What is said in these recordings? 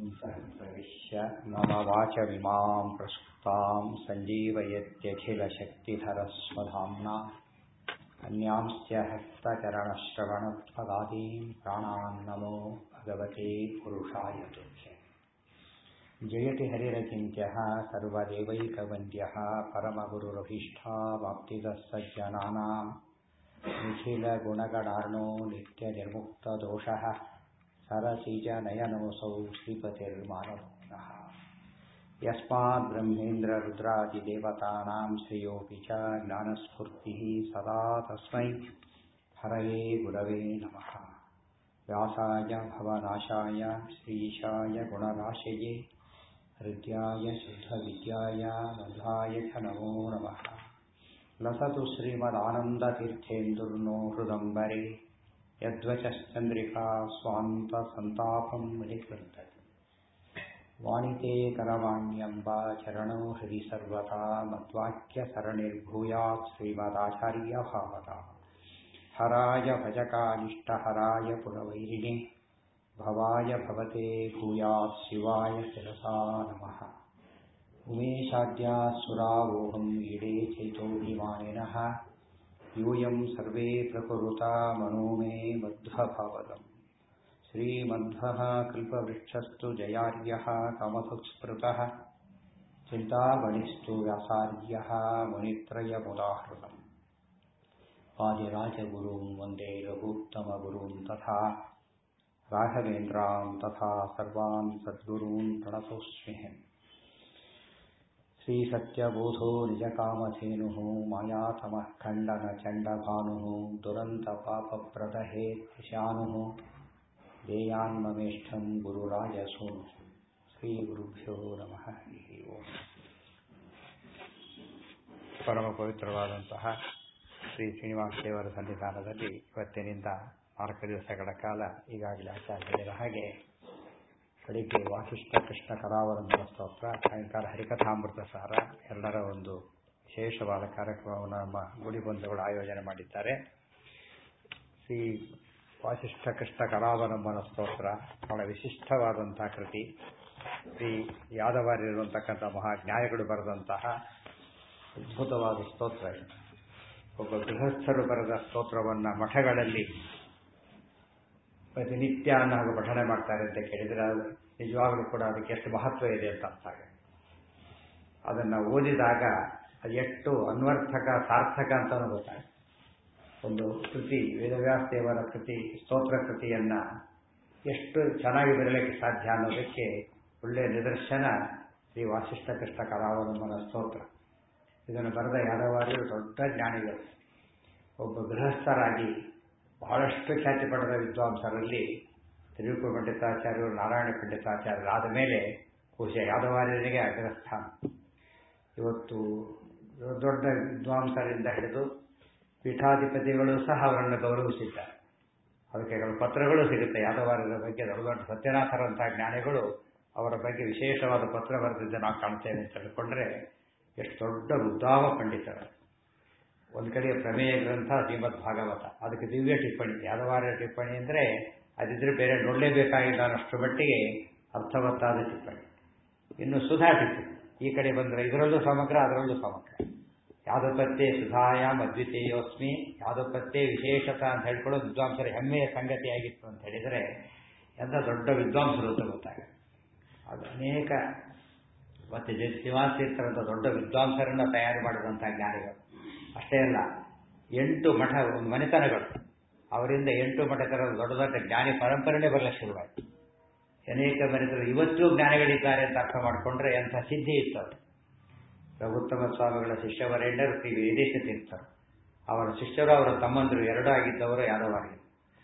प्रविश्य मम वाचमिमां प्रसुप्तां सञ्जीवयत्यखिलशक्तिधरस्वधाम्ना अन्यांश्च हस्तचरणश्रवणत्वदादीन् प्राणान् नमो भगवते पुरुषाय तुभ्यम् जयति हरिरचिन्त्यः सर्वदेवैकवन्द्यः परमगुरुरभीष्टावाप्तिदः सज्जनानाम् निखिलगुणगणार्णो नित्यनिर्मुक्तदोषः सरसिजनयनोऽसौ श्रीपतिर्मानभुक्तः यस्माद्ब्रह्मेन्द्ररुद्रादिदेवतानां श्रियोऽपि च ज्ञानस्फूर्तिः सदा तस्मै हरये गुरवे नमः व्यासाय भवनाशाय श्रीशाय गुणराशये हृद्याय शुद्धविद्याय मध्वाय च नमो नमः लसतु श्रीमदानन्दतीर्थेन्दुर्नो हृदम्बरे यद्वचश्चन्द्रिका स्वान्तसन्तापं निकृन्तति वाणिते करवाण्यम्बा चरणो हृदि सर्वथा मद्वाक्यसरणिर्भूयात् श्रीमदाचार्यभावता हराय भजकानिष्टहराय पुरवैरिणे भवाय भवते भूयात् शिवाय शिरसा नमः उमेशाद्यासुरावोहम् ईडे चैतोभिमानिनः यूयम् सर्वे प्रकुरुता मनो मे मध्वभवदम् श्रीमध्वः कल्पवृक्षस्तु जयार्यः कमधुस्मृतः चिन्तामणिस्तु व्यासार्यः मुनित्रयमुदाहृतम् आदिराजगुरून् वन्दे रघुत्तमगुरून् तथा राघवेन्द्रान् तथा सर्वान् सद्गुरून् प्रणतोऽस्म्यहम् श्रीसत्यबोधो निजकामधेनुः मायातमः खण्डनचण्डभानुः दुरन्तपापप्रदहेत्शानुः देयान्ममेष्ठम् गुरुराजसूनुः ಶ್ರೀಗುರುಭ್ಯೋ ನಮಃ ಹರಿ ಓಂ ಪರಮ ಪವಿತ್ರವಾದಂತಹ ಶ್ರೀ ಶ್ರೀನಿವಾಸ ದೇವರ ಸನ್ನಿಧಾನದಲ್ಲಿ ಇವತ್ತಿನಿಂದ ನಾಲ್ಕು ದಿವಸಗಳ ಕಾಲ ಈಗಾಗಲೇ ಆಚಾರ್ಯ ಹೇಳಿದ ಹಾಗೆ ಬೆಳಿಗ್ಗೆ ವಾಸಿಷ್ಠ ಕೃಷ್ಣ ಕರಾವಲಂಬನ ಸ್ತೋತ್ರ ಸಾಯಂಕಾಲ ಹರಿಕಥಾಮೃತ ಸಾರ ಎರಡರ ಒಂದು ವಿಶೇಷವಾದ ಕಾರ್ಯಕ್ರಮವನ್ನು ನಮ್ಮ ಗುಡಿ ಬಂಧುಗಳು ಆಯೋಜನೆ ಮಾಡಿದ್ದಾರೆ ಶ್ರೀ ವಾಸಿಷ್ಠ ಕೃಷ್ಣ ಕರಾವಲಂಬನ ಸ್ತೋತ್ರ ಬಹಳ ವಿಶಿಷ್ಟವಾದಂತಹ ಕೃತಿ ಶ್ರೀ ಯಾದವಾರಿರುವಂತಕ್ಕಂಥ ಮಹಾಜ್ಞಾನಿಗಳು ಬರೆದಂತಹ ಅದ್ಭುತವಾದ ಸ್ತೋತ್ರ ಇದು ಒಬ್ಬ ಗೃಹಸ್ಥರು ಬರೆದ ಸ್ತೋತ್ರವನ್ನು ಮಠಗಳಲ್ಲಿ ಪ್ರತಿನಿತ್ಯ ಅನ್ನೋ ಪಠನೆ ಮಾಡ್ತಾರೆ ಅಂತ ಕೇಳಿದರೆ ಅದು ನಿಜವಾಗಲೂ ಕೂಡ ಅದಕ್ಕೆ ಎಷ್ಟು ಮಹತ್ವ ಇದೆ ಅಂತ ಅರ್ಥ ಆಗುತ್ತೆ ಅದನ್ನು ಓದಿದಾಗ ಅದು ಎಷ್ಟು ಅನ್ವರ್ಥಕ ಸಾರ್ಥಕ ಅಂತಲೂ ಗೊತ್ತಾಗುತ್ತೆ ಒಂದು ಕೃತಿ ವೇದವ್ಯಾಸ ದೇವರ ಕೃತಿ ಸ್ತೋತ್ರ ಕೃತಿಯನ್ನ ಎಷ್ಟು ಚೆನ್ನಾಗಿ ಬರಲಿಕ್ಕೆ ಸಾಧ್ಯ ಅನ್ನೋದಕ್ಕೆ ಒಳ್ಳೆಯ ನಿದರ್ಶನ ಶ್ರೀ ವಾಸಿಷ್ಠ ಕೃಷ್ಣ ಕರಾವಲಂಬನ ಸ್ತೋತ್ರ ಇದನ್ನು ಬರೆದ ಯಾದವಾರಿಯು ದೊಡ್ಡ ಜ್ಞಾನಿಗಳು ಒಬ್ಬ ಗೃಹಸ್ಥರಾಗಿ ಬಹಳಷ್ಟು ಖ್ಯಾತಿ ಪಡೆದ ವಿದ್ವಾಂಸರಲ್ಲಿ ತಿರುಪು ಪಂಡಿತಾಚಾರ್ಯರು ನಾರಾಯಣ ಪಂಡಿತಾಚಾರ್ಯರಾದ ಮೇಲೆ ಬಹುಶಃ ಯಾದವಾರ್ಯರಿಗೆ ಅಗ್ರಸ್ಥಾನ ಇವತ್ತು ದೊಡ್ಡ ವಿದ್ವಾಂಸರಿಂದ ಹಿಡಿದು ಪೀಠಾಧಿಪತಿಗಳು ಸಹ ಅವರನ್ನು ಗೌರವಿಸಿದ್ದಾರೆ ಅದಕ್ಕೆ ಕೆಲವು ಪತ್ರಗಳು ಸಿಗುತ್ತೆ ಯಾದವಾರ್ಯರ ಬಗ್ಗೆ ದೊಡ್ಡ ದೊಡ್ಡ ಸತ್ಯನಾಥರಂತಹ ಜ್ಞಾನಿಗಳು ಅವರ ಬಗ್ಗೆ ವಿಶೇಷವಾದ ಪತ್ರ ಬರೆದಿದ್ದ ನಾವು ಕಾಣ್ತೇವೆ ಅಂತ ಹೇಳಿಕೊಂಡ್ರೆ ಎಷ್ಟು ದೊಡ್ಡ ಉದ್ದಾಮ ಪಂಡಿತರು ಒಂದು ಕಡೆಯ ಪ್ರಮೇಯ ಗ್ರಂಥ ಶ್ರೀಮದ್ ಭಾಗವತ ಅದಕ್ಕೆ ದಿವ್ಯ ಟಿಪ್ಪಣಿ ಯಾದವಾರ್ಯ ಟಿಪ್ಪಣಿ ಅಂದರೆ ಅದಿದ್ರೆ ಬೇರೆ ನೋಡಲೇಬೇಕಾಗಿಲ್ಲ ಅನ್ನಷ್ಟು ಮಟ್ಟಿಗೆ ಅರ್ಥವತ್ತಾದ ಟಿಪ್ಪಣಿ ಇನ್ನು ಸುಧಾ ಟಿಪ್ಪಣಿ ಈ ಕಡೆ ಬಂದರೆ ಇದರಲ್ಲೂ ಸಮಗ್ರ ಅದರಲ್ಲೂ ಸಮಗ್ರ ಯಾದಪತ್ಯೆ ಸುಧಾಯಾಮ್ ಅದ್ವಿತೀಯೋಸ್ಮಿ ಯಾದಪತ್ಯೆ ವಿಶೇಷತ ಅಂತ ಹೇಳ್ಕೊಳ್ಳೋ ವಿದ್ವಾಂಸರ ಹೆಮ್ಮೆಯ ಸಂಗತಿಯಾಗಿತ್ತು ಅಂತ ಹೇಳಿದರೆ ಎಂಥ ದೊಡ್ಡ ವಿದ್ವಾಂಸರು ಅಂತ ಗೊತ್ತಾಗುತ್ತೆ ಅದು ಅನೇಕ ಮತ್ತೆ ಶಿವಾತೀರ್ಥರಂಥ ದೊಡ್ಡ ವಿದ್ವಾಂಸರನ್ನ ತಯಾರು ಮಾಡಿದಂತಹ ಜ್ಞಾನಿಗಳು ಅಷ್ಟೇ ಅಲ್ಲ ಎಂಟು ಮಠ ಮನೆತನಗಳು ಅವರಿಂದ ಎಂಟು ಮಠತರ ದೊಡ್ಡ ದೊಡ್ಡ ಜ್ಞಾನಿ ಪರಂಪರೆನೇ ಬರಲಿಕ್ಕೆ ಶುರುವಾಯಿತು ಅನೇಕ ಮನೆತರು ಇವತ್ತೂ ಜ್ಞಾನಿಗಳಿದ್ದಾರೆ ಅಂತ ಅರ್ಥ ಮಾಡಿಕೊಂಡ್ರೆ ಎಂಥ ಸಿದ್ಧಿ ಇತ್ತು ಅವರು ರಘುತ್ತಮ ಸ್ವಾಮಿಗಳ ಶಿಷ್ಯವರೇಣ್ಯರು ಶ್ರೀ ವೇದೇಶ ತೀರ್ಥರು ಅವರ ಶಿಷ್ಯರು ಅವರ ತಮ್ಮಂದರು ಎರಡೂ ಆಗಿದ್ದವರು ಯಾದವಾರಿ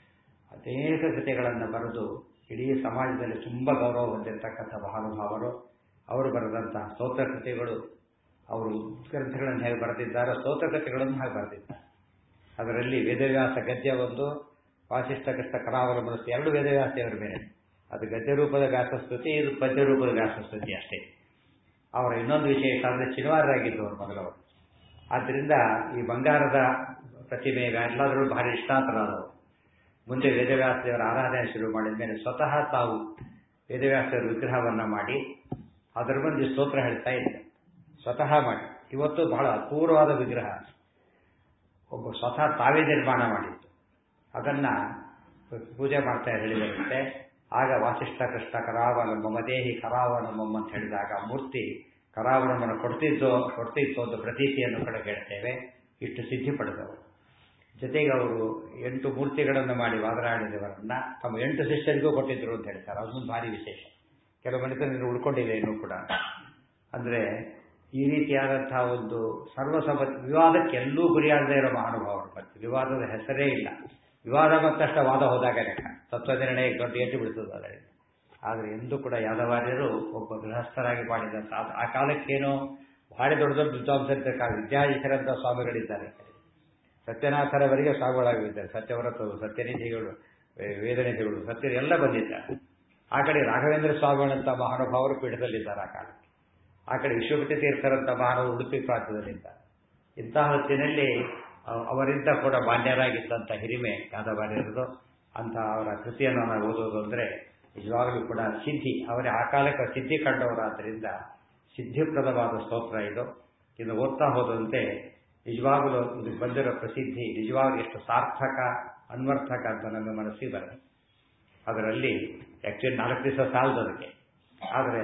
ಅನೇಕ ಕೃತಿಗಳನ್ನು ಬರೆದು ಇಡೀ ಸಮಾಜದಲ್ಲಿ ತುಂಬ ಗೌರವ ಹೊಂದಿರತಕ್ಕಂಥ ಮಹಾನುಭಾವರು ಅವರು ಬರೆದಂತಹ ಸ್ತೋತ್ರ ಕೃತಿಗಳು ಅವರು ಗ್ರಂಥಗಳನ್ನು ಹೇಗೆ ಬರೆದಿದ್ದಾರೋ ಸ್ತೋತ್ರ ಕೃತಿಗಳನ್ನು ಹಾಗೆ ಬರೆದಿದ್ದಾರೆ ಅದರಲ್ಲಿ ವೇದವ್ಯಾಸ ಗದ್ಯ ಒಂದು ವಾಸಿಷ್ಠ ಕೃಷ್ಣ ಕರಾವಲಂಬನ ಎರಡು ವೇದವ್ಯಾಸ ದೇವರ ಮೇಲೆ ಅದು ಗದ್ಯ ರೂಪದ ವ್ಯಾಸಸ್ತುತಿ ಇದು ಪದ್ಯ ರೂಪದ ವ್ಯಾಸಸ್ತುತಿ ಅಷ್ಟೇ ಅವರ ಇನ್ನೊಂದು ವಿಶೇಷ ಅಂದರೆ ಚಿನವಾರರಾಗಿದ್ದವರು ಮೊದಲವರು ಆದ್ದರಿಂದ ಈ ಬಂಗಾರದ ಪ್ರತಿಮೆ ಎಲ್ಲದರಲ್ಲೂ ಭಾರಿ ಇಷ್ಟಾಂತರಾದವರು ಮುಂದೆ ವೇದವ್ಯಾಸ ದೇವರ ಆರಾಧನೆ ಶುರು ಮಾಡಿದ ಮೇಲೆ ಸ್ವತಃ ತಾವು ವೇದವ್ಯಾಸರ ವಿಗ್ರಹವನ್ನು ಮಾಡಿ ಅದರ ಬಂದು ಸ್ತೋತ್ರ ಹೇಳ್ತಾ ಇದ್ದೆ ಸ್ವತಃ ಮಾಡಿ ಇವತ್ತು ಬಹಳ ಅಪೂರ್ವವಾದ ವಿಗ್ರಹ ಒಬ್ಬ ಸ್ವತಃ ತಾವೇ ನಿರ್ಮಾಣ ಮಾಡಿತ್ತು ಅದನ್ನ ಪೂಜೆ ಮಾಡ್ತಾ ಹೇಳಿದಂತೆ ಆಗ ವಾಸಿಷ್ಠ ಕೃಷ್ಣ ಕರಾವಲಂಬ ಮದೇಹಿ ಕರಾವಲಂಬಂ ಅಂತ ಹೇಳಿದಾಗ ಮೂರ್ತಿ ಕರಾವಲಂಬನ ಕೊಡ್ತಿದ್ದೋ ಕೊಡ್ತಿತ್ತು ಅಂತ ಪ್ರತೀತಿಯನ್ನು ಕೂಡ ಹೇಳ್ತೇವೆ ಇಷ್ಟು ಸಿದ್ಧಿ ಪಡೆದವರು ಜೊತೆಗೆ ಅವರು ಎಂಟು ಮೂರ್ತಿಗಳನ್ನು ಮಾಡಿ ವಾದರಾಡಿದವರನ್ನ ತಮ್ಮ ಎಂಟು ಶಿಷ್ಯರಿಗೂ ಕೊಟ್ಟಿದ್ರು ಅಂತ ಹೇಳ್ತಾರೆ ಅದೊಂದು ಭಾರಿ ವಿಶೇಷ ಕೆಲವು ಮನೆತನ ಉಳ್ಕೊಂಡಿದೆ ಇನ್ನೂ ಕೂಡ ಅಂದ್ರೆ ಈ ರೀತಿಯಾದಂತಹ ಒಂದು ಸರ್ವಸಮ ವಿವಾದಕ್ಕೆ ಎಲ್ಲೂ ಗುರಿಯಾಗದೇ ಇರೋ ಮಹಾನುಭಾವರು ಮತ್ತೆ ವಿವಾದದ ಹೆಸರೇ ಇಲ್ಲ ವಿವಾದ ಮತ್ತಷ್ಟ ವಾದ ಹೋದಾಗ ಲೆಕ್ಕ ತತ್ವ ನಿರ್ಣಯ ದೊಡ್ಡ ಏಟು ಬಿಡ್ತದೆ ಅದರಿಂದ ಆದರೆ ಎಂದೂ ಕೂಡ ಯಾದವಾರ್ಯರು ಒಬ್ಬ ಗೃಹಸ್ಥರಾಗಿ ಮಾಡಿದ ಆ ಕಾಲಕ್ಕೇನೋ ಬಹಳ ದೊಡ್ಡ ದೊಡ್ಡ ವಿದ್ವಾಂಸರಿದ್ದ ವಿದ್ಯಾಧೀಶರಂತ ಸ್ವಾಮಿಗಳಿದ್ದಾರೆ ಸತ್ಯನಾಥರವರಿಗೆ ಸ್ವಾಮಿಗಳಾಗಿದ್ದಾರೆ ಸತ್ಯವ್ರತರು ಸತ್ಯನಿಧಿಗಳು ವೇದನಿಧಿಗಳು ಸತ್ಯರು ಎಲ್ಲ ಬಂದಿದ್ದಾರೆ ಆ ಕಡೆ ರಾಘವೇಂದ್ರ ಸ್ವಾಮಿಗಳಂತ ಮಹಾನುಭಾವರು ಪೀಠದಲ್ಲಿದ್ದಾರೆ ಆ ಕಾಲಕ್ಕೆ ಆ ಕಡೆ ವಿಶ್ವಪತಿ ತೀರ್ಥರಂತ ಮಹಾನುಭಾವರು ಉಡುಪಿ ಪ್ರಾಂತ್ಯದಲ್ಲಿದ್ದಾರೆ ಇಂತಹ ಹೊತ್ತಿನಲ್ಲಿ ಅವರಿಂದ ಕೂಡ ಮಾನ್ಯರಾಗಿದ್ದಂಥ ಹಿರಿಮೆ ಯಾದವಾರ್ಯರದು ಅಂತ ಅವರ ಕೃತಿಯನ್ನು ನಾವು ಓದೋದು ಅಂದರೆ ನಿಜವಾಗಲೂ ಕೂಡ ಸಿದ್ಧಿ ಅವರೇ ಆ ಕಾಲಕ್ಕೆ ಸಿದ್ಧಿ ಕಂಡವರಾದ್ದರಿಂದ ಸಿದ್ಧಿಪ್ರದವಾದ ಸ್ತೋತ್ರ ಇದು ಇದು ಓದ್ತಾ ಹೋದಂತೆ ನಿಜವಾಗಲೂ ಇದು ಬಂದಿರೋ ಪ್ರಸಿದ್ಧಿ ನಿಜವಾಗ್ಲೂ ಎಷ್ಟು ಸಾರ್ಥಕ ಅನ್ವರ್ಥಕ ಅಂತ ನಮ್ಮ ಮನಸ್ಸಿಗೆ ಬರುತ್ತೆ ಅದರಲ್ಲಿ ಆ್ಯಕ್ಚುಲಿ ನಾಲ್ಕು ದಿವಸ ಸಾಲದು ಅದಕ್ಕೆ ಆದರೆ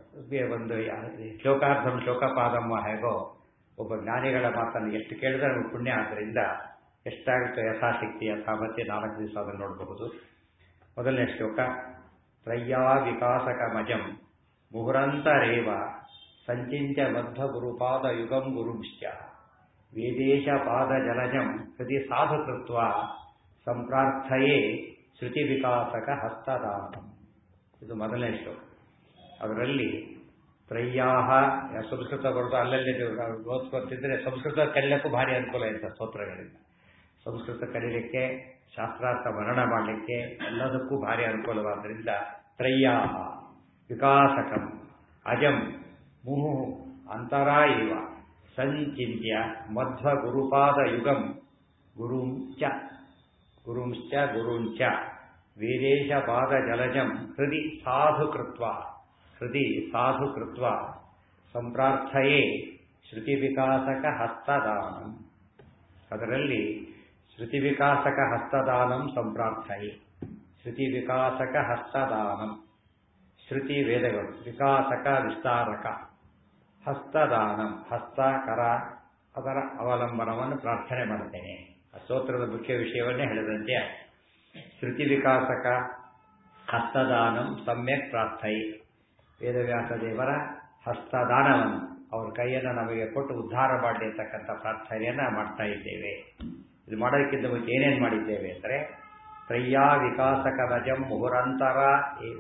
ಒಂದು ಶ್ಲೋಕಾರ್ಥಂ ಶ್ಲೋಕಪಾದಮ್ಮ ಹೇಗೋ ಒಬ್ಬ ಜ್ಞಾನಿಗಳ ಮಾತನ್ನು ಎಷ್ಟು ಕೇಳಿದ್ರೆ ನಮಗೆ ಪುಣ್ಯ ಆದ್ದರಿಂದ ಎಷ್ಟಾಗುತ್ತೋ ಯಥಾಶಕ್ತಿ ಯಥಾಮತಿ ನಾಲ್ಕು ದಿವಸ ಅದನ್ನು ನೋಡಬಹುದು ಮೊದಲನೇ ಶ್ಲೋಕ ತ್ರಯ್ಯಾ ವಿಕಾಸಕ ಮಜಂ ಮುಹುರಂತರೇವ ಸಂಚಿಂತ್ಯ ಮಧ್ವ ಗುರುಪಾದ ಯುಗಂ ಗುರುಂಶ್ಚ ವೇದೇಶ ಪಾದ ಜಲಜಂ ಹೃದಿ ಸಾಧು ಕೃತ್ವ ಸಂಪ್ರಾರ್ಥಯೇ ಶ್ರುತಿ ವಿಕಾಸಕ ಹಸ್ತದಾನಂ ಇದು ಮೊದಲನೇ ಶ್ಲೋಕ ಅದರಲ್ಲಿ ತ್ರಯ್ಯಾಹ ಸಂಸ್ಕೃತ ಬರೋದು ಅಲ್ಲಲ್ಲಿ ಓದ್ಕೊತಿದ್ರೆ ಸಂಸ್ಕೃತ ಕಲಿಯಕ್ಕೂ ಭಾರಿ ಅನುಕೂಲ ಇದೆ ಸ್ತೋತ್ರಗಳಿಂದ ಸಂಸ್ಕೃತ ಕಲೀಲಿಕ್ಕೆ ಶಾಸ್ತ್ರಾರ್ಥ ವರ್ಣ ಮಾಡಲಿಕ್ಕೆ ಎಲ್ಲದಕ್ಕೂ ಭಾರಿ ಅನುಕೂಲವಾದ್ದರಿಂದ ತ್ರಯ್ಯಾಹ ವಿಕಾಸಕಂ ಅಜಂ ಮುಹು ಅಂತರಾ ಇವ ಸಂಚಿತ್ಯ ಮಧ್ವ ಗುರುಪಾದ ಯುಗಂ ಗುರುಂಚ ಗುರುಂಶ್ಚ ಗುರುಂಚ ವೇದೇಶ ಪಾದ ಜಲಜಂ ಹೃದಿ ಸಾಧು ಕೃತ್ವ ಹೃದಿ ಸಾಧು ಕೃತ್ವ ಸಂಪ್ರಾರ್ಥಯೇ ಶ್ರುತಿ ವಿಕಾಸಕ ಹಸ್ತದಾನಂ ಅದರಲ್ಲಿ ಶ್ರುತಿ ವಿಕಾಸಕ ಹಸ್ತದಾನಂ ಸಂಪ್ರಾರ್ಥಯೇ ಶ್ರುತಿ ವಿಕಾಸಕ ಹಸ್ತದಾನಂ ಶ್ರುತಿ ವೇದಗಳು ವಿಕಾಸಕ ವಿಸ್ತಾರಕ ಹಸ್ತದಾನಂ ಹಸ್ತ ಕರ ಅದರ ಅವಲಂಬನವನ್ನು ಪ್ರಾರ್ಥನೆ ಮಾಡುತ್ತೇನೆ ಸ್ತೋತ್ರದ ಮುಖ್ಯ ವಿಷಯವನ್ನೇ ಹೇಳಿದಂತೆ ಶ್ರುತಿ ವಿಕಾಸಕ ಹಸ್ತದಾನಂ ಸಮ್ಯಕ್ ಪ್ರಾರ್ಥಯೆ ವೇದವ್ಯಾಸ ದೇವರ ಹಸ್ತದಾನವನ್ನು ಅವ್ರ ಕೈಯನ್ನು ನಮಗೆ ಕೊಟ್ಟು ಉದ್ಧಾರ ಮಾಡಲಿ ಅಂತಕ್ಕಂಥ ಪ್ರಾರ್ಥನೆಯನ್ನ ಮಾಡ್ತಾ ಇದ್ದೇವೆ ಇದು ಮಾಡೋದಕ್ಕಿಂತ ಮುಂಚೆ ಏನೇನು ಮಾಡಿದ್ದೇವೆ ಅಂದರೆ ತ್ರಯ್ಯಾ ವಿಕಾಸಕ ರಜಂ ಮುಹುರಂತರ ಏವ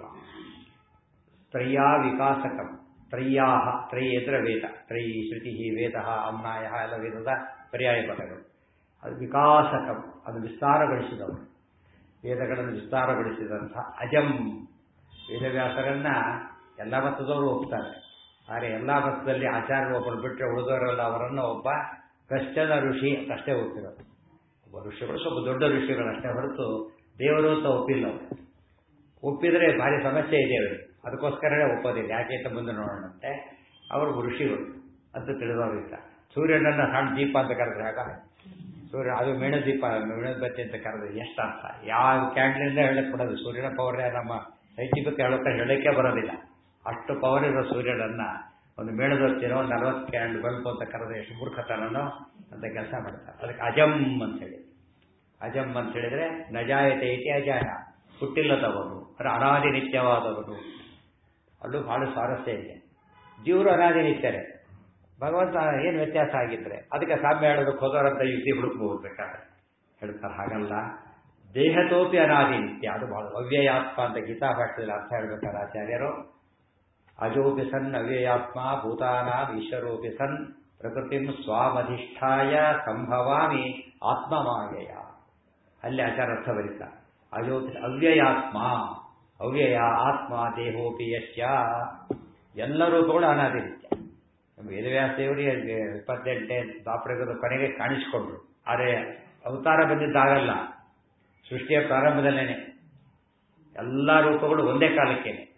ತ್ರಯ್ಯಾ ವಿಕಾಸಕಂ ತ್ರಯ್ಯಾಹ ತ್ರೈ ಎದುರ ವೇದ ತ್ರೈ ಶ್ರುತಿ ವೇದ ಅಮ್ನಾಯ ಎಲ್ಲ ವೇದದ ಪರ್ಯಾಯ ಪದಗಳು ಅದು ವಿಕಾಸಕಂ ಅದು ವಿಸ್ತಾರಗೊಳಿಸಿದವರು ವೇದಗಳನ್ನು ವಿಸ್ತಾರಗೊಳಿಸಿದಂಥ ಅಜಂ ವೇದವ್ಯಾಸರನ್ನ ಎಲ್ಲ ಮತದವರು ಒಪ್ತಾರೆ ಆದರೆ ಎಲ್ಲ ಮತದಲ್ಲಿ ಆಚಾರ್ಯರು ಒಬ್ಬರು ಬಿಟ್ಟರೆ ಉಳಿದವರೆಲ್ಲ ಅವರನ್ನು ಒಬ್ಬ ಕಷ್ಟದ ಋಷಿ ಅಷ್ಟೇ ಒಪ್ಪಿರೋದು ಒಬ್ಬ ಋಷಿಗಳು ಸ್ವಲ್ಪ ದೊಡ್ಡ ಋಷಿಗಳು ಅಷ್ಟೇ ಹೊರತು ದೇವರು ಅಂತ ಒಪ್ಪಿಲ್ಲ ಅವರು ಒಪ್ಪಿದರೆ ಭಾರಿ ಸಮಸ್ಯೆ ಇದೆ ಅವರಿಗೆ ಅದಕ್ಕೋಸ್ಕರನೇ ಒಪ್ಪೋದಿಲ್ಲ ಯಾಕೆ ಅಂತ ಮುಂದೆ ನೋಡೋಣಂತೆ ಅವರು ಋಷಿಗಳು ಅಂತ ತಿಳಿದವರಿಲ್ಲ ಸೂರ್ಯನನ್ನ ಸಣ್ಣ ದೀಪ ಅಂತ ಕರೆದ್ರೆ ಆಗ ಸೂರ್ಯ ಅದು ಮೇಣ ದೀಪ ಮೇಣಬತ್ತಿ ಅಂತ ಕರೆದ್ರೆ ಎಷ್ಟು ಅರ್ಥ ಯಾವ ಕ್ಯಾಂಡ್ಲಿಂದ ಹೇಳಕ್ ಬಿಡೋದು ಸೂರ್ಯನ ಪವರ್ ನಮ್ಮ ಸೈಂಟಿಫಿಕ್ ಹೇಳಕ್ಕೆ ಹೇಳಕ್ಕೆ ಬರೋದಿಲ್ಲ ಅಷ್ಟು ಪವರ್ ಇರೋ ಸೂರ್ಯನನ್ನ ಒಂದು ಮೇಣದೊತ್ತಿನೋ ಒಂದು ನಲವತ್ತು ಕ್ಯಾಂಡ್ ಬಲ್ಪ್ ಅಂತ ಕರೆದ್ರೆ ಎಷ್ಟು ಮೂರ್ಖತನನೋ ಅಂತ ಕೆಲಸ ಮಾಡ್ತಾರೆ ಅದಕ್ಕೆ ಅಜಮ್ ಅಂತ ಹೇಳಿ ಅಜಮ್ ಅಂತ ಹೇಳಿದ್ರೆ ನಜಾಯತೆ ಇತಿ ಅಜಾಯ ಹುಟ್ಟಿಲ್ಲದವನು ಅಂದರೆ ಅನಾದಿ ನಿತ್ಯವಾದವನು ಅಲ್ಲೂ ಬಹಳ ಸ್ವಾರಸ್ಯ ಇದೆ ಜೀವರು ಅನಾದಿ ನಿತ್ಯರೇ ಭಗವಂತ ಏನು ವ್ಯತ್ಯಾಸ ಆಗಿದ್ರೆ ಅದಕ್ಕೆ ಸಾಮ್ಯ ಹೇಳೋದಕ್ಕೆ ಹೋದವರಂತ ಯುಕ್ತಿ ಹುಡುಕ್ಬಹುದು ಬೇಕಾದ್ರೆ ಹೇಳ್ತಾರೆ ಹಾಗಲ್ಲ ದೇಹತೋಪಿ ಅನಾದಿ ನಿತ್ಯ ಅದು ಬಹಳ ಅವ್ಯಯಾತ್ಮ ಅಂತ ಗೀತಾ ಭಾಷೆಯಲ್ಲಿ ಅರ್ಥ ಹೇಳ್ಬೇಕಾದ್ರೆ ಆಚಾರ್ಯರು ಅಜೋಪಿ ಸನ್ ಅವ್ಯಯಾತ್ಮ ಭೂತಾನಾಂ ಈಶ್ವರೋಪಿ ಸನ್ ಪ್ರಕೃತಿಂ ಸ್ವಾಮಧಿಷ್ಠಾಯ ಸಂಭವಾಮಿ ಆತ್ಮಮಾಯಯ ಅಲ್ಲಿ ಆಚಾರ ಅರ್ಥ ಬರೀತ ಅಜೋಪಿ ಅವ್ಯಯಾತ್ಮ ಅವ್ಯಯ ಆತ್ಮ ದೇಹೋಪಿ ಯಶ್ಯ ಎಲ್ಲ ರೂಪಗಳು ಅನಾದಿ ನಿತ್ಯ ವೇದವ್ಯಾಸ ದೇವರಿಗೆ ಇಪ್ಪತ್ತೆಂಟನೇ ದಾಪರಗದ ಕೊನೆಗೆ ಕಾಣಿಸಿಕೊಂಡ್ರು ಆದರೆ ಅವತಾರ ಬಂದಿದ್ದಾಗಲ್ಲ ಸೃಷ್ಟಿಯ ಪ್ರಾರಂಭದಲ್ಲೇನೆ ಎಲ್ಲ ರೂಪಗಳು ಒಂದೇ ಕಾಲಕ್ಕೇನೆ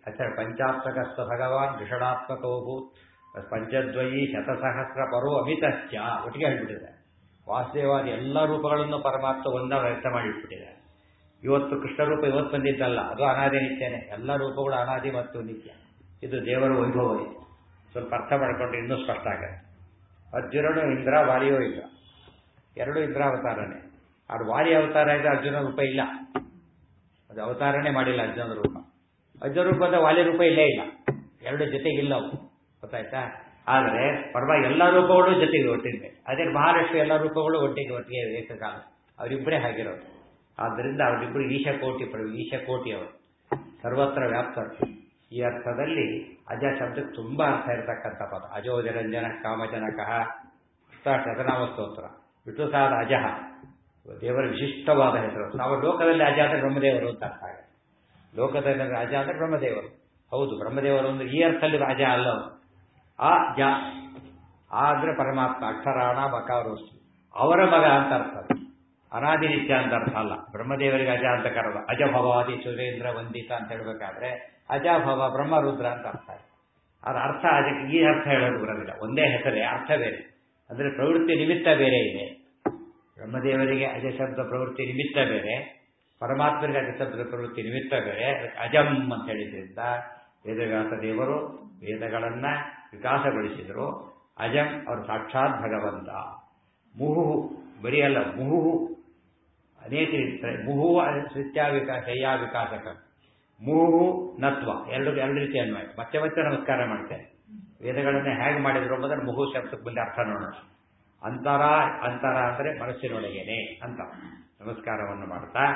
ಅಚ್ಚ ಪಂಚಾತ್ಮಕಸ್ಥ ಭಗವಾನ್ ಋಷಣಾತ್ಮಕವು ಪಂಚದ್ವಯಿ ಶತಸಹಸ್ರ ಪರೋ ಅಮಿತಶ್ಚ ಒಟ್ಟಿಗೆ ಹೇಳ್ಬಿಟ್ಟಿದೆ ವಾಸುದೇವಾದಿ ಎಲ್ಲ ರೂಪಗಳನ್ನು ಪರಮಾತ್ಮ ಒಂದ ವ್ಯಕ್ತ ಮಾಡಿಟ್ಬಿಟ್ಟಿದೆ ಇವತ್ತು ಕೃಷ್ಣ ರೂಪ ಇವತ್ತು ಬಂದಿದ್ದಲ್ಲ ಅದು ಅನಾದಿ ನಿತ್ಯನೇ ಎಲ್ಲ ರೂಪಗಳು ಅನಾದಿ ಮತ್ತು ನಿತ್ಯ ಇದು ದೇವರ ವೈಭವ ಇದೆ ಸ್ವಲ್ಪ ಅರ್ಥ ಮಾಡಿಕೊಂಡ್ರೆ ಇನ್ನೂ ಸ್ಪಷ್ಟ ಆಗುತ್ತೆ ಅರ್ಜುನನು ಇಂದ್ರ ವಾಲಿಯೋ ಇಲ್ಲ ಎರಡು ಇಂದ್ರಾವತಾರನೇ ಅದು ವಾಲಿ ಅವತಾರ ಇದೆ ಅರ್ಜುನ ರೂಪ ಇಲ್ಲ ಅದು ಅವತಾರನೇ ಮಾಡಿಲ್ಲ ಅರ್ಜುನ ರೂಪ ಅರ್ಜುನ ರೂಪದ ವಾಲಿ ರೂಪ ಇಲ್ಲೇ ಇಲ್ಲ ಎರಡು ಜೊತೆಗಿಲ್ಲ ಅವು ಗೊತ್ತಾಯ್ತಾ ಆದರೆ ಪರಮ ಎಲ್ಲ ರೂಪಗಳು ಜೊತೆಗೆ ಒಟ್ಟಿರ್ಬೇಕು ಅದೇ ಮಹಾಲಕ್ಷ್ಮಿ ಎಲ್ಲ ರೂಪಗಳು ಒಟ್ಟಿಗೆ ಒಟ್ಟಿಗೆ ಏಕಕಾಲ ಅವರಿಬ್ಬರೇ ಆಗಿರೋದು ಆದ್ದರಿಂದ ಅವರಿಬ್ಬರು ಈಶಕೋಟಿ ಪಡ ಈಶಕೋಟಿ ಅವರು ಸರ್ವತ್ರ ವ್ಯಾಪ್ತರು ಈ ಅರ್ಥದಲ್ಲಿ ಅಜ ಶಬ್ದಕ್ಕೆ ತುಂಬಾ ಅರ್ಥ ಇರತಕ್ಕಂಥ ಪದ ಅಜೋ ಜರಂಜನ ಕಾಮಜನಕಃ ಶತನಾಮ ಸ್ತೋತ್ರ ವಿಷ್ಣು ಸಾದ ಅಜಃ ದೇವರ ವಿಶಿಷ್ಟವಾದ ಹೆಸರು ನಾವು ಲೋಕದಲ್ಲಿ ಅಜ ಅಂದ್ರೆ ಬ್ರಹ್ಮದೇವರು ಅಂತ ಅರ್ಥ ಆಗುತ್ತೆ ಲೋಕದಲ್ಲಿ ಅಜ ಅಂದ್ರೆ ಬ್ರಹ್ಮದೇವರು ಹೌದು ಬ್ರಹ್ಮದೇವರು ಒಂದು ಈ ಅರ್ಥದಲ್ಲಿ ಅಜ ಅಲ್ಲ ಅವರು ಆ ಜ ಆ ಅಂದ್ರೆ ಪರಮಾತ್ಮ ಅಕ್ಷರಾಣ ಬಕಾರೋಸ್ತು ಅವರ ಮಗ ಅಂತ ಅರ್ಥ ಅದು. ಅನಾದಿ ನಿತ್ಯ ಅಂತ ಅರ್ಥ ಅಲ್ಲ ಬ್ರಹ್ಮದೇವರಿಗೆ ಅಜ ಅಂತ ಕರೆದ ಅಜಭವಾದಿ ಸುರೇಂದ್ರ ವಂದಿತ ಅಂತ ಹೇಳ್ಬೇಕಾದ್ರೆ ಅಜಭವ ಬ್ರಹ್ಮರುದ್ರ ಅಂತ ಅರ್ಥ ಇದೆ ಅದ್ರ ಅರ್ಥ ಅದಕ್ಕೆ ಈ ಅರ್ಥ ಹೇಳೋದು ಬರೋದಿಲ್ಲ ಒಂದೇ ಹೆಸರೇ ಅರ್ಥ ಬೇರೆ ಅಂದ್ರೆ ಪ್ರವೃತ್ತಿ ನಿಮಿತ್ತ ಬೇರೆ ಇದೆ ಬ್ರಹ್ಮದೇವರಿಗೆ ಅಜ ಶಬ್ದ ಪ್ರವೃತ್ತಿ ನಿಮಿತ್ತ ಬೇರೆ ಪರಮಾತ್ಮರಿಗೆ ಅಜ ಶಬ್ದ ಪ್ರವೃತ್ತಿ ನಿಮಿತ್ತ ಬೇರೆ ಅದಕ್ಕೆ ಅಜಂ ಅಂತ ಹೇಳಿದ್ರಿಂದ ವೇದವ್ಯಾಸ ದೇವರು ವೇದಗಳನ್ನ ವಿಕಾಸಗೊಳಿಸಿದರು ಅಜಂ ಅವರು ಸಾಕ್ಷಾತ್ ಭಗವಂತ ಮುಹುಹು ಬರೀ ಅಲ್ಲ ಮುಹುಹು ಅನೇಕ ರೀತಿ ಮುಹು ಸೃತ್ಯಾ ವಿಕಾಸ ಶಯ್ಯಾ ವಿಕಾಸಕ ಮುಹು ನತ್ವ ಎರಡು ಎರಡು ರೀತಿ ಅನ್ವಯ ಮತ್ತೆ ಮತ್ತೆ ನಮಸ್ಕಾರ ಮಾಡ್ತೇನೆ ವೇದಗಳನ್ನೇ ಹೇಗೆ ಮಾಡಿದ್ರು ಎಂಬುದನ್ನು ಮುಹು ಶಬ್ದಕ್ಕೆ ಮುಂದೆ ಅರ್ಥ ನೋಡೋಣ ಅಂತರ ಅಂತರ ಅಂದರೆ ಮನಸ್ಸಿನೊಳಗೇನೆ ಅಂತ ನಮಸ್ಕಾರವನ್ನು ಮಾಡ್ತಾ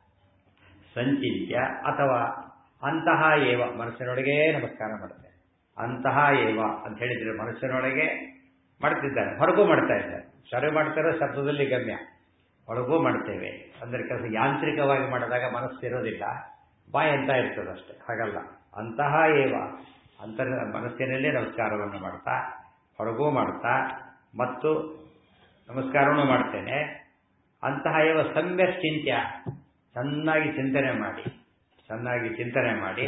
ಸಂಚಿತ್ಯ ಅಥವಾ ಅಂತಹ ಏವ ಮನಸ್ಸಿನೊಳಗೆ ನಮಸ್ಕಾರ ಮಾಡುತ್ತೆ ಅಂತಹ ಏವ ಅಂತ ಹೇಳಿದ್ರೆ ಮನಸ್ಸಿನೊಳಗೆ ಮಾಡ್ತಿದ್ದಾರೆ ಹೊರಗೂ ಮಾಡ್ತಾ ಇದ್ದಾರೆ ಸ್ವರ ಮಾಡ್ತಾರೋ ಶಬ್ದದಲ್ಲಿ ಗಮ್ಯ ಒಳಗೂ ಮಾಡ್ತೇವೆ ಅಂದ್ರೆ ಕೆಲಸ ಯಾಂತ್ರಿಕವಾಗಿ ಮಾಡಿದಾಗ ಮನಸ್ಸಿರೋದಿಲ್ಲ ಬಾಯಿ ಅಂತ ಇರ್ತದಷ್ಟೇ ಹಾಗಲ್ಲ ಅಂತಹ ಏವ ಅಂತರ ಮನಸ್ಸಿನಲ್ಲೇ ನಮಸ್ಕಾರವನ್ನು ಮಾಡ್ತಾ ಹೊರಗೂ ಮಾಡ್ತಾ ಮತ್ತು ನಮಸ್ಕಾರವನ್ನು ಮಾಡ್ತೇನೆ ಅಂತಹ ಏವ ಸಮ್ಯಕ್ ಚಿಂತ್ಯ ಚೆನ್ನಾಗಿ ಚಿಂತನೆ ಮಾಡಿ ಚೆನ್ನಾಗಿ ಚಿಂತನೆ ಮಾಡಿ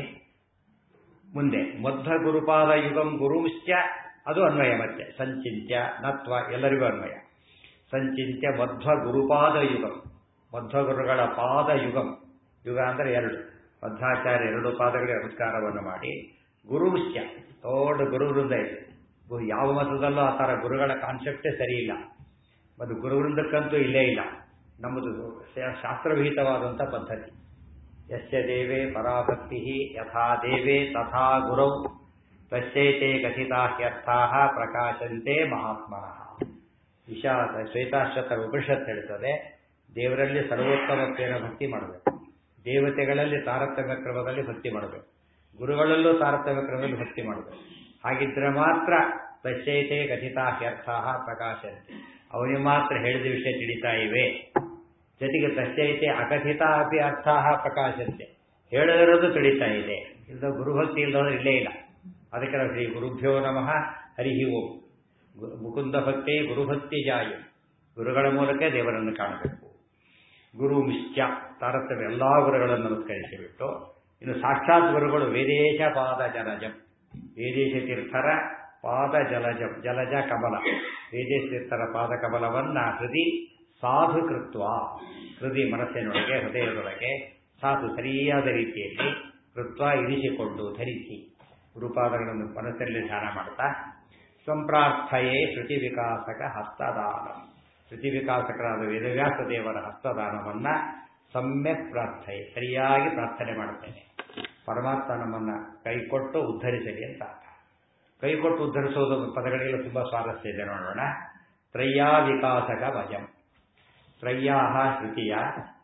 ಮುಂದೆ ಮಧ್ವ ಗುರುಪಾದ ಯುಗಂ ಗುರುಶ್ಚ ಅದು ಅನ್ವಯ ಮತ್ತೆ ಸಂಚಿತ್ಯ ನತ್ವ ಎಲ್ಲರಿಗೂ ಅನ್ವಯ ಸಂಚಿತ್ಯ ಮಧ್ವ ಗುರುಪಾದ ಯುಗಂ ಮಧ್ವ ಗುರುಗಳ ಪಾದ ಯುಗಂ ಯುಗ ಅಂದರೆ ಎರಡು ಮಧ್ವಾಚಾರ್ಯ ಎರಡು ಪಾದಗಳಿಗೆ ನಮಸ್ಕಾರವನ್ನು ಮಾಡಿ ಗುರುಶ್ಚ ದೊಡ್ಡ ಗುರುವೃಂದ ಇದೆ ಗು- ಯಾವ ಮತದಲ್ಲೂ ಆ ಥರ ಗುರುಗಳ ಕಾನ್ಸೆಪ್ಟೇ ಸರಿ ಇಲ್ಲ ಮತ್ತು ಗುರುವೃಂದಕ್ಕಂತೂ ಇಲ್ಲೇ ಇಲ್ಲ ನಮ್ಮದು ಶಾ- ಶಾಸ್ತ್ರವಿಹಿತವಾದಂಥ ಪದ್ಧತಿ ಯಸ್ಯ ದೇವೇ ಪರಾಭಕ್ತಿ ಯಥಾ ದೇವೇ ತಥಾ ಗುರೌ ತಸ್ಯೈತೆ ಕಥಿತಾಹ್ಯರ್ಥಾ ಪ್ರಕಾಶಂತೆ ಮಹಾತ್ಮನಃ ವಿಷಾ ಶ್ವೇತಾಶ್ವತರ ಉಪನಿಷತ್ ಹೇಳ್ತದೆ ದೇವರಲ್ಲಿ ಸರ್ವೋತ್ತಮತ್ವೇನ ಭಕ್ತಿ ಮಾಡಬೇಕು ದೇವತೆಗಳಲ್ಲಿ ತಾರತಮ್ಯ ಕ್ರಮದಲ್ಲಿ ಭಕ್ತಿ ಮಾಡಬೇಕು ಗುರುಗಳಲ್ಲೂ ತಾರತಮ್ಯ ಕ್ರಮದಲ್ಲಿ ಭಕ್ತಿ ಮಾಡಬೇಕು ಹಾಗಿದ್ರೆ ಮಾತ್ರ ತಸ್ಯೈತೆ ಕಥಿತಾಹ್ಯರ್ಥಾ ಪ್ರಕಾಶಂತೆ ಅವನಿಗೆ ಮಾತ್ರ ಹೇಳಿದ ವಿಷಯ ತಿಳಿತಾ ಇವೆ ಜೊತೆಗೆ ತಸ್ಯೈತೆ ಅಕಥಿತ ಅಪಿ ಅರ್ಥ ಪ್ರಕಾಶಂತೆ ಹೇಳದಿರೋದು ತಿಳಿತಾ ಇದೆ ಇಲ್ಲದ ಗುರುಭಕ್ತಿ ಇಲ್ಲದವ್ರು ಇಲ್ಲೇ ಇಲ್ಲ ಅದಕ್ಕೆ ನಾವು ಶ್ರೀ ಗುರುಭ್ಯೋ ನಮಃ ಹರಿ ಓಂ ಗು- ಮುಕುಂದ ಭಕ್ತಿ ಗುರುಭಕ್ತಿ ಜಾಯು ಗುರುಗಳ ಮೂಲಕ ದೇವರನ್ನು ಕಾಣಬೇಕು ಗುರು ಮಿಶ್ಚ ತಾರತಮ್ಯ ಎಲ್ಲಾ ಗುರುಗಳನ್ನು ನಮಸ್ಕರಿಸಿಬಿಟ್ಟು ಇನ್ನು ಸಾಕ್ಷಾತ್ ಗುರುಗಳು ವೇದೇಶ ಪಾದ ಜಲಜಂ ವೇದೇಶ ತೀರ್ಥರ ಪಾದ ಜಲಜಂ ಜಲಜ ಕಮಲ ವೇದೇಶ ತೀರ್ಥರ ಪಾದ ಕಮಲವನ್ನ ಹೃದಯ ಸಾಧು ಕೃತ್ವ ಹೃದಯ ಮನಸ್ಸಿನೊಳಗೆ ಹೃದಯದೊಳಗೆ ಸಾಧು ಸರಿಯಾದ ರೀತಿಯಲ್ಲಿ ಕೃತ್ವ ಇರಿಸಿಕೊಂಡು ಧರಿಸಿ ಗುರುಪಾದಗಳನ್ನು ಮನಸ್ಸಲ್ಲಿ ಧ್ಯಾನ ಮಾಡ್ತಾ ಸಂಪ್ರಾರ್ಥಯೇ ಶ್ರುತಿ ವಿಕಾಸಕ ಹಸ್ತದಾನ ಶ್ರುತಿ ವಿಕಾಸಕರಾದ ವೇದವ್ಯಾಸ ದೇವರ ಹಸ್ತದಾನವನ್ನ ಸಮ್ಯಕ್ ಪ್ರಾರ್ಥನೆ ಸರಿಯಾಗಿ ಪ್ರಾರ್ಥನೆ ಮಾಡುತ್ತೇನೆ ಪರಮಾತ್ಮ ನಮ್ಮನ್ನ ಕೈಕೊಟ್ಟು ಉದ್ಧರಿಸಲಿ ಅಂತ ಅರ್ಥ ಕೈಕೊಟ್ಟು ಉದ್ಧರಿಸೋದು ಪದಗಳಿಗೆಲ್ಲ ತುಂಬಾ ಸ್ವಾರಸ್ಯ ಇದೆ ನೋಡೋಣ ತ್ರಯ್ಯಾ ವಿಕಾಸಕ ಭಜಂ ತ್ರಯ್ಯಾಹ ಶ್ರುತಿಯ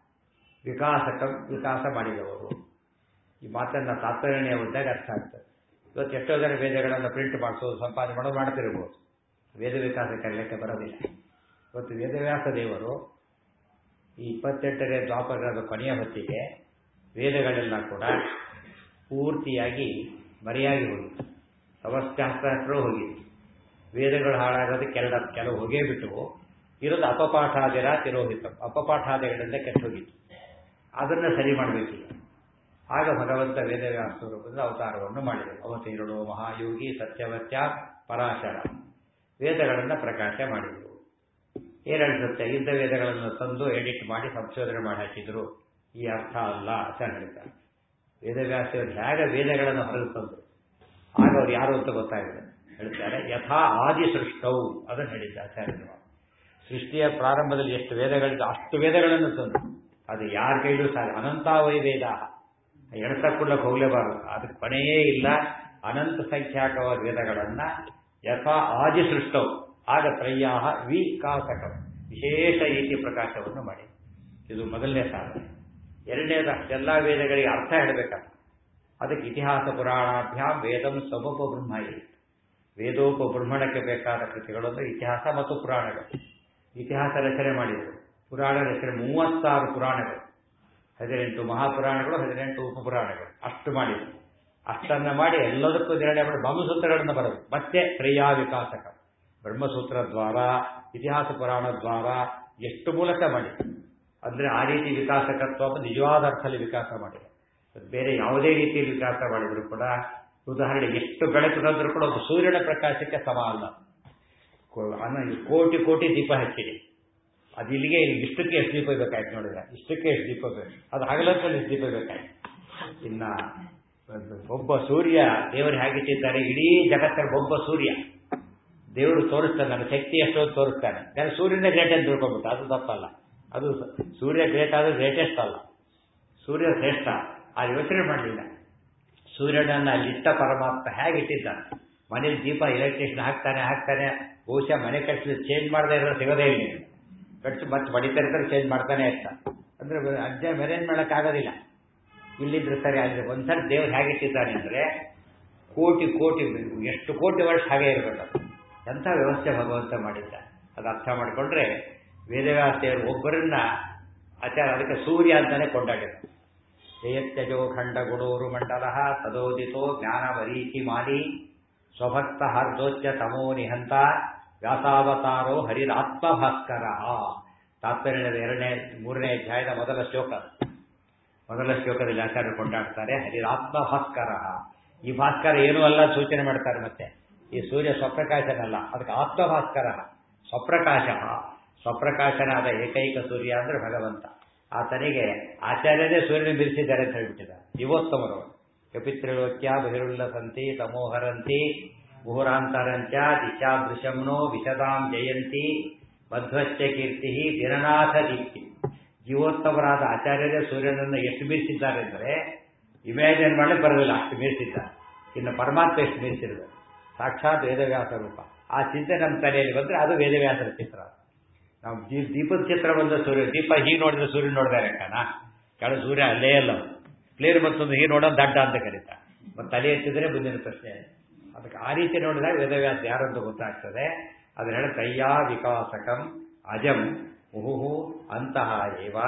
ವಿಕಾಸಕ ವಿಕಾಸ ಮಾಡಿದವರು ಈ ಮಾತನ್ನ ತಾತ್ಪರ್ಯ ಓದಿದಾಗ ಅರ್ಥ ಆಗ್ತದೆ ಇವತ್ತು ಎಷ್ಟೋ ಜನ ವೇದಗಳನ್ನು ಪ್ರಿಂಟ್ ಮಾಡಿಸೋದು ಸಂಪಾದನೆ ಮಾಡೋದು ಮಾಡ್ತಿರ್ಬೋದು ವೇದ ವಿಕಾಸ ಕರೆಯಲಿಕ್ಕೆ ಬರೋದಿಲ್ಲ ಇವತ್ತು ವೇದವ್ಯಾಸ ದೇವರು ಈ ಇಪ್ಪತ್ತೆಂಟನೇ ದ್ವಾಪರದ ಕೊನೆಯ ಹೊತ್ತಿಗೆ ವೇದಗಳೆಲ್ಲ ಕೂಡ ಪೂರ್ತಿಯಾಗಿ ಮರೆಯಾಗಿ ಹೋಗಿತ್ತು ಸಮಸ್ತಾಸ್ತ್ರಗಳು ಹೋಗಿತ್ತು ವೇದಗಳು ಹಾಳಾಗೋದು ಕೆಲ ಕೆಲವು ಹೋಗೇ ಬಿಟ್ಟು ಇರೋದು ಅಪಪಾಠಾದಿರ ತಿರೋಹಿತ ಅಪಪಾಠಾದಿಗಳಿಂದ ಕೆಟ್ಟು ಹೋಗಿತ್ತು ಅದನ್ನ ಸರಿ ಮಾಡಬೇಕೀಗ ಆಗ ಭಗವಂತ ವೇದವ್ಯಾಸ ರೂಪದ ಅವತಾರವನ್ನು ಮಾಡಿದರು ಅವತೀರ್ಣೋ ಮಹಾಯೋಗಿ ಸತ್ಯವತ್ಯ ಪರಾಶರ ವೇದಗಳನ್ನು ಪ್ರಕಾಶ ಮಾಡಿದರು ಏನನ್ಸುತ್ತೆ ಇದ್ದ ವೇದಗಳನ್ನು ತಂದು ಎಡಿಟ್ ಮಾಡಿ ಸಂಶೋಧನೆ ಮಾಡಿ ಹಾಕಿದ್ರು ಈ ಅರ್ಥ ಅಲ್ಲ ಅಂತ ಹೇಳ್ತಾರೆ ವೇದವ್ಯಾಸರು ಹೇಗೆ ವೇದಗಳನ್ನು ಹೊರಗೆ ತಂದರು ಆಗ ಅವ್ರು ಯಾರು ಅಂತ ಗೊತ್ತಾಗಿದೆ ಹೇಳ್ತಾರೆ ಯಥಾ ಆದಿ ಸೃಷ್ಟವು ಅದನ್ನು ಹೇಳಿದ್ದ ಆಚಾರ್ಯರು ಸೃಷ್ಟಿಯ ಪ್ರಾರಂಭದಲ್ಲಿ ಎಷ್ಟು ವೇದಗಳಿದೆ ಅಷ್ಟು ವೇದಗಳನ್ನು ತಂದು ಅದು ಯಾರ ಕೈಲೂ ಸಾಧ್ಯ ಅನಂತಾವೈ ವೇದ ಎಣಸಕ್ಕುಳ್ಳಕ್ಕೆ ಹೋಗಲೇಬಾರದು ಅದಕ್ಕೆ ಕೊನೆಯೇ ಇಲ್ಲ ಅನಂತ ಸಂಖ್ಯಾಕವಾದ ವೇದಗಳನ್ನು ಯಥಾ ಆದಿ ಸೃಷ್ಟವು ಆಗ ತ್ರಯ್ಯಾಹ ವಿಕಾಸಕ ವಿಶೇಷ ರೀತಿ ಪ್ರಕಾಶವನ್ನು ಮಾಡಿ ಇದು ಮೊದಲನೇ ಸಾಧನೆ ಎರಡನೇದು ಎಲ್ಲ ವೇದಗಳಿಗೆ ಅರ್ಥ ಹೇಳಬೇಕಲ್ಲ ಅದಕ್ಕೆ ಇತಿಹಾಸ ಪುರಾಣಾಭ್ಯಾಂ ವೇದಂ ಸಮೂಪ ಬ್ರಹ್ಮ ಇದೆ ವೇದೋಪ ಬ್ರಹ್ಮಣಕ್ಕೆ ಬೇಕಾದ ಕೃತಿಗಳಂದ್ರೆ ಇತಿಹಾಸ ಮತ್ತು ಪುರಾಣಗಳು ಇತಿಹಾಸ ರಚನೆ ಮಾಡಿದರು ಪುರಾಣ ರಚನೆ ಮೂವತ್ತಾರು ಪುರಾಣಗಳು ಹದಿನೆಂಟು ಮಹಾಪುರಾಣಗಳು ಹದಿನೆಂಟು ಉಪಪುರಾಣಗಳು ಅಷ್ಟು ಮಾಡಿದರು ಅಷ್ಟನ್ನ ಮಾಡಿ ಎಲ್ಲದಕ್ಕೂ ನಿರ್ಣಯ ಮಾಡಿ ಬ್ರಹ್ಮಸೂತ್ರಗಳನ್ನು ಬರಬೇಕು ಮತ್ತೆ ಕ್ರಿಯಾ ವಿಕಾಸಕ ಬ್ರಹ್ಮಸೂತ್ರ ದ್ವಾರ ಇತಿಹಾಸ ಪುರಾಣ ದ್ವಾರ ಎಷ್ಟು ಮೂಲಕ ಮಾಡಿ ಅಂದ್ರೆ ಆ ರೀತಿ ವಿಕಾಸಕತ್ವ ನಿಜವಾದ ಅರ್ಥದಲ್ಲಿ ವಿಕಾಸ ಮಾಡಿದೆ ಬೇರೆ ಯಾವುದೇ ರೀತಿಯಲ್ಲಿ ವಿಕಾಸ ಮಾಡಿದ್ರು ಕೂಡ ಉದಾಹರಣೆ ಎಷ್ಟು ಬೆಳಕು ತಂದರೂ ಕೂಡ ಒಂದು ಸೂರ್ಯನ ಪ್ರಕಾಶಕ್ಕೆ ಸಮ ಅಲ್ಲ ಕೋಟಿ ಕೋಟಿ ದೀಪ ಹಚ್ಚಿದೆ ಅದು ಇಲ್ಲಿಗೆ ಇಲ್ಲಿ ಇಷ್ಟಕ್ಕೆ ಎಷ್ಟು ದೀಪ ಬೇಕಾಯ್ತು ನೋಡಿದ್ರೆ ಇಷ್ಟಕ್ಕೆ ಎಷ್ಟು ದೀಪ ಬೇಕು ಅದು ಹಗಲತ್ತಲ್ಲಿ ಎಷ್ಟು ದೀಪ ಬೇಕಾಯ್ತು ಇನ್ನ ಒಬ್ಬ ಸೂರ್ಯ ದೇವರು ಹೇಗಿಟ್ಟಿದ್ದಾರೆ ಇಡೀ ಜಗತ್ತಿನ ಒಬ್ಬ ಸೂರ್ಯ ದೇವರು ತೋರಿಸ್ತಾನೆ ನನ್ನ ಶಕ್ತಿ ಎಷ್ಟೋ ತೋರಿಸ್ತಾನೆ ಯಾರು ಸೂರ್ಯನ ಗ್ರೇಟ್ ಅಂತ ತಿಳ್ಕೊಂಡ್ಬಿಟ್ಟು ಅದು ತಪ್ಪಲ್ಲ ಅದು ಸೂರ್ಯ ಗ್ರೇಟ್ ಆದ್ರೆ ಗ್ರೇಟೆಸ್ಟ್ ಅಲ್ಲ ಸೂರ್ಯ ಶ್ರೇಷ್ಠ ಆ ಯೋಚನೆ ಮಾಡಲಿಲ್ಲ ಸೂರ್ಯನನ್ನ ಅಲ್ಲಿಟ್ಟ ಪರಮಾತ್ಮ ಹೇಗಿಟ್ಟಿದ್ದಾನೆ ಮನೇಲಿ ದೀಪ ಎಲೆಕ್ಟ್ರಿಷನ್ ಹಾಕ್ತಾನೆ ಹಾಕ್ತಾನೆ ಬಹುಶಃ ಮನೆ ಕಟ್ಟಿಸಿ ಚೇಂಜ್ ಮಾಡದೇ ಇರೋ ಸಿಗೋದೇ ಇಲ್ಲ ಕಟ್ಸಿ ಮತ್ತೆ ಬಡಿತಾ ಚೇಂಜ್ ಮಾಡ್ತಾನೆ ಇರ್ತಾನೆ ಅಂದ್ರೆ ಅಜ್ಜ ಮೆರೇಂಜ್ ಮಾಡೋಕ್ಕಾಗೋದಿಲ್ಲ ಇಲ್ಲಿದ್ರೆ ಸರಿ ಅಲ್ಲಿ ಒಂದ್ಸರಿ ದೇವ್ರು ಹೇಗಿಟ್ಟಿದ್ದಾನೆ ಅಂದ್ರೆ ಕೋಟಿ ಕೋಟಿ ಎಷ್ಟು ಕೋಟಿ ವರ್ಷ ಹಾಗೆ ಇರಬೇಕು ಎಂಥ ವ್ಯವಸ್ಥೆ ಭಗವಂತ ಮಾಡಿದ್ದ ಅದು ಅರ್ಥ ಮಾಡಿಕೊಂಡ್ರೆ ವೇದವ್ಯಾಸೆಯವರು ಒಬ್ಬರನ್ನ ಆಚಾರ ಅದಕ್ಕೆ ಸೂರ್ಯ ಅಂತಾನೆ ಕೊಂಡಾಡಿದ್ರು ಜಯತ್ಯಜೋ ಖಂಡ ಗುಡೂರು ಮಂಡಲ ತದೋದಿತೋ ಜ್ಞಾನವರೀತಿ ಮಾಲಿ ಸ್ವಭಕ್ತ ಹರ್ದೋಚ್ಯ ತಮೋ ನಿಹಂತ ವ್ಯಾಸಾವತಾರೋ ಹರಿರಾತ್ಮಭಾಸ್ಕರ ತಾತ್ಪರ್ಯದ ಎರಡನೇ ಮೂರನೇ ಅಧ್ಯಾಯದ ಮೊದಲ ಶ್ಲೋಕ ಮೊದಲ ಶ್ಲೋಕದಲ್ಲಿ ಆಚಾರ್ಯರು ಕೊಂಡಾಡ್ತಾರೆ ಹರಿರಾತ್ಮ ಭಾಸ್ಕರ ಈ ಭಾಸ್ಕರ ಏನೂ ಅಲ್ಲ ಸೂಚನೆ ಮಾಡ್ತಾರೆ ಮತ್ತೆ ಈ ಸೂರ್ಯ ಸ್ವಪ್ರಕಾಶನಲ್ಲ ಅದಕ್ಕೆ ಆತ್ಮಭಾಸ್ಕರ ಸ್ವಪ್ರಕಾಶ ಸ್ವಪ್ರಕಾಶನಾದ ಏಕೈಕ ಸೂರ್ಯ ಅಂದ್ರೆ ಭಗವಂತ ಆತನಿಗೆ ಆಚಾರ್ಯರೇ ಸೂರ್ಯನ ಬಿರಿಸಿದ್ದಾರೆ ಅಂತ ಹೇಳ್ಬಿಟ್ಟಿದ್ದಾರೆ ಯುವೋತ್ತಮರು ಕಪಿತ್ರಿಲೋಕ್ಯ ಬಹಿರುಲ್ಲಸಂತಿ ತಮೋಹರಂತಿ ಮುಹುರಾಂತರಂಚ ದಿಶಾದೃಶಂನೋ ವಿಶದಾಂ ಜಯಂತಿ ಮಧ್ವಶ್ಚ ಕೀರ್ತಿ ದಿನನಾಥ ದೀಪ್ತಿ ಜೀವೋತ್ತಮರಾದ ಆಚಾರ್ಯರೇ ಸೂರ್ಯನನ್ನು ಎಷ್ಟು ಮೀರಿಸಿದ್ದಾರೆ ಅಂದರೆ ಇಮ್ಯಾಜಿನ್ ಮಾಡಲಿಕ್ಕೆ ಬರೋದಿಲ್ಲ ಅಷ್ಟು ಮೀರಿಸಿದ್ದಾರೆ ಇನ್ನು ಪರಮಾತ್ಮ ಎಷ್ಟು ಮೀರಿಸಿರುವುದು ಸಾಕ್ಷಾತ್ ವೇದವ್ಯಾಸ ರೂಪ ಆ ಚಿಂತೆ ನಮ್ಮ ತಲೆಯಲ್ಲಿ ಬಂದರೆ ಅದು ವೇದವ್ಯಾಸರ ಚಿತ್ರ ನಾವು ದೀಪ ದೀಪದ ಚಿತ್ರ ಬಂದ ಸೂರ್ಯ ದೀಪ ಹೀಗೆ ನೋಡಿದ್ರೆ ಸೂರ್ಯ ನೋಡಿದೆ ಲೆಕ್ಕನ ಕೆಳ ಸೂರ್ಯ ಅಲ್ಲೇ ಅಲ್ಲ ಪ್ಲೇರ್ ಮತ್ತೊಂದು ಹೀಗೆ ನೋಡೋದು ದಡ್ಡ ಅಂತ ಕರೀತಾರೆ ಮತ್ತೆ ತಲೆ ಎತ್ತಿದ್ರೆ ಮುಂದಿನ ಪ್ರಶ್ನೆ ಅದಕ್ಕೆ ಆ ರೀತಿ ನೋಡಿದಾಗ ವೇದವ್ಯಾಸ ಯಾರಂತ ಗೊತ್ತಾಗ್ತದೆ ಅದನ್ನ ಹೇಳ ತಯ್ಯಾ ವಿಕಾಸಕಂ ಅಜಂ ಮುಹುಹು ಅಂತಹ ಏವ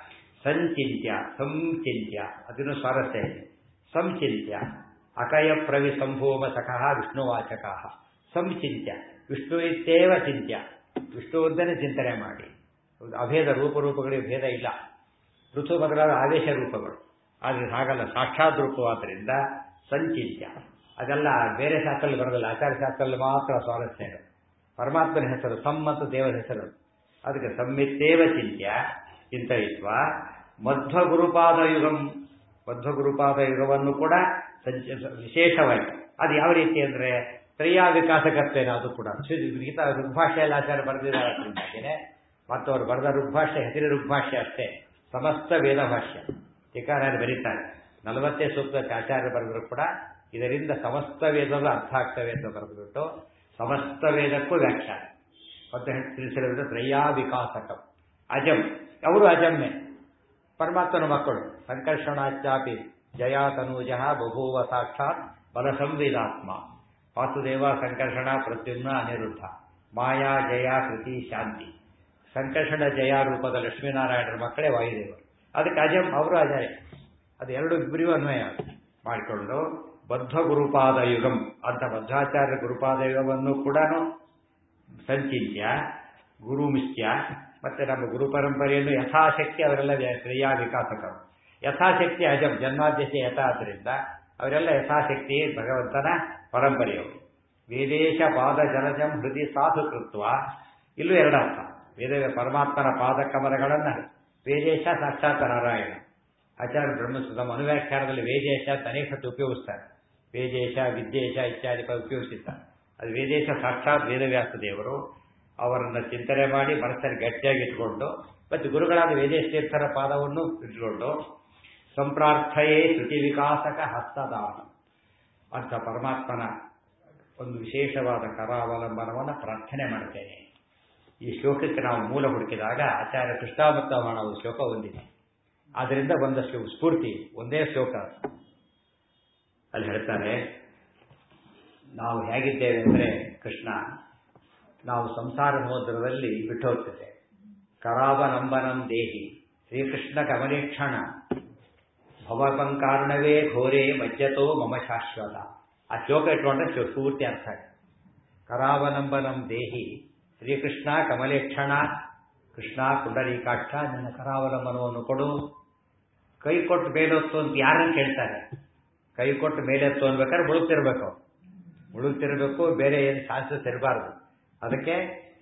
ಸಂಚಿತ್ಯ ಸಂಚಿತ್ಯ ಅದನ್ನು ಸ್ವಾರಸ್ಯ ಇದೆ ಸಂಚಿತ್ಯ ಅಕಯ ಪ್ರವಿ ಸಂಭೂಮ ಸಖಃ ವಿಷ್ಣುವಾಚಕ ಸಂಚಿತ್ಯ ವಿಷ್ಣು ಇತ್ತೇವ ಚಿಂತ್ಯ ವಿಷ್ಣುವಂತನೇ ಚಿಂತನೆ ಮಾಡಿ ಅಭೇದ ರೂಪರೂಪಗಳಿಗೆ ಭೇದ ಇಲ್ಲ ಋತು ಬದಲಾದ ಆದೇಶ ರೂಪಗಳು ಆದರೆ ಹಾಗಲ್ಲ ಸಾಕ್ಷಾತ್ ರೂಪವಾದ್ದರಿಂದ ಸಂಚಿತ್ಯ ಅದೆಲ್ಲ ಬೇರೆ ಶಾಸ್ತ್ರದಲ್ಲಿ ಬರೋದಿಲ್ಲ ಆಚಾರ್ಯ ಶಾಸ್ತ್ರದಲ್ಲಿ ಮಾತ್ರ ಸ್ವಾರಸ್ಯ ಇದೆ ಪರಮಾತ್ಮನ ಹೆಸರು ಸಮ್ ಮತ್ತು ದೇವರ ಹೆಸರು ಅದಕ್ಕೆ ಸಂಮಿತ್ತೇವ ಚಿಂತ್ಯ ಚಿಂತಯಿತ್ವ ಮಧ್ವಗುರುಪಾದ ಯುಗಂ ಮಧ್ವಗುರುಪಾದ ಯುಗವನ್ನು ಕೂಡ ಸಂಚ ವಿಶೇಷವಾಗಿ ಅದು ಯಾವ ರೀತಿ ಅಂದರೆ ತ್ರಯ್ಯಾ ವಿಕಾಸಕತ್ವೇನ ಅದು ಕೂಡ ಗೀತಾ ಋಗ್ಭಾಷೆಯಲ್ಲಿ ಆಚಾರ್ಯ ಬರೆದಿದ್ದಾರೆ ಅದರಿಂದಾಗಿನೇ ಮತ್ತು ಅವರು ಬರೆದ ಋಗ್ಭಾಷೆ ಹೆಸರಿ ಋಗ್ಭಾಷೆ ಅಷ್ಟೇ ಸಮಸ್ತ ವೇದ ಭಾಷ್ಯ ಟೀಕಾರಾಯರು ಬರೀತಾರೆ ನಲವತ್ತೇ ಸೂಕ್ತಕ್ಕೆ ಆಚಾರ್ಯ ಬರೆದರೂ ಕೂಡ ಇದರಿಂದ ಸಮಸ್ತ ವೇದದ ಅರ್ಥ ಆಗ್ತವೆ ಅಂತ ಬರೆದುಬಿಟ್ಟು ಸಮಸ್ತ ವೇದಕ್ಕೂ ವ್ಯಾಖ್ಯಾನ ಮತ್ತೆ ತಿಳಿಸಿರೋದು ತ್ರಯ್ಯಾ ವಿಕಾಸಕ ಅಜಂ ಅವರು ಅಜಮ್ಮೆ ಪರಮಾತ್ಮನ ಮಕ್ಕಳು ಸಂಕರ್ಷಣಾಚಾಪಿ ಜಯಾ ತನೂಜ ಬಭೂವ ಸಾಕ್ಷಾತ್ ಬಲ ಸಂವೇದಾತ್ಮ ವಾಸುದೇವ ಸಂಕರ್ಷಣ ಪ್ರದ್ಯುಮ್ನ ಅನಿರುದ್ಧ ಮಾಯಾ ಜಯ ಕೃತಿ ಶಾಂತಿ ಸಂಕರ್ಷಣ ಜಯ ರೂಪದ ಲಕ್ಷ್ಮೀನಾರಾಯಣರ ಮಕ್ಕಳೇ ವಾಯುದೇವರು ಅದಕ್ಕೆ ಅಜಂ ಅವರು ಅಜಯ ಅದು ಎರಡು ಇಬ್ಬರಿಗೂ ಅನ್ವಯ ಮಾಡಿಕೊಂಡು ಬದ್ಧ ಗುರುಪಾದ ಯುಗಂ ಅಂತ ಬದ್ಧಾಚಾರ್ಯ ಗುರುಪಾದ ಯುಗವನ್ನು ಕೂಡ ಸಂಚಿತ್ಯ ಗುರುಮಿಷ್ಯ ಮತ್ತೆ ನಮ್ಮ ಗುರು ಪರಂಪರೆಯನ್ನು ಯಥಾಶಕ್ತಿ ಅವರೆಲ್ಲ ಕ್ರಿಯಾ ವಿಕಾಸಕರು ಯಥಾಶಕ್ತಿ ಅಜಂ ಜನ್ಮಾದ್ಯತೆ ಯಥಾ ಆದ್ದರಿಂದ ಅವರೆಲ್ಲ ಯಥಾಶಕ್ತಿ ಭಗವಂತನ ಪರಂಪರೆಯವರು ವೇದೇಶ ಪಾದ ಜಲಜಂ ಹೃದಯ ಸಾಧು ಕೃತ್ವ ಇಲ್ಲೂ ಎರಡರ್ಥ ವೇದ ಪರಮಾತ್ಮನ ಪಾದ ಕಮಲಗಳನ್ನು ವೇದೇಶ ಸಾಕ್ಷಾತ್ ನಾರಾಯಣ ಆಚಾರ್ಯ ಬ್ರಹ್ಮಸುತ ಅನುವ್ಯಾಖ್ಯಾನದಲ್ಲಿ ವೇದೇಶ ಅಂತ ಅನೇಕ ಸತಿ ಉಪಯೋಗಿಸ್ತಾರೆ ವೇದೇಶ ವಿದ್ಯೇಶ ಇತ್ಯಾದಿ ಪದ ಉಪಯೋಗಿಸಿದ್ದಾರೆ ಅದು ವೇದೇಶ ಸಾಕ್ಷಾತ್ ವೇದವ್ಯಾಸ ದೇವರು ಅವರನ್ನು ಚಿಂತನೆ ಮಾಡಿ ಮನಸ್ಸಲ್ಲಿ ಗಟ್ಟಿಯಾಗಿ ಇಟ್ಕೊಂಡು ಮತ್ತು ಗುರುಗಳಾದ ವೇದೇಶ್ತೀರ್ಥರ ಪಾದವನ್ನು ಇಟ್ಕೊಂಡು ಸಂಪ್ರಾರ್ಥಯೇ ಶ್ರುತಿ ವಿಕಾಸಕ ಹಸ್ತದಾನ ಅಂತ ಪರಮಾತ್ಮನ ಒಂದು ವಿಶೇಷವಾದ ಕರಾವಲಂಬನವನ್ನು ಪ್ರಾರ್ಥನೆ ಮಾಡ್ತೇನೆ ಈ ಶ್ಲೋಕಕ್ಕೆ ನಾವು ಮೂಲ ಹುಡುಕಿದಾಗ ಆಚಾರ್ಯ ಕೃಷ್ಣಾಮೃತ ಮಾಡೋ ಶ್ಲೋಕ ಹೊಂದಿದೆ ಆದ್ದರಿಂದ ಒಂದಷ್ಟು ಸ್ಫೂರ್ತಿ ಒಂದೇ ಶ್ಲೋಕ ಅಲ್ಲಿ ಹೇಳ್ತಾರೆ ನಾವು ಹೇಗಿದ್ದೇವೆ ಅಂದರೆ ಕೃಷ್ಣ ನಾವು ಸಂಸಾರ ಸಮುದ್ರದಲ್ಲಿ ಬಿಟ್ಟು ಹೋಗ್ತದೆ ಕರಾವಲಂಬನಂ ದೇಹಿ ಶ್ರೀಕೃಷ್ಣ ಕಮಲೇಕ್ಷಣ ಭವಪಂಕಾರ್ಣವೇ ಘೋರೆ ಮಜ್ಜತೋ ಮಮ ಶಾಶ್ವತ ಆ ಶ್ಲೋಕ ಇಟ್ಕೊಂಡ್ರೆ ಪೂರ್ತಿ ಅರ್ಥ ಕರಾವಲಂಬನಂ ದೇಹಿ ಶ್ರೀಕೃಷ್ಣ ಕಮಲೇಕ್ಷಣ ಕೃಷ್ಣ ಪುಂಡರೀಕಾಕ್ಷ ನಿನ್ನ ಕರಾವಲಂಬನವನ್ನು ಕೊಡು ಕೈ ಕೊಟ್ಟು ಮೇಲೊತ್ತು ಅಂತ ಯಾರನ್ನು ಕೇಳ್ತಾರೆ ಕೈ ಕೊಟ್ಟು ಮೇಲೆತ್ತು ಅನ್ಬೇಕಾದ್ರೆ ಮುಳುಗ್ತಿರ್ಬೇಕು ಮುಳುಗ್ತಿರ್ಬೇಕು ಬೇರೆ ಏನು ಚಾನ್ಸಸ್ ಇರಬಾರ್ದು ಅದಕ್ಕೆ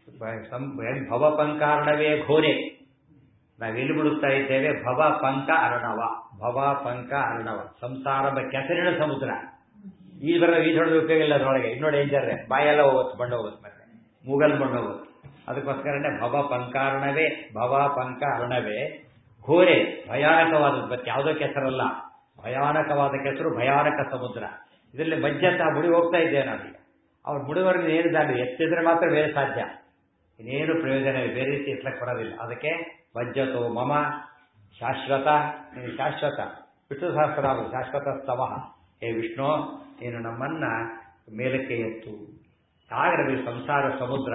ಭವ ಪಂಕಾರ್ಣವೇ ಘೋರೆ ನಾವೆಲ್ಲಿ ಮುಳುಗ್ತಾ ಇದ್ದೇವೆ ಭವ ಪಂಕ ಅರ್ಣವ ಭವ ಪಂಕ ಅರ್ಣವ ಸಂಸಾರ ಕೆಸರಿನ ಸಮುದ್ರ ಈ ಬರೋ ಈಜೊಡೆದ ಉಪಯೋಗ ಇಲ್ಲ ಅದರೊಳಗೆ ಇನ್ನೂ ಡೇಂಜರ್ ಬಾಯೆಲ್ಲ ಹೋಗುತ್ತೆ ಬಂಡ ಹೋಗುತ್ತೆ ಮತ್ತೆ ಮೂಗಲ್ ಬಂಡ ಹೋಗುತ್ತೆ ಅದಕ್ಕೋಸ್ಕರನೇ ಭವ ಪಂಕಾರ್ಣವೇ ಭವ ಪಂಕ ಅರ್ಣವೇ ಘೋರೆ ಭಯಾನಕವಾದದ್ದು ಮತ್ತೆ ಯಾವುದೋ ಕೆಸರಲ್ಲ ಭಯಾನಕವಾದ ಕೆಸರು ಭಯಾನಕ ಸಮುದ್ರ ಇದರಲ್ಲಿ ಮಜ್ಜಂತ ಮುಡಿ ಹೋಗ್ತಾ ಇದ್ದೇವೆ ನಾವೀಗ ಅವ್ರು ಮುಡಿವರೆಗೆ ಏನು ದಾರಿ ಎತ್ತಿದ್ರೆ ಮಾತ್ರ ಬೇರೆ ಸಾಧ್ಯ ಇನ್ನೇನು ಪ್ರಯೋಜನ ಇಲ್ಲ ಬೇರೆ ರೀತಿ ಎತ್ತಲಕ್ಕೆ ಬರೋದಿಲ್ಲ ಅದಕ್ಕೆ ವಜ್ಜತೋ ಮಮ ಶಾಶ್ವತ ನೀನು ಶಾಶ್ವತ ವಿಷ್ಣು ಸಹಸ್ರಾಮ ಶಾಶ್ವತ ಸ್ತವ ಹೇ ವಿಷ್ಣು ನೀನು ನಮ್ಮನ್ನ ಮೇಲಕ್ಕೆ ಎತ್ತು ಆಗರವಿ ಸಂಸಾರ ಸಮುದ್ರ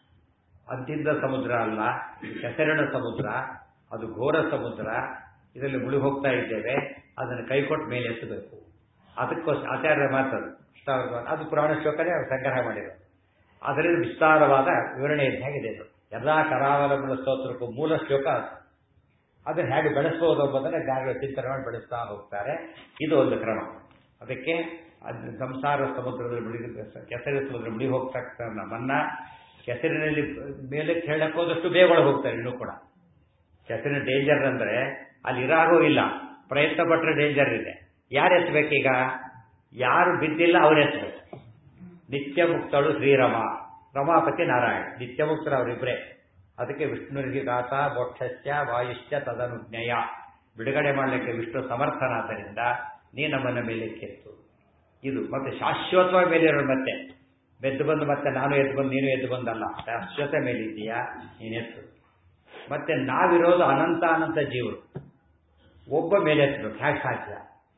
ಅಂತಿದ್ದ ಸಮುದ್ರ ಅಲ್ಲ ಕೆಸರಿನ ಸಮುದ್ರ ಅದು ಘೋರ ಸಮುದ್ರ ಇದರಲ್ಲಿ ಮುಳುಗಿ ಹೋಗ್ತಾ ಇದ್ದೇವೆ ಅದನ್ನು ಕೈಕೊಟ್ಟು ಮೇಲೆ ಎತ್ತಬೇಕು ಅದಕ್ಕೋಸ್ಕರ ಆಚಾರ್ಯರ ಮಾತದು ಅದು ಪುರಾಣ ಶ್ಲೋಕನೇ ಸಂಗ್ರಹ ಮಾಡಿರೋದು ಅದರಿಂದ ವಿಸ್ತಾರವಾದ ವಿವರಣೆ ಹೇಗಿದೆ ಇದು ಎಲ್ಲ ಕರಾವಲಂಬನ ಸ್ತೋತ್ರಕ್ಕೂ ಮೂಲ ಶ್ಲೋಕ ಅದನ್ನು ಹೇಗೆ ಬೆಳೆಸಬಹುದು ಎಂಬುದನ್ನು ಜ್ಞಾನಿಗಳು ಚಿಂತನೆ ಮಾಡಿ ಬೆಳೆಸ್ತಾ ಹೋಗ್ತಾರೆ ಇದು ಒಂದು ಕ್ರಮ ಅದಕ್ಕೆ ಅದು ಸಂಸಾರ ಸಮುದ್ರದಲ್ಲಿ ಮುಳುಗಿ ಕೆಸರಿನ ಸಮುದ್ರ ಮುಳುಗಿ ಹೋಗ್ತಾ ನಮ್ಮನ್ನ ಕೆಸರಿನಲ್ಲಿ ಮೇಲೆ ಹೇಳಕ್ಕೆ ಹೋದಷ್ಟು ಬೇಗ ಒಳಗೆ ಹೋಗ್ತಾರೆ ಇನ್ನೂ ಕೂಡ ಕೆಸರಿನ ಡೇಂಜರ್ ಅಂದ್ರೆ ಅಲ್ಲಿ ಇರಾಗೂ ಇಲ್ಲ ಪ್ರಯತ್ನ ಪಟ್ಟರೆ ಡೇಂಜರ್ ಇದೆ ಯಾರು ಎತ್ತಬೇಕೀಗ ಯಾರು ಬಿದ್ದಿಲ್ಲ ಅವ್ರು ಎತ್ತಬೇಕು ನಿತ್ಯ ಮುಕ್ತಳು ಶ್ರೀರಮ ರಮಾಪತಿ ನಾರಾಯಣ ನಿತ್ಯ ಮುಕ್ತರು ಅವರಿಬ್ಬರೇ ಅದಕ್ಕೆ ವಿಷ್ಣುವಿಗೆ ಗಾತ ಮೋಕ್ಷಸ್ಯ ವಾಯುಶ್ಚ ತದನುಜ್ಞಯ ಬಿಡುಗಡೆ ಮಾಡಲಿಕ್ಕೆ ವಿಷ್ಣು ಸಮರ್ಥನಾದ್ದರಿಂದ ನೀ ನಮ್ಮನ್ನ ಮೇಲೆ ಕೆತ್ತು ಇದು ಮತ್ತೆ ಶಾಶ್ವತವಾಗಿ ಮೇಲಿರೋರು ಮತ್ತೆ ಬೆದ್ದು ಬಂದು ಮತ್ತೆ ನಾನು ಎದ್ದು ಬಂದು ನೀನು ಎದ್ದು ಬಂದಲ್ಲ ಶಾಶ್ವತ ಮೇಲಿದ್ದೀಯಾ ನೀನೆತ್ತು ಮತ್ತೆ ನಾವಿರೋದು ಅನಂತ ಅನಂತ ಜೀವರು ಒಬ್ಬ ಮೇಲೆ ಎತ್ತಬೇಕು ಹೇಗೆ ಸಾಧ್ಯ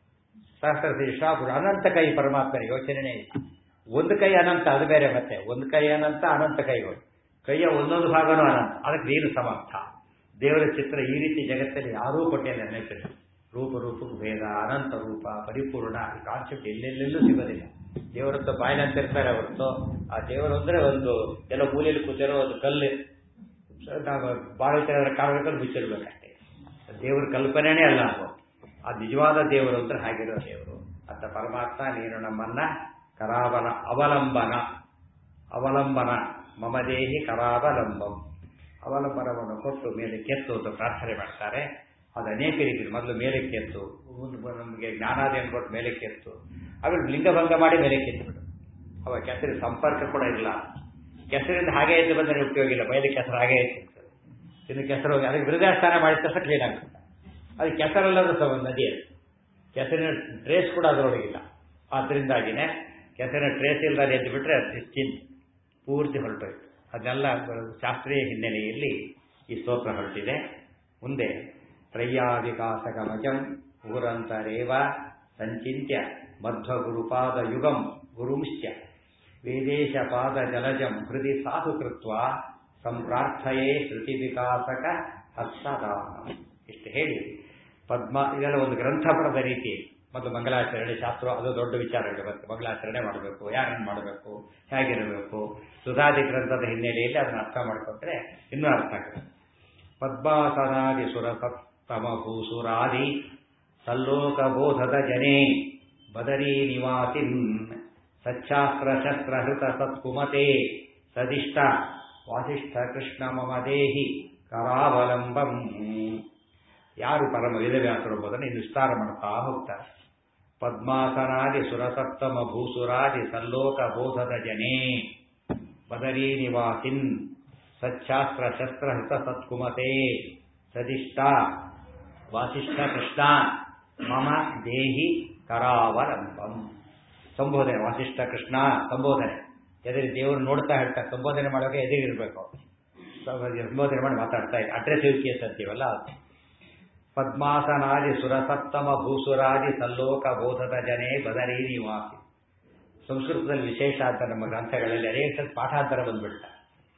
ಸಹಸ್ರ ಶ್ರೀಶ್ವಾಪುರು ಅನಂತ ಕೈ ಪರಮಾತ್ಮನ ಯೋಚನೆ ಒಂದು ಕೈ ಅನಂತ ಅದು ಬೇರೆ ಮತ್ತೆ ಒಂದು ಕೈ ಅನಂತ ಅನಂತ ಕೈಗಳು ಕೈಯ ಒಂದೊಂದು ಭಾಗನೂ ಅನಂತ ಅದಕ್ಕೆ ನೀನು ಸಮರ್ಥ ದೇವರ ಚಿತ್ರ ಈ ರೀತಿ ಜಗತ್ತಲ್ಲಿ ಯಾರೂ ಕೊಟ್ಟಿಲ್ಲ ನೆನಪಿಲ್ಲ ರೂಪ ರೂಪಕ್ಕೆ ಭೇದ ಅನಂತ ರೂಪ ಪರಿಪೂರ್ಣ ಈ ಕಾನ್ಸೆಪ್ಟ್ ಎಲ್ಲೆಲ್ಲೆಲ್ಲೂ ಸಿಗೋದಿಲ್ಲ ದೇವರದ್ದು ಬಾಯಿನ ಅಂತ ಇರ್ತಾರೆ ಹೊರತು ಆ ದೇವರು ಅಂದ್ರೆ ಒಂದು ಎಲ್ಲ ಮೂಲೆಯಲ್ಲಿ ಕೂತಿರೋ ಒಂದು ಕಲ್ಲು ನಾವು ಬಾಳಿತರ ಕಾರಣಗಳು ಮುಚ್ಚಿರ್ಬೇಕಷ್ಟೇ ದೇವರ ಕಲ್ಪನೆನೇ ಅಲ್ಲ ಅದು ಆ ನಿಜವಾದ ದೇವರು ಅಂದ್ರೆ ಹಾಗಿರೋ ದೇವರು ಅಂತ ಪರಮಾತ್ಮ ನೀನು ನಮ್ಮನ್ನ ಕರಾವಲ ಅವಲಂಬನ ಅವಲಂಬನ ಮಮ ದೇಹಿ ಕರಾವಲಂಬಂ ಅವಲಂಬನವನ್ನು ಕೊಟ್ಟು ಮೇಲೆ ಕೆತ್ತು ಅಂತ ಪ್ರಾರ್ಥನೆ ಮಾಡ್ತಾರೆ ಅದು ಅನೇಕ ರೀತಿ ಮೊದಲು ಮೇಲೆ ಕೆತ್ತು ನಮಗೆ ಜ್ಞಾನಾದೇನ ಕೊಟ್ಟು ಮೇಲೆ ಕೆತ್ತು ಆಮೇಲೆ ಲಿಂಗಭಂಗ ಮಾಡಿ ಮೇಲೆ ಕೆತ್ತಿಬಿಡು ಅವ ಕೆಸರಿ ಸಂಪರ್ಕ ಕೂಡ ಇಲ್ಲ ಕೆಸರಿಂದ ಹಾಗೆ ಎದ್ದು ಬಂದರೆ ಉಪಯೋಗ ಇಲ್ಲ ಮೇಲೆ ಕೆಸರು ಹಾಗೆ ಎತ್ತಿರ್ತದೆ ಇನ್ನು ಕೆಸರು ಹೋಗಿ ಅದಕ್ಕೆ ಹೃದಯಸ್ಥಾನ ಮಾಡಿದ ತಕ್ಷಣ ಕ್ಲೀನ್ ಆಗುತ್ತೆ ಅದು ಕೆಸರಲ್ಲದ ಸಹ ನದಿ ಅದು ಕೆಸರಿನ ಟ್ರೇಸ್ ಕೂಡ ಅದರೊಳಗಿಲ್ಲ ಆದ್ದರಿಂದಾಗಿನೇ ಕೆಸರಿನ ಟ್ರೇಸ್ ಇಲ್ಲದೆ ಎದ್ದು ಬಿಟ್ರೆ ಚಿಂತೆ ಪೂರ್ತಿ ಹೊರಟೋಯ್ತು ಅದನ್ನೆಲ್ಲ ಶಾಸ್ತ್ರೀಯ ಹಿನ್ನೆಲೆಯಲ್ಲಿ ಈ ಸ್ತೋತ್ರ ಹೊರಟಿದೆ ಮುಂದೆ ತ್ರಯ್ಯಾವಿಕಾಸಗಮಜಂ ಊರಂತರೇವ ಸಂಚಿತ್ಯ ಮಧ್ವಗುರುಪಾದ ಯುಗಂ ಗುರುಂಶ್ಚ ವೇದೇಶ ಪಾದ ಜಲಜಂ ಹೃದಯ ಸಾಧು ಕೃತ್ವ ಸಂಪ್ರಾರ್ಥಯೇ ಶ್ರುತಿ ವಿಕಾಸಕ ಹಸ್ತದಾನ ಇಷ್ಟು ಹೇಳಿ ಪದ್ಮ ಇದೆಲ್ಲ ಒಂದು ಗ್ರಂಥ ಬರದ ರೀತಿ ಮತ್ತು ಮಂಗಲಾಚರಣೆ ಶಾಸ್ತ್ರ ಅದು ದೊಡ್ಡ ವಿಚಾರಗಳು ಬರುತ್ತೆ ಮಂಗಲಾಚರಣೆ ಮಾಡಬೇಕು ಯಾರನ್ನು ಮಾಡಬೇಕು ಹೇಗಿರಬೇಕು ಸುಧಾದಿ ಗ್ರಂಥದ ಹಿನ್ನೆಲೆಯಲ್ಲಿ ಅದನ್ನು ಅರ್ಥ ಮಾಡಿಕೊಂಡ್ರೆ ಇನ್ನೂ ಅರ್ಥ ಆಗುತ್ತೆ ಪದ್ಮಾಸನಾದಿ ಸುರ ಸಪ್ತಮ ಭೂಸುರಾದಿ ಸಲ್ಲೋಕಬೋಧದ ಜನೇ ಬದರೀ ನಿವಾಸಿನ್ ಸಚ್ಛಾಸ್ತ್ರ ಶಸ್ತ್ರಹೃತ ಸತ್ಕುಮತೆ ಸದಿಷ್ಟ ವಾಸಿಷ್ಠ ಕೃಷ್ಣ ಮಮ ದೇಹಿ ಕರಾವಲಂಬಂ ಯಾರು ಪರಮ ವೇದವ್ಯಾಸರು ಎಂಬುದನ್ನು ಇದು ವಿಸ್ತಾರ ಮಾಡ್ತಾ ಹೋಗ್ತಾರೆ ಪದ್ಮಾಸನಾದಿ ಸುರಸತ್ತಮ ಭೂಸುರಾದಿ ಸಲ್ಲೋಕ ಬೋಧದ ಜನೇ ಬದರೀ ನಿವಾಸಿನ್ ಸಚ್ಛಾಸ್ತ್ರ ಶಸ್ತ್ರಹೃತ ಸತ್ಕುಮತೆ ಸದಿಷ್ಟ ವಾಸಿಷ್ಠ ಕೃಷ್ಣ ಮಮ ದೇಹಿ ಕರಾವಲಂಬಂ ಸಂಬೋಧನೆ ವಾಸಿಷ್ಠ ಕೃಷ್ಣ ಸಂಬೋಧನೆ ಎದುರು ದೇವರು ನೋಡ್ತಾ ಹೇಳ್ತಾ ಸಂಬೋಧನೆ ಮಾಡೋಕೆ ಎದುರಿಗಿರ್ಬೇಕು ಸಂಬೋಧನೆ ಮಾಡಿ ಮಾತಾಡ್ತಾ ಇದ್ದೆ ಅಡ್ರೆಸ್ ಕೇಸ್ ಅಂತೀವಲ್ಲ ಪದ್ಮಾಸನಾದಿ ಸುರಸತ್ತಮ ಭೂಸುರಾದಿ ಸಲ್ಲೋಕ ಬೋಧದ ಜನೇ ಬದರಿ ನಿವಾಸಿ ಸಂಸ್ಕೃತದಲ್ಲಿ ವಿಶೇಷ ಅಂತ ನಮ್ಮ ಗ್ರಂಥಗಳಲ್ಲಿ ಅನೇಕ ಪಾಠಾಂತರ ಬಂದ್ಬಿಡ್ತಾರೆ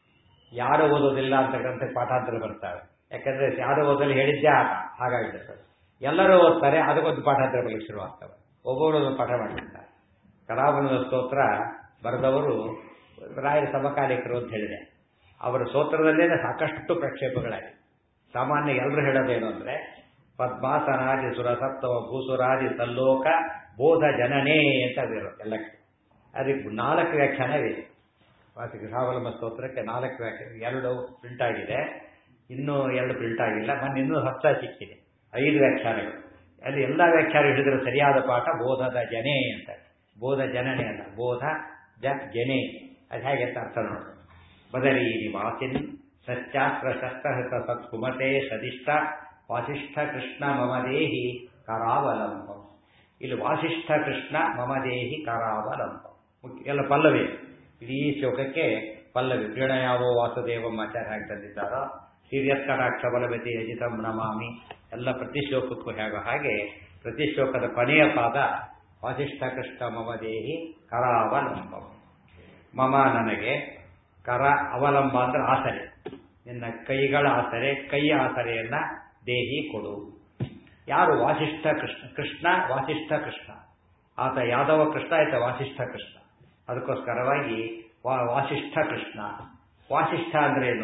ಯಾರು ಓದೋದಿಲ್ಲ ಅಂತ ಗ್ರಂಥಕ್ಕೆ ಪಾಠಾಂತರ ಬರ್ತಾರೆ ಯಾಕಂದ್ರೆ ಯಾರು ಓದಲು ಹೇಳಿದ್ದೇ ಆಟ ಹಾಗಾಗಿಬಿಡುತ್ತೆ ಎಲ್ಲರೂ ಓದ್ತಾರೆ ಅದಕ್ಕೊಂದು ಪಾಠಾಂತರ ಬರಲಿಕ್ಕೆ ಶುರುವಾಗ್ತವೆ ಒಬ್ಬೊಬ್ಬರು ಒಂದು ಪಾಠ ಮಾಡಿರ್ತಾರೆ ಕಲಾವನದ ಸ್ತೋತ್ರ ಬರೆದವರು ರಾಯರ ಸಮಕಾಲಿಕರು ಅಂತ ಹೇಳಿದೆ ಅವರ ಸ್ತೋತ್ರದಲ್ಲೇ ಸಾಕಷ್ಟು ಪ್ರಕ್ಷೇಪಗಳಾಗಿದೆ ಸಾಮಾನ್ಯ ಎಲ್ಲರೂ ಹೇಳೋದೇನು ಅಂದ್ರೆ ಪದ್ಮಾಸನಾದಿ ಸುರಸತ್ವ ಭೂಸುರಾದಿ ಸಲ್ಲೋಕ ಬೋಧ ಜನನೇ ಅಂತ ಅದಿರುತ್ತೆ ಎಲ್ಲಕ್ಕೆ ಅದಕ್ಕೆ ನಾಲ್ಕು ವ್ಯಾಖ್ಯಾನವಿದೆ ವಾಸಿಕ ಸಾವಲಂಬ ಸ್ತೋತ್ರಕ್ಕೆ ನಾಲ್ಕು ವ್ಯಾಖ್ಯಾನ ಎರಡು ಪ್ರಿಂಟ್ ಆಗಿದೆ ಇನ್ನೂ ಎರಡು ಪ್ರಿಂಟ್ ಆಗಿಲ್ಲ ಮೊನ್ನೆ ಇನ್ನೂ ಹತ್ತ ಸಿಕ್ಕಿದೆ ಐದು ವ್ಯಾಖ್ಯಾನಗಳು ಅಲ್ಲಿ ಎಲ್ಲ ವ್ಯಾಖ್ಯಾನ ಹಿಡಿದ್ರೆ ಸರಿಯಾದ ಪಾಠ ಬೋಧದ ಜನೇ ಅಂತ ಬೋಧ ಜನನೇ ಅಲ್ಲ ಬೋಧ ಜ ಜನೇ ಅದು ಹೇಗೆ ಅಂತ ಅರ್ಥ ನೋಡೋಣ ಬದರಿ ನಿವಾಸಿನ್ ಸತ್ಯಾಸ್ತ್ರ ಶಸ್ತ್ರಹೃತ ಸತ್ಕುಮತೆ ಸದಿಷ್ಟ ವಾಸಿಷ್ಠ ಕೃಷ್ಣ ಮಮ ದೇಹಿ ಕರಾವಲಂಬಂ ಇಲ್ಲಿ ವಾಸಿಷ್ಠ ಕೃಷ್ಣ ಮಮ ದೇಹಿ ಕರಾವಲಂಬಂ ಮುಖ್ಯ ಎಲ್ಲ ಪಲ್ಲವಿ ಇಡೀ ಶ್ಲೋಕಕ್ಕೆ ಪಲ್ಲವಿ ಪ್ರೀಣಯಾವೋ ವಾಸುದೇವಂ ಆಚಾರ್ಯ ಹೇಗೆ ತಂದಿದ್ದಾರೋ ಹಿರಿಯತ್ಕಟಾಕ್ಷ ಬಲವತಿ ಯಜಿತಂ ನಮಾಮಿ ಎಲ್ಲ ಪ್ರತಿ ಶ್ಲೋಕಕ್ಕೂ ಹೇಗೋ ಹಾಗೆ ಪ್ರತಿ ಶ್ಲೋಕದ ಕೊನೆಯ ಪಾದ ವಾಸಿಷ್ಠ ಕೃಷ್ಣ ಮಮ ದೇಹಿ ಕರಾವಲಂಬಂ ಮಮ ನನಗೆ ಕರ ಅವಲಂಬ ಅಂದ್ರೆ ಆಸರೆ ನಿನ್ನ ಕೈಗಳ ಆಸರೆ ಕೈಯ ಆಸರೆಯನ್ನ ದೇಹಿ ಕೊಡು ಯಾರು ವಾಸಿಷ್ಠ ಕೃಷ್ಣ ಕೃಷ್ಣ ವಾಸಿಷ್ಠ ಕೃಷ್ಣ ಆತ ಯಾದವ ಕೃಷ್ಣ ಆಯ್ತ ವಾಸಿಷ್ಠ ಕೃಷ್ಣ ಅದಕ್ಕೋಸ್ಕರವಾಗಿ ವಾಸಿಷ್ಠ ಕೃಷ್ಣ ವಾಸಿಷ್ಠ ಅಂದ್ರೆ ಏನು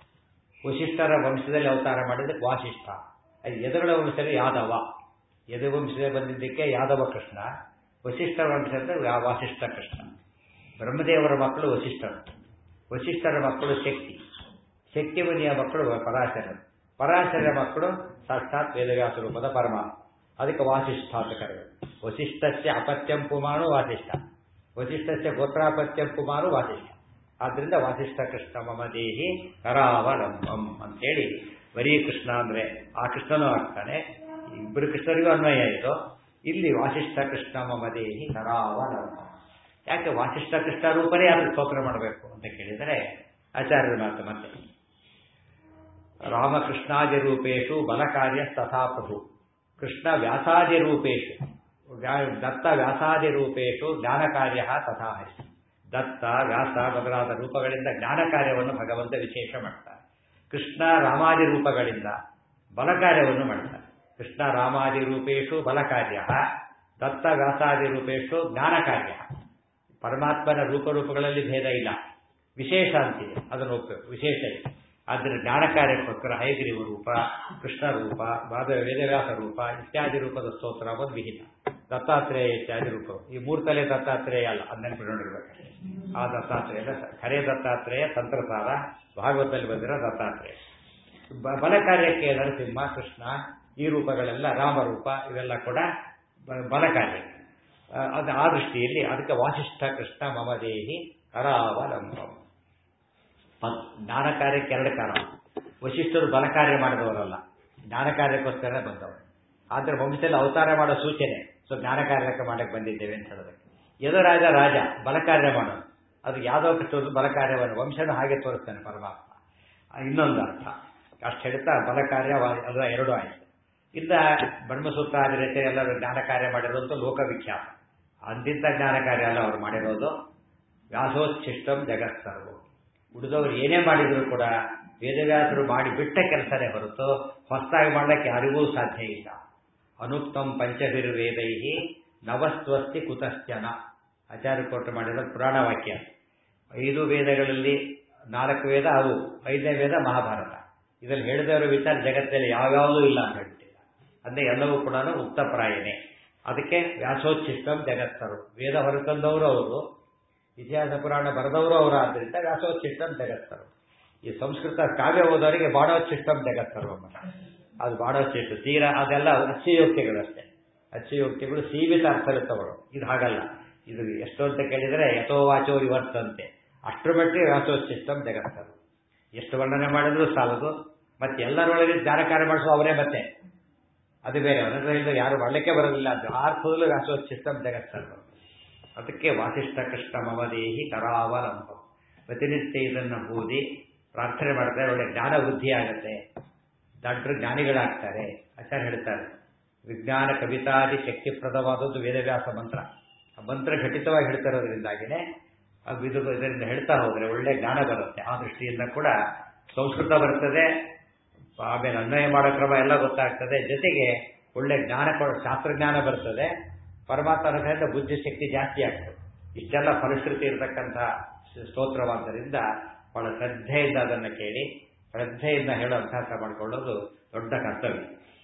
ವಶಿಷ್ಠರ ವಂಶದಲ್ಲಿ ಅವತಾರ ಮಾಡಿದ್ದಕ್ಕೆ ವಾಸಿಷ್ಠ ಎದುರುಗಳ ವಂಶದಲ್ಲಿ ಯಾದವ ಯದು ವಂಶದಲ್ಲಿ ಬಂದಿದ್ದಕ್ಕೆ ಯಾದವ ಕೃಷ್ಣ ವಶಿಷ್ಠರ ವಂಶದಲ್ಲಿ ವಾಸಿಷ್ಠ ಕೃಷ್ಣ ಬ್ರಹ್ಮದೇವರ ಮಕ್ಕಳು ವಶಿಷ್ಠರು ವಶಿಷ್ಠರ ಮಕ್ಕಳು ಶಕ್ತಿ ಶಕ್ತಿ ಮುನಿಯ ಮಕ್ಕಳು ಪರಾಶರರು ಪರಾಶರ ಮಕ್ಕಳು ಸಾಕ್ಷಾತ್ ವೇದವ್ಯಾಸ ರೂಪದ ಪರಮಾತ್ಮ ಅದಕ್ಕೆ ವಾಸಿಷ್ಠ ಅಂತ ಕರೆದರು ವಶಿಷ್ಠಸ್ಯ ಅಪತ್ಯಂ ಪುಮಾನು ವಾಸಿಷ್ಠ ವಶಿಷ್ಠಸ್ಯ ಗೋತ್ರಾಪತ್ಯಂ ಪುಮಾನು ವಾಸಿಷ್ಠ ಆದ್ರಿಂದ ವಾಸಿಷ್ಠ ಕೃಷ್ಣ ಮಮ ದೇಹಿ ಕರಾವಲಂಬಂ ಅಂತೇಳಿ ಬರೀ ಕೃಷ್ಣ ಅಂದ್ರೆ ಆ ಕೃಷ್ಣನೂ ಆಗ್ತಾನೆ ಇಬ್ಬರು ಕೃಷ್ಣರಿಗೂ ಅನ್ವಯ ಆಯಿತು ಇಲ್ಲಿ ವಾಸಿಷ್ಠ ಕೃಷ್ಣ ಮಮ ದೇಹಿ ಕರಾವಲಂಬಂ ಯಾಕೆ ವಾಸಿಷ್ಠ ಕೃಷ್ಣ ರೂಪನೇ ಅದು ಸ್ತೋತ್ರ ಮಾಡಬೇಕು ಅಂತ ಕೇಳಿದರೆ ಆಚಾರ್ಯರ ಮಾತು ಮತ್ತೆ ರಾಮಕೃಷ್ಣಾದಿ ರೂಪೇಶು ಬಲಕಾರ್ಯ ತಥಾ ಪ್ರಭು ಕೃಷ್ಣ ವ್ಯಾಸಾದಿ ರೂಪೇಶು ದತ್ತ ವ್ಯಾಸಾದಿ ರೂಪೇಶು ಜ್ಞಾನ ಕಾರ್ಯ ತಥಾ ಹರಿ ದತ್ತ ವ್ಯಾಸ ಮೊದಲಾದ ರೂಪಗಳಿಂದ ಜ್ಞಾನ ಕಾರ್ಯವನ್ನು ಭಗವಂತ ವಿಶೇಷ ಮಾಡ್ತಾರೆ ಕೃಷ್ಣ ರಾಮಾದಿ ರೂಪಗಳಿಂದ ಬಲ ಕಾರ್ಯವನ್ನು ಮಾಡ್ತಾರೆ ಕೃಷ್ಣ ರಾಮಾದಿ ರೂಪೇಶು ಬಲ ಕಾರ್ಯ ದತ್ತ ವ್ಯಾಸಾದಿ ರೂಪೇಶು ಜ್ಞಾನ ಕಾರ್ಯ ಪರಮಾತ್ಮನ ರೂಪರೂಪಗಳಲ್ಲಿ ಭೇದ ಇಲ್ಲ ವಿಶೇಷ ಅಂತಿದೆ ಅದನ್ನು ಒಪ್ಪಬೇಕು ವಿಶೇಷ ಇದೆ ಆದರೆ ಜ್ಞಾನ ಕಾರ್ಯಕ್ಕೋಸ್ಕರ ಹೈಗ್ರೀವ ರೂಪ ಕೃಷ್ಣ ರೂಪ ವಾದ ವೇದವ್ಯಾಸ ರೂಪ ಇತ್ಯಾದಿ ರೂಪದ ಸ್ತೋತ್ರ ಒಂದು ವಿಹಿತ ದತ್ತಾತ್ರೇಯ ಇತ್ಯಾದಿ ರೂಪ ಈ ಮೂರ್ತಲೆ ದತ್ತಾತ್ರೇಯ ಅಲ್ಲ ಅದನ್ನ ನೆನಪಿಕೊಂಡಿರ್ಬೇಕು ಆ ದತ್ತಾತ್ರೇಯ ಖರೇ ದತ್ತಾತ್ರೇಯ ತಂತ್ರಸಾರ ಭಾಗವತದಲ್ಲಿ ಬಂದಿರೋ ದತ್ತಾತ್ರೇಯ ಬಲ ಕಾರ್ಯಕ್ಕೆ ನರಸಿಂಹ ಕೃಷ್ಣ ಈ ರೂಪಗಳೆಲ್ಲ ರಾಮರೂಪ ಇವೆಲ್ಲ ಕೂಡ ಬಲ ಕಾರ್ಯ ಅದು ಆ ದೃಷ್ಟಿಯಲ್ಲಿ ಅದಕ್ಕೆ ವಾಸಿಷ್ಠ ಕೃಷ್ಣ ಮಮದೇಹಿ ಕರಾವಲಂಬಂ ಜ್ಞಾನ ಕಾರ್ಯಕ್ಕೆ ಎರಡು ಕಾರಣ ವಶಿಷ್ಠರು ಬಲ ಕಾರ್ಯ ಮಾಡಿದವರಲ್ಲ ಜ್ಞಾನ ಕಾರ್ಯಕ್ಕೋಸ್ಕರ ಬಂದವರು ಆದರೆ ವಂಶದಲ್ಲಿ ಅವತಾರ ಮಾಡೋ ಸೂಚನೆ ಸೊ ಜ್ಞಾನ ಕಾರ್ಯಕ್ಕೆ ಮಾಡಕ್ಕೆ ಬಂದಿದ್ದೇವೆ ಅಂತ ಹೇಳೋದಕ್ಕೆ ಯದುರಾಜ ರಾಜ ಬಲ ಕಾರ್ಯ ಮಾಡೋದು ಅದು ಯಾವುದೋ ಕೃಷ್ಣರು ಬಲ ಕಾರ್ಯವನ್ನು ವಂಶನ ಹಾಗೆ ತೋರಿಸ್ತಾನೆ ಪರಮಾತ್ಮ ಇನ್ನೊಂದು ಅರ್ಥ ಅಷ್ಟು ಹೇಳ್ತಾ ಬಲ ಕಾರ್ಯ ಅದು ಎರಡು ಆಯಿತು ಇಲ್ಲ ಬ್ರಹ್ಮಸೂತ್ರ ಆದ ರೀತಿ ಎಲ್ಲರೂ ಜ್ಞಾನ ಕಾರ್ಯ ಮಾಡಿರೋದು ಲೋಕವಿಖ್ಯಾತ ಅಂತಿಂತ ಜ್ಞಾನ ಕಾರ್ಯ ಅಲ್ಲ ಅವರು ಮಾಡಿರೋದು ವ್ಯಾಸೋಚ್ಛಿಷ್ಟಂ ಜಗತ್ಸರ್ವ ಉಳಿದವರು ಏನೇ ಮಾಡಿದ್ರು ಕೂಡ ವೇದವ್ಯಾಸರು ಮಾಡಿ ಬಿಟ್ಟ ಕೆಲಸನೇ ಹೊರತು ಹೊಸದಾಗಿ ಮಾಡಲಿಕ್ಕೆ ಯಾರಿಗೂ ಸಾಧ್ಯ ಇಲ್ಲ ಅನುಕ್ತಂ ಪಂಚಭಿರ್ವೇದೈ ನವಸ್ವಸ್ತಿ ಕುತಶ್ಚನ ಆಚಾರ್ಯ ಕೋಟ ಮಾಡಿರೋ ಪುರಾಣ ವಾಕ್ಯ ಐದು ವೇದಗಳಲ್ಲಿ ನಾಲ್ಕು ವೇದ ಅವು ಐದನೇ ವೇದ ಮಹಾಭಾರತ ಇದರಲ್ಲಿ ಹೇಳಿದವರ ವಿಚಾರ ಜಗತ್ತಲ್ಲಿ ಯಾವ್ಯಾವುದೂ ಇಲ್ಲ ಅಂತ ಹೇಳ್ತಿಲ್ಲ ಅಂದರೆ ಎಲ್ಲವೂ ಕೂಡ ಉಕ್ತಪ್ರಾಯನೇ ಅದಕ್ಕೆ ವ್ಯಾಸೋಚ್ಛಿಷ್ಟಂ ಜಗತ್ತರು ವೇದ ಹೊರತಂದವರು ಅವರು ಇತಿಹಾಸ ಪುರಾಣ ಬರೆದವರು ಅವರು ಆದ್ದರಿಂದ ವ್ಯಾಸೋಚ್ಛಿಷ್ಟಂ ಜಗತ್ತರು ಈ ಸಂಸ್ಕೃತ ಕಾವ್ಯ ಓದೋರಿಗೆ ಬಾಣೋಚ್ಛಿಷ್ಟಂ ಜಗತ್ತರು ಅಮ್ಮ ಅದು ಬಾಣೋಚ್ಛಿಷ್ಟ ತೀರಾ ಅದೆಲ್ಲ ಅಚ್ಚಯೋಕ್ತಿಗಳಷ್ಟೇ ಅಚ್ಚಯೋಕ್ತಿಗಳು ಸೀಮಿತ ಅರ್ಥವಿರ್ತವರು ಇದು ಹಾಗಲ್ಲ ಇದು ಎಷ್ಟು ಅಂತ ಕೇಳಿದರೆ ಯಥೋವಾಚೋ ವಿವರ್ತಂತೆ ಅಷ್ಟರ ಮಟ್ಟಿಗೆ ವ್ಯಾಸೋಚ್ಛಿಷ್ಟಂ ಜಗತ್ತರು ಎಷ್ಟು ವರ್ಣನೆ ಮಾಡಿದ್ರು ಸಾಲದು ಮತ್ತೆ ಎಲ್ಲರೊಳಗೆ ಜ್ಞಾನ ಕಾರ್ಯ ಮಾಡಿಸುವ ಅವರೇ ಮತ್ತೆ ಅದು ಬೇರೆ ಅವರಿಂದ ಯಾರು ಮಾಡಲಿಕ್ಕೆ ಬರೋದಿಲ್ಲ ಅದು ಅರ್ಥದಲ್ಲೂ ವ್ಯಾಸೋಚ್ಛಿಷ್ಟಂ ಜಗತ್ತರು ಅದಕ್ಕೆ ವಾಸಿಷ್ಠ ಕೃಷ್ಣ ಮಮದೇಹಿ ಕರಾವಲಂಬ ಪ್ರತಿನಿತ್ಯ ಇದನ್ನು ಓದಿ ಪ್ರಾರ್ಥನೆ ಮಾಡಿದ್ರೆ ಒಳ್ಳೆ ಜ್ಞಾನ ವೃದ್ಧಿ ಆಗುತ್ತೆ ಡಾಕ್ಟರ್ ಜ್ಞಾನಿಗಳಾಗ್ತಾರೆ ಆಚಾರ್ಯ ಹೇಳ್ತಾರೆ ವಿಜ್ಞಾನ ಕವಿತಾದಿ ಶಕ್ತಿಪ್ರದವಾದದ್ದು ವೇದವ್ಯಾಸ ಮಂತ್ರ ಆ ಮಂತ್ರ ಘಟಿತವಾಗಿ ಹೇಳ್ತಿರೋದ್ರಿಂದಾಗಿನೇ ಇದು ಇದರಿಂದ ಹೇಳ್ತಾ ಹೋದರೆ ಒಳ್ಳೆ ಜ್ಞಾನ ಬರುತ್ತೆ ಆ ದೃಷ್ಟಿಯಿಂದ ಕೂಡ ಸಂಸ್ಕೃತ ಬರ್ತದೆ ಆಮೇಲೆ ಅನ್ವಯ ಮಾಡೋ ಕ್ರಮ ಎಲ್ಲ ಗೊತ್ತಾಗ್ತದೆ ಜೊತೆಗೆ ಒಳ್ಳೆ ಜ್ಞಾನ ಶಾಸ್ತ್ರಜ್ಞಾನ ಬರ್ತದೆ ಪರಮಾತ್ಮ ಅನುಗ್ರಹದಿಂದ ಬುದ್ಧಿಶಕ್ತಿ ಜಾಸ್ತಿ ಆಗ್ತದೆ ಇಷ್ಟೆಲ್ಲ ಪರಿಸ್ಥಿತಿ ಇರತಕ್ಕಂಥ ಸ್ತೋತ್ರವಾದ್ದರಿಂದ ಬಹಳ ಶ್ರದ್ಧೆಯಿಂದ ಅದನ್ನು ಕೇಳಿ ಶ್ರದ್ಧೆಯಿಂದ ಹೇಳೋ ಅಭ್ಯಾಸ ಮಾಡಿಕೊಳ್ಳೋದು ದೊಡ್ಡ ಕರ್ತವ್ಯ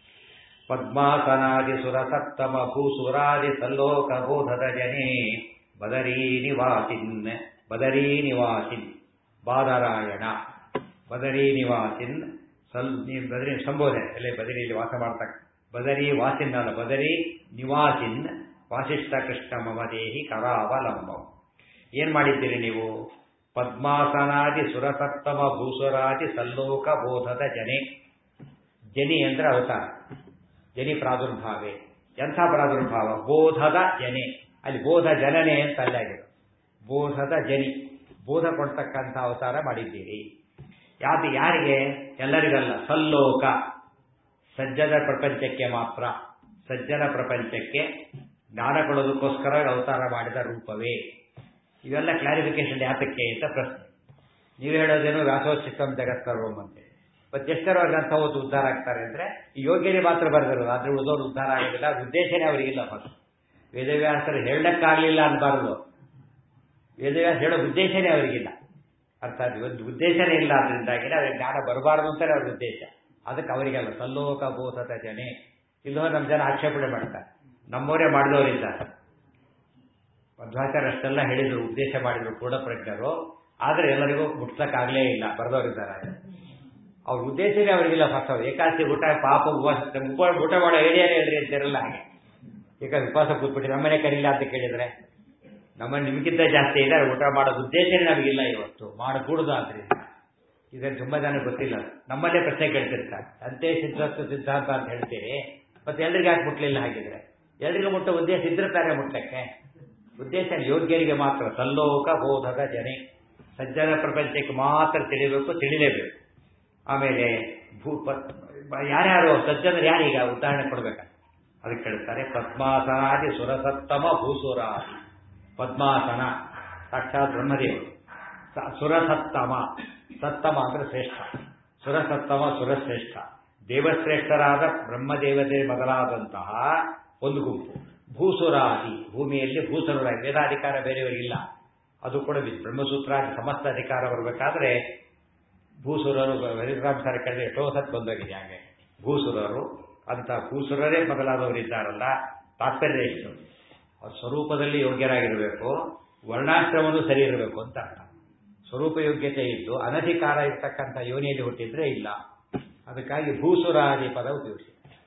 ಪದ್ಮಾಸನಾದಿ ಸುರಸತ್ತಮ ಭೂಸುರಾದಿ ಸಲ್ಲೋಕ ಬೋಧದ ಜನೇ ಬದರೀ ನಿವಾಸಿನ್ ಬದರೀ ನಿವಾಸಿನ್ ಬಾದರಾಯಣ ಬದರೀ ನಿವಾಸಿನ್ ಸಲ್ ಬದರಿ ಸಂಬೋಧನೆ ಅಲ್ಲೇ ಬದರಿಯಲ್ಲಿ ವಾಸ ಮಾಡ್ತಕ್ಕ ಬದರಿ ವಾಸಿನ್ ಅಲ್ಲ ಬದರಿ ನಿವಾಸಿನ್ ವಾಸಿಷ್ಠ ಕೃಷ್ಣ ಮಮದೇಹಿ ಕರಾವಲಂಬಂ ಏನ್ ಮಾಡಿದ್ದೀರಿ ನೀವು ಪದ್ಮಾಸನಾದಿ ಸುರಸತ್ತಮ ಭೂಸುರಾದಿ ಸಲ್ಲೋಕ ಬೋಧದ ಜನೆ ಜನಿ ಅಂದ್ರೆ ಅವತಾರ ಜನಿ ಪ್ರಾದುರ್ಭಾವೆ ಎಂಥ ಪ್ರಾದುರ್ಭಾವ ಬೋಧದ ಜನೆ ಅಲ್ಲಿ ಬೋಧ ಜನನೆ ಅಂತ ಅಲ್ಲಾಗಿದೆ ಬೋಧದ ಜನಿ ಬೋಧ ಕೊಡ್ತಕ್ಕಂಥ ಅವತಾರ ಮಾಡಿದ್ದೀರಿ ಯಾವುದು ಯಾರಿಗೆ ಎಲ್ಲರಿಗಲ್ಲ ಸಲ್ಲೋಕ ಸಜ್ಜನ ಪ್ರಪಂಚಕ್ಕೆ ಮಾತ್ರ ಸಜ್ಜನ ಪ್ರಪಂಚಕ್ಕೆ ಜ್ಞಾನ ಕೊಡೋದಕ್ಕೋಸ್ಕರ ಅವತಾರ ಮಾಡಿದ ರೂಪವೇ ಇವೆಲ್ಲ ಕ್ಲಾರಿಫಿಕೇಶನ್ ಯಾತಕ್ಕೆ ಅಂತ ಪ್ರಶ್ನೆ ನೀವು ಹೇಳೋದೇನು ವ್ಯಾಸೋಚಿತಂ ಜಗತ್ತರ್ವಂ ಅಂತೆ ಮತ್ತೆ ಎಷ್ಟರ ಗ್ರಂಥ ಓದಿ ಉದ್ಧಾರ ಆಗ್ತಾರೆ ಅಂದ್ರೆ ಈ ಯೋಗ್ಯರೇ ಮಾತ್ರ ಬರೆದಿರೋದು ಆದ್ರೆ ಉಳಿದವರು ಉದ್ಧಾರ ಆಗೋದಿಲ್ಲ ಉದ್ದೇಶನೇ ಅವರಿಗಿಲ್ಲ ಫಸ್ಟ್ ವೇದವ್ಯಾಸರು ಹೇಳಕ್ಕಾಗಲಿಲ್ಲ ಅನ್ಬಾರದು ವೇದವ್ಯಾಸ ಹೇಳೋ ಉದ್ದೇಶನೇ ಅವರಿಗಿಲ್ಲ ಅರ್ಥಾತ್ ಒಂದು ಉದ್ದೇಶನೇ ಇಲ್ಲ ಅದರಿಂದಾಗಿನೇ ಅವ್ರಿಗೆ ಜ್ಞಾನ ಬರಬಾರದು ಅಂತಾನೆ ಅವ್ರ ಉದ್ದೇಶ ಅದಕ್ಕೆ ಅವರಿಗೆಲ್ಲ ಸಲ್ಲೋಕ ಬೋಧದ ಜನೆ ಇಲ್ಲೋ ನಮ್ಮ ಜನ ಆಕ್ಷೇಪಣೆ ಮಾಡ್ತಾರೆ ನಮ್ಮವರೇ ಮಾಡಿದವರಿದ್ದಾರೆ ಮಧ್ವಾಚಾರ್ಯ ಅಷ್ಟೆಲ್ಲ ಹೇಳಿದ್ರು ಉದ್ದೇಶ ಮಾಡಿದ್ರು ಕೂಡ ಪ್ರಜ್ಞರು ಆದರೆ ಎಲ್ಲರಿಗೂ ಮುಟ್ಸಕ್ಕಾಗಲೇ ಇಲ್ಲ ಬರೆದವರಿದ್ದಾರೆ ಅವ್ರ ಉದ್ದೇಶನೇ ಅವರಿಗಿಲ್ಲ ಫಸ್ಟ್ ಅವ್ರು ಏಕಾದಶಿ ಊಟ ಪಾಪ ಉಪವಾಸ ಊಟ ಮಾಡೋ ಏರಿಯಾನೇ ಹೇಳ್ರಿ ಅಂತಿರಲ್ಲ ಹಾಗೆ ಈಗ ಉಪವಾಸ ಕೂತ್ಬಿಟ್ಟು ನಮ್ಮನೆ ಕರೀಲ್ಲ ಅಂತ ಕೇಳಿದ್ರೆ ನಮ್ಮ ನಿಮಗಿಂತ ಜಾಸ್ತಿ ಇದೆ ಊಟ ಮಾಡೋ ಉದ್ದೇಶನೇ ನಮಗಿಲ್ಲ ಇವತ್ತು ಮಾಡಕೂಡದು ಆದ್ರಿಂದ ಇದನ್ನು ತುಂಬ ಜನ ಗೊತ್ತಿಲ್ಲ ನಮ್ಮಲ್ಲೇ ಪ್ರಶ್ನೆ ಕೇಳ್ತಿರ್ತಾರೆ ಅಂತೆ ಸಿದ್ಧಸ್ತು ಸಿದ್ಧಾಂತ ಅಂತ ಹೇಳ್ತೀರಿ ಮತ್ತೆ ಎಲ್ರಿಗೆ ಯಾಕೆ ಮುಟ್ಲಿಲ್ಲ ಹಾಗಿದ್ರೆ ಎಲ್ರಿಗೂ ಮುಟ್ಟೋ ಉದ್ದೇಶ ಇದ್ರೆ ತಾನೇ ಮುಟ್ಟಕ್ಕೆ ಉದ್ದೇಶ ಯೋಗ್ಯರಿಗೆ ಮಾತ್ರ ಸಲ್ಲೋಕ ಬೋಧದ ಜನೆ ಸಜ್ಜನ ಪ್ರಪಂಚಕ್ಕೆ ಮಾತ್ರ ತಿಳಿಬೇಕು ತಿಳಿಲೇಬೇಕು ಆಮೇಲೆ ಭೂ ಯಾರ್ಯಾರು ಸಜ್ಜನರು ಯಾರೀಗ ಉದಾಹರಣೆ ಕೊಡ್ಬೇಕ ಅದಕ್ಕೆ ಹೇಳ್ತಾರೆ ಪದ್ಮಾಸನಾದಿ ಸುರಸತ್ತಮ ಭೂಸುರಾದಿ ಪದ್ಮಾಸನ ಸಾಕ್ಷಾತ್ ಬ್ರಹ್ಮದೇವರು ಸುರಸತ್ತಮ ಸತ್ತಮ ಅಂದ್ರೆ ಶ್ರೇಷ್ಠ ಸುರಸತ್ತಮ ಸುರಶ್ರೇಷ್ಠ ದೇವಶ್ರೇಷ್ಠರಾದ ಬ್ರಹ್ಮದೇವತೆ ಮೊದಲಾದಂತಹ ಒಂದು ಗುಂಪು ಭೂಸುರಾದಿ ಭೂಮಿಯಲ್ಲಿ ಭೂಸುರರಾಗಿ ವೇದಾಧಿಕಾರ ಬೇರೆಯವರಿಗಿಲ್ಲ ಅದು ಕೂಡ ಬ್ರಹ್ಮಸೂತ್ರಾದಿ ಸಮಸ್ತ ಅಧಿಕಾರ ಬರಬೇಕಾದ್ರೆ ಭೂಸುರರು ವೆರಿಗ್ರಾಮ್ಸರ ಕಡೆ ಎಷ್ಟೋ ಸತ್ ಬಂದೋಗಿದೆ ಹಾಗೆ ಭೂಸುರರು ಅಂತ ಭೂಸುರರೇ ಮೊದಲಾದವರಿದ್ದಾರಲ್ಲ ತಾತ್ಪರ್ಯ ಎಷ್ಟು ಸ್ವರೂಪದಲ್ಲಿ ಯೋಗ್ಯರಾಗಿರಬೇಕು ವರ್ಣಾಶ್ರಮನು ಸರಿ ಇರಬೇಕು ಅಂತ ಅರ್ಥ ಸ್ವರೂಪ ಯೋಗ್ಯತೆ ಇದ್ದು ಅನಧಿಕಾರ ಇರ್ತಕ್ಕಂಥ ಯೋನಿಯಲ್ಲಿ ಹುಟ್ಟಿದ್ರೆ ಇಲ್ಲ ಅದಕ್ಕಾಗಿ ಭೂಸುರಾದಿ ಪದ ಉಪಯೋಗಿಸಿ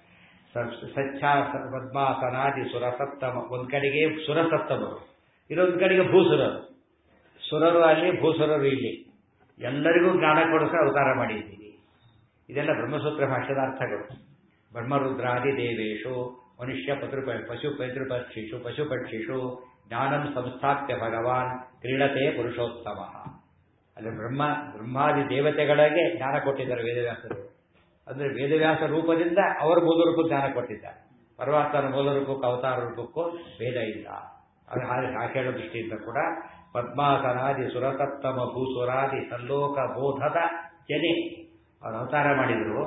ಸಚ್ಛ ಪದ್ಮಾಸನಾದಿ ಸುರಸತ್ತಮ ಒಂದ್ ಕಡೆಗೆ ಸುರಸತ್ತಮರು ಇನ್ನೊಂದು ಕಡೆಗೆ ಭೂಸುರರು ಸುರರು ಅಲ್ಲಿ ಭೂಸುರರು ಇಲ್ಲಿ ಎಲ್ಲರಿಗೂ ಜ್ಞಾನ ಕೊಡಿಸಿ ಅವತಾರ ಮಾಡಿದ್ದೀರಿ ಇದೆಲ್ಲ ಬ್ರಹ್ಮಸೂತ್ರ ಭಾಷ್ಯದ ಅರ್ಥಗಳು ಬ್ರಹ್ಮರುದ್ರಾದಿ ದೇವೇಶು ಮನುಷ್ಯ ಪತೃ ಪಶು ಪೈತೃಪಕ್ಷಿಷು ಪಶುಪಕ್ಷಿಷು ಜ್ಞಾನಂ ಸಂಸ್ಥಾಪ್ಯ ಭಗವಾನ್ ಕ್ರೀಡತೆ ಪುರುಷೋತ್ತಮ ಅಲ್ಲಿ ಬ್ರಹ್ಮ ಬ್ರಹ್ಮಾದಿ ದೇವತೆಗಳಿಗೆ ಜ್ಞಾನ ಕೊಟ್ಟಿದ್ದಾರೆ ವೇದವ್ಯಾಸರು ಅಂದ್ರೆ ವೇದವ್ಯಾಸ ರೂಪದಿಂದ ಅವರ ಮೂಲ ರೂಪ ಜ್ಞಾನ ಕೊಟ್ಟಿದ್ದಾರೆ ಪರಮಾತ್ಮನ ಮೂಲ ರೂಪಕ್ಕೂ ಅವತಾರ ರೂಪಕ್ಕೂ ಭೇದ ಇಲ್ಲ ಅದು ಹಾಗೆ ಹೇಳೋ ದೃಷ್ಟಿಯಿಂದ ಕೂಡ ಪದ್ಮಾಸನಾದಿ ಸುರಸತ್ತಮ ಭೂಸುರಾದಿ ಸಲ್ಲೋಕ ಬೋಧದ ಜನೆ ಅವರು ಅವತಾರ ಮಾಡಿದರು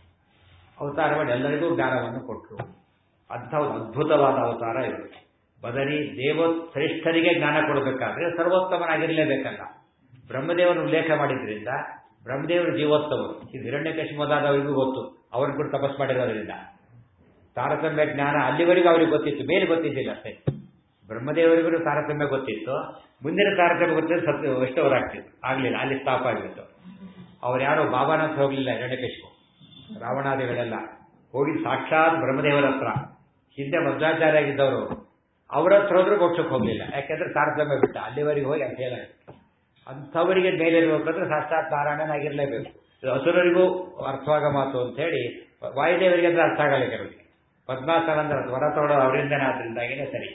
ಅವತಾರ ಮಾಡಿ ಎಲ್ಲರಿಗೂ ಜ್ಞಾನವನ್ನು ಕೊಟ್ಟರು ಅಂಥ ಒಂದು ಅದ್ಭುತವಾದ ಅವತಾರ ಇದು ಬದಲಿ ದೇವ ಶ್ರೇಷ್ಠರಿಗೆ ಜ್ಞಾನ ಕೊಡಬೇಕಾದ್ರೆ ಸರ್ವೋತ್ತಮನಾಗಿರಲೇಬೇಕಲ್ಲ ಬ್ರಹ್ಮದೇವನ ಉಲ್ಲೇಖ ಮಾಡಿದ್ರಿಂದ ಬ್ರಹ್ಮದೇವರು ಜೀವೋತ್ತಮರು ಇದು ಹಿರಣ್ಯಕಶಿ ಮೊದಲಾದವರಿಗೂ ಗೊತ್ತು ಅವ್ರನ್ನ ಕೂಡ ತಪಸ್ ಮಾಡಿರೋದ್ರಿಂದ ತಾರತಮ್ಯ ಜ್ಞಾನ ಅಲ್ಲಿವರೆಗೂ ಅವ್ರಿಗೆ ಗೊತ್ತಿತ್ತು ಮೇಲೆ ಗೊತ್ತಿದ್ದಿಲ್ಲ ಅಷ್ಟೇ ಬ್ರಹ್ಮದೇವರಿಗೂ ತಾರತಮ್ಯ ಗೊತ್ತಿತ್ತು ಮುಂದಿನ ತಾರತಮ್ಯ ಗೊತ್ತಿದ್ದು ಸತ್ಯ ಎಷ್ಟವರಾಗ್ತಿತ್ತು ಆಗಲಿಲ್ಲ ಅಲ್ಲಿ ಸ್ಟಾಪ್ ಆಗಿತ್ತು ಅವ್ರು ಯಾರೋ ಬಾಬಾನಾಥ್ ಹೋಗಲಿಲ್ಲ ಹಿರಣ್ಯಕಶಿಪು ರಾವಣಾದಿಗಳೆಲ್ಲ ಹೋಗಿ ಸಾಕ್ಷಾತ್ ಬ್ರಹ್ಮದೇವರ ಹತ್ರ ಹಿಂದೆ ಮಧ್ವಾಚಾರ್ಯ ಆಗಿದ್ದವರು ಅವ್ರ ಹತ್ರ ಹೋದ್ರೂ ಮೋಕ್ಷಕ್ಕೆ ಹೋಗಲಿಲ್ಲ ಯಾಕೆಂದ್ರೆ ತಾರತಮ್ಯ ಬಿಟ್ಟ ಅಲ್ಲಿವರೆಗೆ ಹೋಗಿ ಅದು ಹೇಳ ಅಂಥವರಿಗೆ ಮೇಲಿರ್ಬೇಕಂದ್ರೆ ಸಾಕ್ಷಾತ್ ನಾರಾಯಣನಾಗಿರಲೇಬೇಕು ಇದು ಅಸುರರಿಗೂ ಅರ್ಥವಾಗ ಮಾತು ಅಂತ ಹೇಳಿ ವಾಯುದೇವರಿಗೆ ಅಂದ್ರೆ ಅರ್ಥ ಆಗಲ್ಲ ಕೆಲವರಿಗೆ ಪದ್ಮಾಸನ ಅಂದ್ರೆ ವರ ತೊಗೊಳ್ಳೋ ಅವರಿಂದನೇ ಆದ್ರಿಂದಾಗಿನೇ ಸರಿ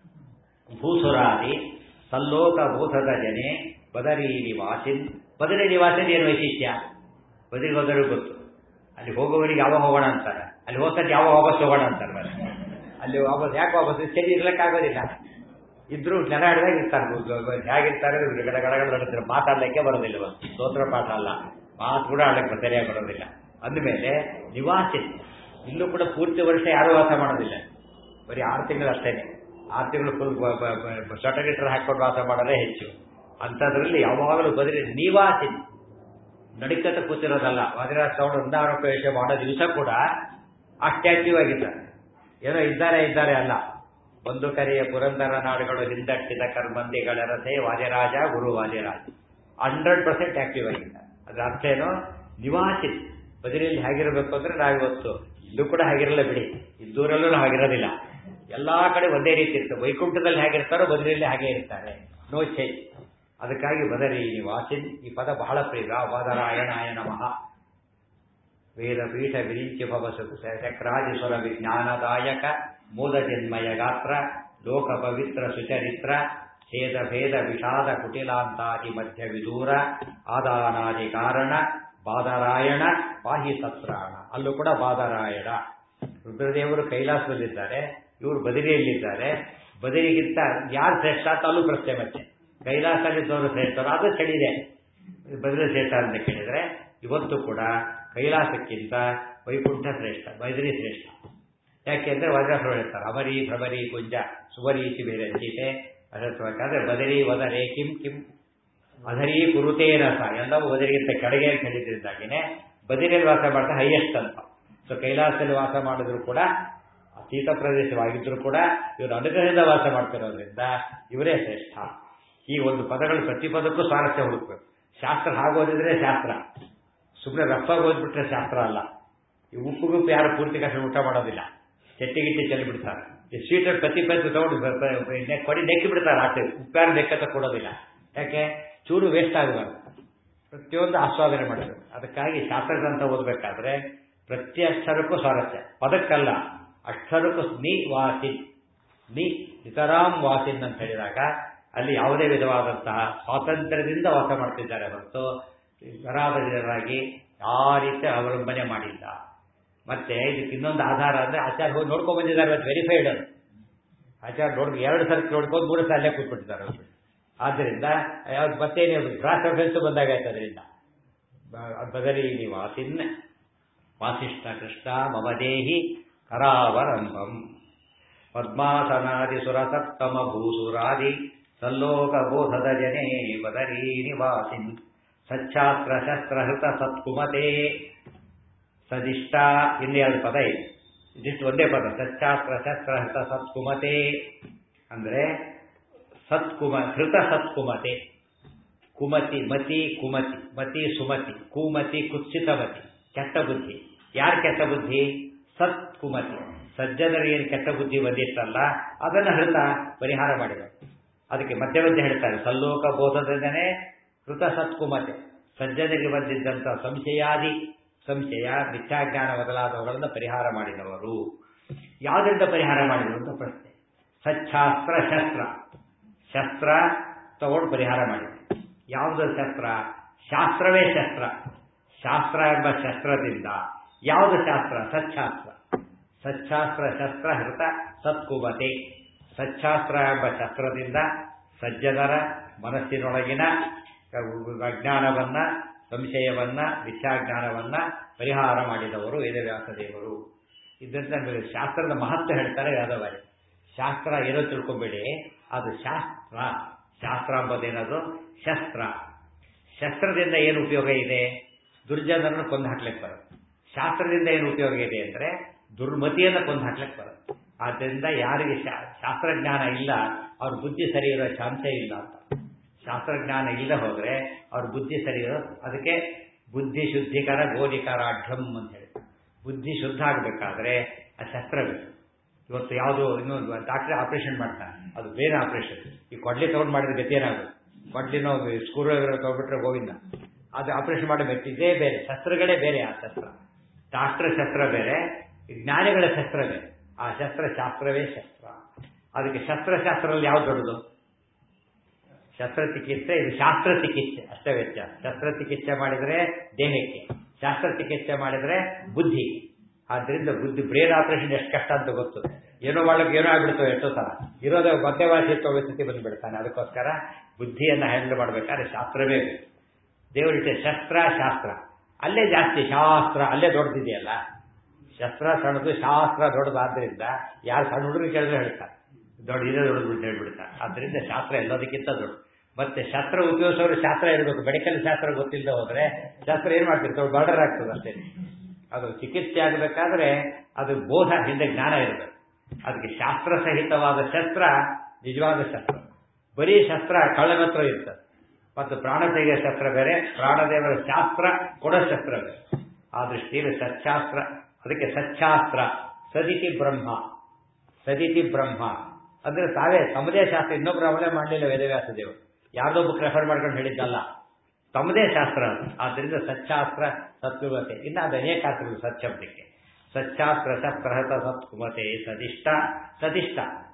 ಭೂಸುರಾದಿ ಸಲ್ಲೋಕ ಭೂತದ ಜನೆ ಬದರಿ ನಿವಾಸಿನ್ ಬದರಿ ನಿವಾಸಿನ್ ಏನು ವೈಶಿಷ್ಟ್ಯ ಬದರಿಗೆ ಹೋದರೂ ಗೊತ್ತು ಅಲ್ಲಿ ಹೋಗುವವರಿಗೆ ಯಾವಾಗ ಹೋಗೋಣ ಅಂತಾರೆ ಅಲ್ಲಿ ಹೋಗ್ತಾರೆ ಯಾವಾಗ ವಾಪಸ್ ಹೋಗೋಣ ಅಂತಾರೆ ಮತ್ತೆ ಅಲ್ಲಿ ವಾಪಸ್ ಯಾಕೆ ವಾಪಸ್ ಸರಿ ಇರ್ಲಿಕ್ಕಾಗೋದಿಲ್ಲ ಇದ್ರು ಜನ ಹಿಡ್ದಾಗ ಇರ್ತಾರೆ ಹೇಗಿರ್ತಾರೆ ಗಡ ಗಡಗಡ ನಡೀತಾರೆ ಮಾತಾಡ್ಲಿಕ್ಕೆ ಬರೋದಿಲ್ಲ ಒಂದು ಸ್ತೋತ್ರ ಪಾಠ ಅಲ್ಲ ಮಾತು ಕೂಡ ಆಡಕ್ಕೆ ಸರಿಯಾಗಿ ಬರೋದಿಲ್ಲ ಅಂದಮೇಲೆ ನಿವಾಸಿ ಇಲ್ಲೂ ಕೂಡ ಪೂರ್ತಿ ವರ್ಷ ಯಾರೂ ವಾಸ ಮಾಡೋದಿಲ್ಲ ಬರೀ ಆರು ತಿಂಗಳು ಅಷ್ಟೇನೆ ಆರು ತಿಂಗಳು ಫುಲ್ ಸ್ವೆಟರ್ ಗಿಟರ್ ಹಾಕೊಂಡು ವಾಸ ಮಾಡೋದೇ ಹೆಚ್ಚು ಅಂಥದ್ರಲ್ಲಿ ಯಾವಾಗಲೂ ಬದಲಿ ನಿವಾಸಿ ನಡಿಕತ ಕೂತಿರೋದಲ್ಲ ವಜ್ರಾಜ್ ಸೌಂಡ್ ವೃಂದಾವನ ಪ್ರವೇಶ ಮಾಡೋ ದಿವಸ ಕೂಡ ಅಷ್ಟೇ ಆಕ್ಟಿವ್ ಆಗಿದ್ದಾರೆ ಏನೋ ಇದ್ದಾರೆ ಇದ್ದಾರೆ ಅಲ್ಲ ಒಂದು ಕರೆಯ ಪುರಂದರ ನಾಡುಗಳು ಹಿಂದಟ್ಟಿದ ಕರ್ಮಂದಿಗಳ ರಥೆ ವಾಜರಾಜ ಗುರು ವಾಜರಾಜ ಹಂಡ್ರೆಡ್ ಪರ್ಸೆಂಟ್ ಆಕ್ಟಿವ್ ಆಗಿದ್ದಾರೆ ಅದ್ರ ಅರ್ಥ ಏನು ನಿವಾಸಿ ಬದರಿಯಲ್ಲಿ ಹೇಗಿರಬೇಕು ಅಂದ್ರೆ ನಾವಿವತ್ತು ಇಲ್ಲೂ ಕೂಡ ಹಾಗಿರಲ್ಲ ಬಿಡಿ ಇದ್ದೂರಲ್ಲೂ ಹಾಗಿರೋದಿಲ್ಲ ಎಲ್ಲಾ ಕಡೆ ಒಂದೇ ರೀತಿ ಇರ್ತದೆ ವೈಕುಂಠದಲ್ಲಿ ಹೇಗಿರ್ತಾರೋ ಬದರಿಯಲ್ಲಿ ಹಾಗೆ ಇರ್ತಾರೆ ನೋ ಚೇಂಜ್ ಅದಕ್ಕಾಗಿ ಬದರಿ ನಿವಾಸಿನ್ ಈ ಪದ ಬಹಳ ಪ್ರಿಯ ವಾದರಾಯಣಾಯ ನಮಃ ವೇದ ಪೀಠ ವಿರಿಂಚಿ ಭವಸು ಚಕ್ರಾದಿಸ್ವರ ವಿಜ್ಞಾನದಾಯಕ ಮೂಲ ಜನ್ಮಯ ಗಾತ್ರ ಲೋಕ ಪವಿತ್ರ ಸುಚರಿತ್ರ ಛೇದ ಭೇದ ವಿಷಾದ ಕುಟಿಲಾಂತಾದಿ ಮಧ್ಯ ವಿದೂರ ಆದಾನಾದಿ ಕಾರಣ ಬಾದರಾಯಣ ಬಾಹಿ ಸತ್ರಾಣ ಅಲ್ಲೂ ಕೂಡ ಬಾದರಾಯಣ ರುದ್ರದೇವರು ಕೈಲಾಸದಲ್ಲಿದ್ದಾರೆ ಇವರು ಬದರಿಯಲ್ಲಿದ್ದಾರೆ ಬದರಿಗಿಂತ ಯಾರು ಶ್ರೇಷ್ಠ ಅಂತ ಅಲ್ಲೂ ಪ್ರಶ್ನೆ ಮತ್ತೆ ಕೈಲಾಸದಲ್ಲಿದ್ದವರು ಶ್ರೇಷ್ಠರು ಅದು ಚಳಿದೆ ಬದರಿ ಶ್ರೇಷ್ಠ ಅಂತ ಕೇಳಿದ್ರೆ ಇವತ್ತು ಕೂಡ ಕೈಲಾಸಕ್ಕಿಂತ ವೈಕುಂಠ ಶ್ರೇಷ್ಠ ಬದರಿ ಶ್ರೇಷ್ಠ ಯಾಕೆಂದ್ರೆ ವಜ್ರಾಸುರು ಹೇಳ್ತಾರೆ ಅಮರಿ ಭ್ರಮರಿ ಕುಂಜ ಸುವರೀಸಿ ಬೇರೆ ಗೀತೆ ಅದಕ್ಕೆ ಬದರಿ ವದರೇ ಕಿಂ ಕಿಂ ಅಧರಿ ಕುರುತೇ ರಸ ಎಲ್ಲವೂ ಬದರಿಗಿಂತ ಕೆಳಗೆ ಅಂತ ಹೇಳಿದ್ರಿಂದಾಗಿನೇ ಬದರಿಯಲ್ಲಿ ವಾಸ ಮಾಡ್ತಾ ಹೈಯೆಸ್ಟ್ ಅಂತ ಸೊ ಕೈಲಾಸದಲ್ಲಿ ವಾಸ ಮಾಡಿದ್ರು ಕೂಡ ಶೀತ ಪ್ರದೇಶವಾಗಿದ್ರು ಕೂಡ ಇವರು ಅನುಗ್ರಹದಿಂದ ವಾಸ ಮಾಡ್ತಿರೋದ್ರಿಂದ ಇವರೇ ಶ್ರೇಷ್ಠ ಈ ಒಂದು ಪದಗಳು ಪ್ರತಿ ಪದಕ್ಕೂ ಸ್ವಾರಸ್ಯ ಹುಡುಕ್ಬೇಕು ಶಾಸ್ತ್ರ ಹಾಗೋದಿದ್ರೆ ಶಾಸ್ತ್ರ ಸುಮ್ಮನೆ ರಫಾಗಿ ಓದ್ಬಿಟ್ರೆ ಶಾಸ್ತ್ರ ಅಲ್ಲ ಈ ಉಪ್ಪು ಗುಪ್ಪು ಯಾರು ಪೂರ್ತಿ ಕಷ್ಟ ಊಟ ಮಾಡೋದಿಲ್ಲ ಚಟ್ಟಿ ಗಿಟ್ಟಿ ಚೆಲ್ಲಿ ಬಿಡ್ತಾರೆ ಈ ಸ್ವೀಟಲ್ಲಿ ಪ್ರತಿ ಪ್ರತಿ ತಗೊಂಡು ಕೊಡಿ ನೆಕ್ಕಿ ಬಿಡ್ತಾರೆ ಆಚೆ ಉಪ್ಪ್ಯಾರು ಲೆಕ್ಕತ ಕೊಡೋದಿಲ್ಲ ಯಾಕೆ ಚೂರು ವೇಸ್ಟ್ ಆಗಬಾರ್ದು ಪ್ರತಿಯೊಂದು ಆಸ್ವಾದನೆ ಮಾಡಬೇಕು ಅದಕ್ಕಾಗಿ ಶಾಸ್ತ್ರಗ್ರಂಥ ಓದಬೇಕಾದ್ರೆ ಪ್ರತಿ ಅಕ್ಷರಕ್ಕೂ ಸ್ವಾರಸ್ಯ ಪದಕ್ಕಲ್ಲ ಅಕ್ಷರಕ್ಕೂ ನಿ ವಾಸಿನ್ ನಿ ಇತರಾಮ್ ವಾಸಿನ್ ಅಂತ ಹೇಳಿದಾಗ ಅಲ್ಲಿ ಯಾವುದೇ ವಿಧವಾದಂತಹ ಸ್ವಾತಂತ್ರ್ಯದಿಂದ ವಾಸ ಮಾಡ್ತಿದ್ದಾರೆ ಹೊರತು ವರಾದ ಜನರಾಗಿ ಯಾವ ರೀತಿ ಅವಲಂಬನೆ ಮಾಡಿಲ್ಲ ಮತ್ತೆ ಇದಕ್ಕೆ ಇನ್ನೊಂದು ಆಧಾರ ಅಂದ್ರೆ ಆಚಾರ್ಯ ಹೋಗಿ ನೋಡ್ಕೊಂಡ್ ಬಂದಿದ್ದಾರೆ ಇವತ್ತು ವೆರಿಫೈಡ್ ಅದು ಆಚಾರ್ಯ ನೋಡ್ ಎರಡು ಸರ್ತಿ ನೋಡ್ಕೊಂಡು ಮೂರು ಸಲ ಅಲ್ಲೇ ಕೂತ್ಬಿಟ್ಟಿದ್ದಾರೆ ಅವರು ಆದ್ದರಿಂದ ಯಾವ್ದು ಮತ್ತೇನು ಕ್ರಾಸ್ ರೆಫರೆನ್ಸ್ ಬಂದಾಗಾಯ್ತು ಅದರಿಂದ ಬದರಿ ವಾಸಿನ್ ವಾಸಿಷ್ಠ ಕೃಷ್ಣ ಮಮದೇಹಿ ಕರಾವರಂಭಂ ಪದ್ಮಾಸನಾದಿ ಸುರಸತ್ತಮ ಭೂಸುರಾದಿ ಸಲ್ಲೋಕ ಬೋಧದ ಜನೇ ಬದರೀ ನಿವಾಸಿನ್ ಸಚ್ಛಾಸ್ತ್ರ ಶಸ್ತ್ರಹೃತ ಸತ್ಕುಮತೆ ಸದಿಷ್ಟ ಇನ್ನೆರಡು ಪದ ಇದೆ ಇದಿಷ್ಟು ಒಂದೇ ಪದ ಸಚ್ಛಾಸ್ತ್ರ ಶಸ್ತ್ರಹೃತ ಸತ್ಕುಮತೆ ಅಂದ್ರೆ ಸತ್ಕುಮ ಹೃತ ಸತ್ಕುಮತೆ ಕುಮತಿ ಮತಿ ಕುಮತಿ ಮತಿ ಸುಮತಿ ಕುಮತಿ ಕುತ್ಸಿತಮತಿ ಕೆಟ್ಟ ಬುದ್ಧಿ ಯಾರು ಕೆಟ್ಟ ಬುದ್ಧಿ ಸತ್ ಕುಮತಿ ಸಜ್ಜನರಿಗೆ ಏನು ಕೆಟ್ಟ ಬುದ್ಧಿ ಬಂದಿತ್ತಲ್ಲ ಅದನ್ನು ಹೃತ ಪರಿಹಾರ ಮಾಡಿದರು ಅದಕ್ಕೆ ಮಧ್ಯ ಮಧ್ಯೆ ಹೇಳ್ತಾರೆ ಸಲ್ಲೋಕ ಬೋಧದಿಂದನೇ ಕೃತ ಸತ್ಕುಮತೆ ಸಜ್ಜನಿಗೆ ಬಂದಿದ್ದಂಥ ಸಂಶಯಾದಿ ಸಂಶಯ ಮಿಥ್ಯಾಜ್ಞಾನ ಮೊದಲಾದವುಗಳನ್ನು ಪರಿಹಾರ ಮಾಡಿದವರು ಯಾವುದರಿಂದ ಪರಿಹಾರ ಮಾಡಿದರು ಅಂತ ಪ್ರಶ್ನೆ ಸಚ್ಛಾಸ್ತ್ರ ಶಸ್ತ್ರ ಶಸ್ತ್ರ ತಗೊಂಡು ಪರಿಹಾರ ಮಾಡಿದೆ ಯಾವುದು ಶಸ್ತ್ರ ಶಾಸ್ತ್ರವೇ ಶಸ್ತ್ರ ಶಾಸ್ತ್ರ ಎಂಬ ಶಸ್ತ್ರದಿಂದ ಯಾವುದು ಶಾಸ್ತ್ರ ಸಚ್ಛಾಸ್ತ್ರ ಸಚ್ಛಾಸ್ತ್ರ ಶಸ್ತ್ರ ಹೃತ ಸತ್ಕುಮತೆ ಸಚ್ಛಾಸ್ತ್ರ ಎಂಬ ಶಸ್ತ್ರದಿಂದ ಸಜ್ಜನರ ಮನಸ್ಸಿನೊಳಗಿನ ಅಜ್ಞಾನವನ್ನ ಸಂಶಯವನ್ನ ಮಿಥ್ಯಾಜ್ಞಾನವನ್ನ ಪರಿಹಾರ ಮಾಡಿದವರು ವೇದವ್ಯಾಸ ದೇವರು ಇದರಿಂದ ನಮಗೆ ಶಾಸ್ತ್ರದ ಮಹತ್ವ ಹೇಳ್ತಾರೆ ವೇದವಾರಿ ಶಾಸ್ತ್ರ ಏನೋ ತಿಳ್ಕೊಬೇಡಿ ಅದು ಶಾಸ್ತ್ರ ಶಾಸ್ತ್ರ ಎಂಬುದೇನದು ಶಸ್ತ್ರ ಶಸ್ತ್ರದಿಂದ ಏನು ಉಪಯೋಗ ಇದೆ ದುರ್ಜನರನ್ನು ಕೊಂದು ಹಾಕ್ಲಿಕ್ಕೆ ಬರುತ್ತೆ ಶಾಸ್ತ್ರದಿಂದ ಏನು ಉಪಯೋಗ ಇದೆ ಅಂದ್ರೆ ದುರ್ಮತಿಯನ್ನು ಕೊಂದು ಹಾಕ್ಲಿಕ್ಕೆ ಬರುತ್ತೆ ಆದ್ದರಿಂದ ಯಾರಿಗೆ ಶಾಸ್ತ್ರಜ್ಞಾನ ಇಲ್ಲ ಅವ್ರ ಬುದ್ಧಿ ಸರಿ ಇರೋ ಚಾನ್ಸೇ ಇಲ್ಲ ಅಂತ ಶಾಸ್ತ್ರಜ್ಞಾನ ಇಲ್ಲದೆ ಹೋದರೆ ಅವ್ರ ಬುದ್ಧಿ ಸರಿ ಇರೋ ಅದಕ್ಕೆ ಬುದ್ಧಿ ಶುದ್ಧಿಕರ ಗೋಧಿಕರ ಅಢ್ಯಂ ಅಂತ ಹೇಳಿ ಬುದ್ಧಿ ಶುದ್ಧ ಆಗಬೇಕಾದ್ರೆ ಆ ಶಸ್ತ್ರ ಬೇಕು ಇವತ್ತು ಯಾವುದೋ ಇನ್ನೊಂದು ಡಾಕ್ಟ್ರೆ ಆಪರೇಷನ್ ಮಾಡ್ತಾನೆ ಅದು ಬೇರೆ ಆಪರೇಷನ್ ಈ ಕೊಡ್ಲಿ ತಗೊಂಡು ಮಾಡಿದ್ರೆ ಗತಿ ಏನಾಗುತ್ತೆ ಕೊಡ್ಲಿನೋ ಸ್ಕ್ರೂ ತಗೊಂಡ್ಬಿಟ್ರೆ ಗೋವಿಂದ ಅದು ಆಪರೇಷನ್ ಮಾಡಬೇಕು ಇದೇ ಬೇರೆ ಶಸ್ತ್ರಗಳೇ ಬೇರೆ ಆ ಶಸ್ತ್ರ ಡಾಕ್ಟರ್ ಶಸ್ತ್ರ ಬೇರೆ ಜ್ಞಾನಿಗಳ ಶಸ್ತ್ರ ಬೇರೆ ಆ ಶಸ್ತ್ರ ಶಾಸ್ತ್ರವೇ ಶಸ್ತ್ರ ಅದಕ್ಕೆ ಶಸ್ತ್ರಶಾಸ್ತ್ರದಲ್ಲಿ ಯಾವ್ದು ದೊಡ್ಡದು ಶಸ್ತ್ರಚಿಕಿತ್ಸೆ ಇದು ಶಾಸ್ತ್ರ ಚಿಕಿತ್ಸೆ ಅಷ್ಟೇ ವ್ಯತ್ಯಾಸ ಶಸ್ತ್ರಚಿಕಿತ್ಸೆ ಮಾಡಿದರೆ ದೇಹಕ್ಕೆ ಶಾಸ್ತ್ರ ಚಿಕಿತ್ಸೆ ಮಾಡಿದರೆ ಬುದ್ಧಿ ಆದ್ರಿಂದ ಬುದ್ಧಿ ಬ್ರೇನ್ ಆಪರೇಷನ್ ಎಷ್ಟು ಕಷ್ಟ ಅಂತ ಗೊತ್ತು ಏನೋ ಮಾಡ್ಲಿಕ್ಕೆ ಏನೋ ಆಗ್ಬಿಡ್ತವೆ ಎಷ್ಟೋ ಸಲ ಇರೋದೇ ಮಧ್ಯವಾಸಿ ಸ್ಥಿತಿ ಬಂದುಬಿಡ್ತಾನೆ ಅದಕ್ಕೋಸ್ಕರ ಬುದ್ಧಿಯನ್ನು ಹ್ಯಾಂಡಲ್ ಮಾಡಬೇಕಾದ್ರೆ ಶಾಸ್ತ್ರವೇ ಬೇಕು ದೇವರಿಟ್ಟೆ ಶಸ್ತ್ರ ಶಾಸ್ತ್ರ ಅಲ್ಲೇ ಜಾಸ್ತಿ ಶಾಸ್ತ್ರ ಅಲ್ಲೇ ದೊಡ್ಡದಿದೆಯಲ್ಲ ಶಸ್ತ್ರ ಸಣ್ಣದು ಶಾಸ್ತ್ರ ದೊಡ್ಡದಾದ್ರಿಂದ ಯಾರು ಸಣ್ಣ ಹುಡುಗರು ಕೇಳಿದ್ರೆ ಹೇಳ್ತಾರೆ ದೊಡ್ಡ ಇದೇ ದೊಡ್ಡದು ಅಂತ ಹೇಳ್ಬಿಡ್ತಾರೆ ಆದ್ದರಿಂದ ಶಾಸ್ತ್ರ ಎಲ್ಲದಕ್ಕಿಂತ ದೊಡ್ಡ ಮತ್ತೆ ಶಸ್ತ್ರ ಉಪಯೋಗಿಸೋರು ಶಾಸ್ತ್ರ ಇರಬೇಕು ಮೆಡಿಕಲ್ ಶಾಸ್ತ್ರ ಗೊತ್ತಿಲ್ಲದೆ ಹೋದ್ರೆ ಶಾಸ್ತ್ರ ಏನ್ ಮಾಡ್ತಿರ್ತಾರೆ ಬಾರ್ಡರ್ ಆಗ್ತದೆ ಅಷ್ಟೇ ಅದು ಚಿಕಿತ್ಸೆ ಆಗಬೇಕಾದ್ರೆ ಅದು ಬೋಧ ಹಿಂದೆ ಜ್ಞಾನ ಇರಬೇಕು ಅದಕ್ಕೆ ಶಾಸ್ತ್ರ ಸಹಿತವಾದ ಶಸ್ತ್ರ ನಿಜವಾದ ಶಸ್ತ್ರ ಬರೀ ಶಸ್ತ್ರ ಕಳ್ಳನತ್ರ ಇರ್ತದೆ ಮತ್ತು ಪ್ರಾಣ ತೆಗೆಯ ಶಸ್ತ್ರ ಬೇರೆ ಪ್ರಾಣದೇವರ ಶಾಸ್ತ್ರ ಕೊಡೋ ಶಸ್ತ್ರ ಬೇರೆ ಆ ದೃಷ್ಟಿಯಲ್ಲಿ ಸಚ್ಚಾಸ್ತ್ರ ಅದಕ್ಕೆ ಸಚ್ಚಾಸ್ತ್ರ ಸದಿತಿ ಬ್ರಹ್ಮ ಸದಿತಿ ಬ್ರಹ್ಮ ಅಂದ್ರೆ ತಾವೇ ತಮ್ಮದೇ ಶಾಸ್ತ್ರ ಇನ್ನೊಬ್ರು ಅವಲೇ ಮಾಡಲಿಲ್ಲ ವೇದವ್ಯಾಸ ದೇವರು ಯಾರ್ದೋ ಬುಕ್ ರೆಫರ್ ಮಾಡ್ಕೊಂಡು ಹೇಳಿದ್ದಲ್ಲ ತಮ್ಮದೇ ಶಾಸ್ತ್ರ ಅದು ಆದ್ದರಿಂದ ಸಚ್ಚಾಸ್ತ್ರ ಸತ್ಕುಮತೆ ಇನ್ನು ಅದು ಅನೇಕ ಶಾಸ್ತ್ರಗಳು ಸಚ್ಛಬ್ದಕ್ಕೆ ಸಚ್ಚಾಸ್ತ್ರ ಶಸ್ತ್ರಹತ ಸತ್ಕುಮತೆ ಸದಿಷ್ಟ ಸದಿಷ್ಟ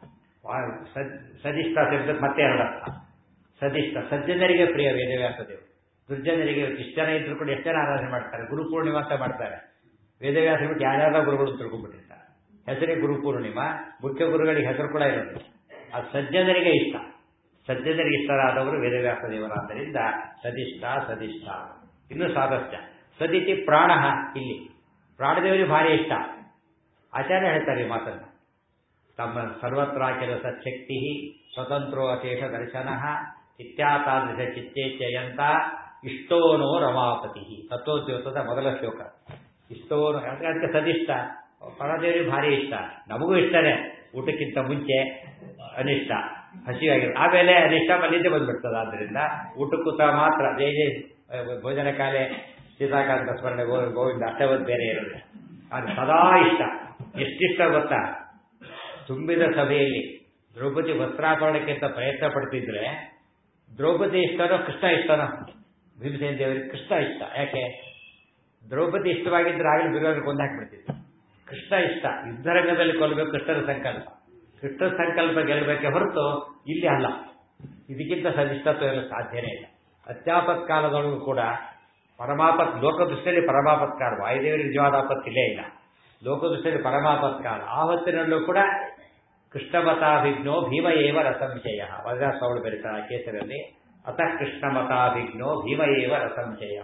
ಸದಿಷ್ಟ ಶಬ್ದಕ್ಕೆ ಮತ್ತೆ ಎರಡರ್ಥ ಸದಿಷ್ಟ ಸಜ್ಜನರಿಗೆ ಪ್ರಿಯ ವೇದವ್ಯಾಸ ದೇವರು ದುರ್ಜನರಿಗೆ ಇಷ್ಟು ಜನ ಇದ್ರು ಕೂಡ ಎಷ್ಟು ಜನ ಆರಾಧನೆ ಮಾಡ್ತಾರೆ ಗುರು ಪೂರ್ಣಿಮಾ ಅಂತ ಮಾಡ್ತಾರೆ ವೇದವ್ಯಾಸ ಬಿಟ್ಟು ಯಾರ್ಯಾರ ಗುರುಗಳು ತಿಳ್ಕೊಂಡ್ಬಿಟ್ಟಿರ್ತಾರೆ ಹೆಸರಿಗೆ ಗುರು ಪೂರ್ಣಿಮಾ ಮುಖ್ಯ ಗುರುಗಳಿಗೆ ಹೆಸರು ಕೂಡ ಇರೋದು ಅದು ಸಜ್ಜನರಿಗೆ ಇಷ್ಟ ಸಜ್ಜನರಿಗೆ ಇಷ್ಟರಾದವರು ವೇದವ್ಯಾಸ ದೇವರಾದ್ದರಿಂದ ಸದಿಷ್ಟ ಸದಿಷ್ಟ ಇನ್ನು ಸಾದಸ್ಯ ಸದಿತಿ ಪ್ರಾಣ ಇಲ್ಲಿ ಪ್ರಾಣದೇವರಿಗೆ ಭಾರಿ ಇಷ್ಟ ಆಚಾರ್ಯ ಹೇಳ್ತಾರೆ ಈ ಮಾತನ್ನು ತಮ್ಮ ಸರ್ವತ್ರ ಕೆಲಸ ಶಕ್ತಿ ಸ್ವತಂತ್ರೋ ಅಶೇಷ ದರ್ಶನ ಇತ್ಯಾತಾದೃಶ ಚಿತ್ತೇಚ್ಛೆಯಂತ ಇಷ್ಟೋನೋ ರಮಾಪತಿ ತತ್ವೋದ್ಯೋತದ ಮೊದಲ ಶ್ಲೋಕ ಇಷ್ಟೋನು ಅದಕ್ಕೆ ಸದಿಷ್ಟ ಪರದೇವರಿಗೆ ಭಾರಿ ಇಷ್ಟ ನಮಗೂ ಇಷ್ಟನೇ ಊಟಕ್ಕಿಂತ ಮುಂಚೆ ಅನಿಷ್ಟ ಹಸಿವಾಗಿರೋ ಆಮೇಲೆ ಅನಿಷ್ಟ ಮಲ್ಲಿದ್ದೆ ಬಂದ್ಬಿಡ್ತದೆ ಆದ್ದರಿಂದ ಊಟಕ್ಕೂ ಸಹ ಮಾತ್ರ ಜೈ ಜೈ ಭೋಜನ ಕಾಲೆ ಸೀತಾಕಾಂತ ಸ್ಮರಣೆ ಗೋ ಗೋವಿಂದ ಅಷ್ಟವದ್ ಬೇರೆ ಇರೋದು ಅದು ಸದಾ ಇಷ್ಟ ಎಷ್ಟಿಷ್ಟ ಗೊತ್ತಾ ತುಂಬಿದ ಸಭೆಯಲ್ಲಿ ದ್ರೌಪದಿ ವಸ್ತ್ರಾಪರಣಕ್ಕೆ ಅಂತ ಪ್ರಯತ್ನ ಪಡ್ತಿದ್ರೆ ದ್ರೌಪದಿ ಇಷ್ಟನೋ ಕೃಷ್ಣ ಇಷ್ಟನೋ ಭೀಮಸೇನ ದೇವರಿಗೆ ಕೃಷ್ಣ ಇಷ್ಟ ಯಾಕೆ ದ್ರೌಪದಿ ಇಷ್ಟವಾಗಿದ್ರೆ ಆಗಲಿ ದುರ್ಯೋಧನ ಕೊಂದು ಹಾಕ್ಬಿಡ್ತಿದ್ರು ಕೃಷ್ಣ ಇಷ್ಟ ಯುದ್ಧರಂಗದಲ್ಲಿ ಕೊಲ್ಲಬೇಕು ಕೃಷ್ಣನ ಸಂಕಲ್ಪ ಕೃಷ್ಣ ಸಂಕಲ್ಪ ಗೆಲ್ಲಬೇಕೆ ಹೊರತು ಇಲ್ಲಿ ಅಲ್ಲ ಇದಕ್ಕಿಂತ ಸದಿಷ್ಟತ್ವ ಇರಲು ಸಾಧ್ಯನೇ ಇಲ್ಲ ಅತ್ಯಾಪತ್ ಕಾಲದೊಳಗೂ ಕೂಡ ಪರಮಾಪತ್ ಲೋಕದೃಷ್ಟಿಯಲ್ಲಿ ಪರಮಾಪತ್ಕಾಲ ವಾಯುದೇವರಿಗೆ ನಿಜವಾದ ಆಪತ್ತಿಲ್ಲೇ ಇಲ್ಲ ಲೋಕದೃಷ್ಟಿಯಲ್ಲಿ ಪರಮಾಪತ್ಕಾಲ ಆ ಹೊತ್ತಿನಲ್ಲೂ ಕೂಡ ಕೃಷ್ಣಮತಾಭಿಜ್ಞೋ ಭೀಮ ಏವ ರಸಂಶಯ ವಜ್ರಾಸ್ವಾಮಿ ಬರೀತಾರೆ ಕೇಸರಲ್ಲಿ ಅತಃ ಕೃಷ್ಣಮತಾಭಿಜ್ಞೋ ಭೀಮ ಏವ ರಸಂಶಯ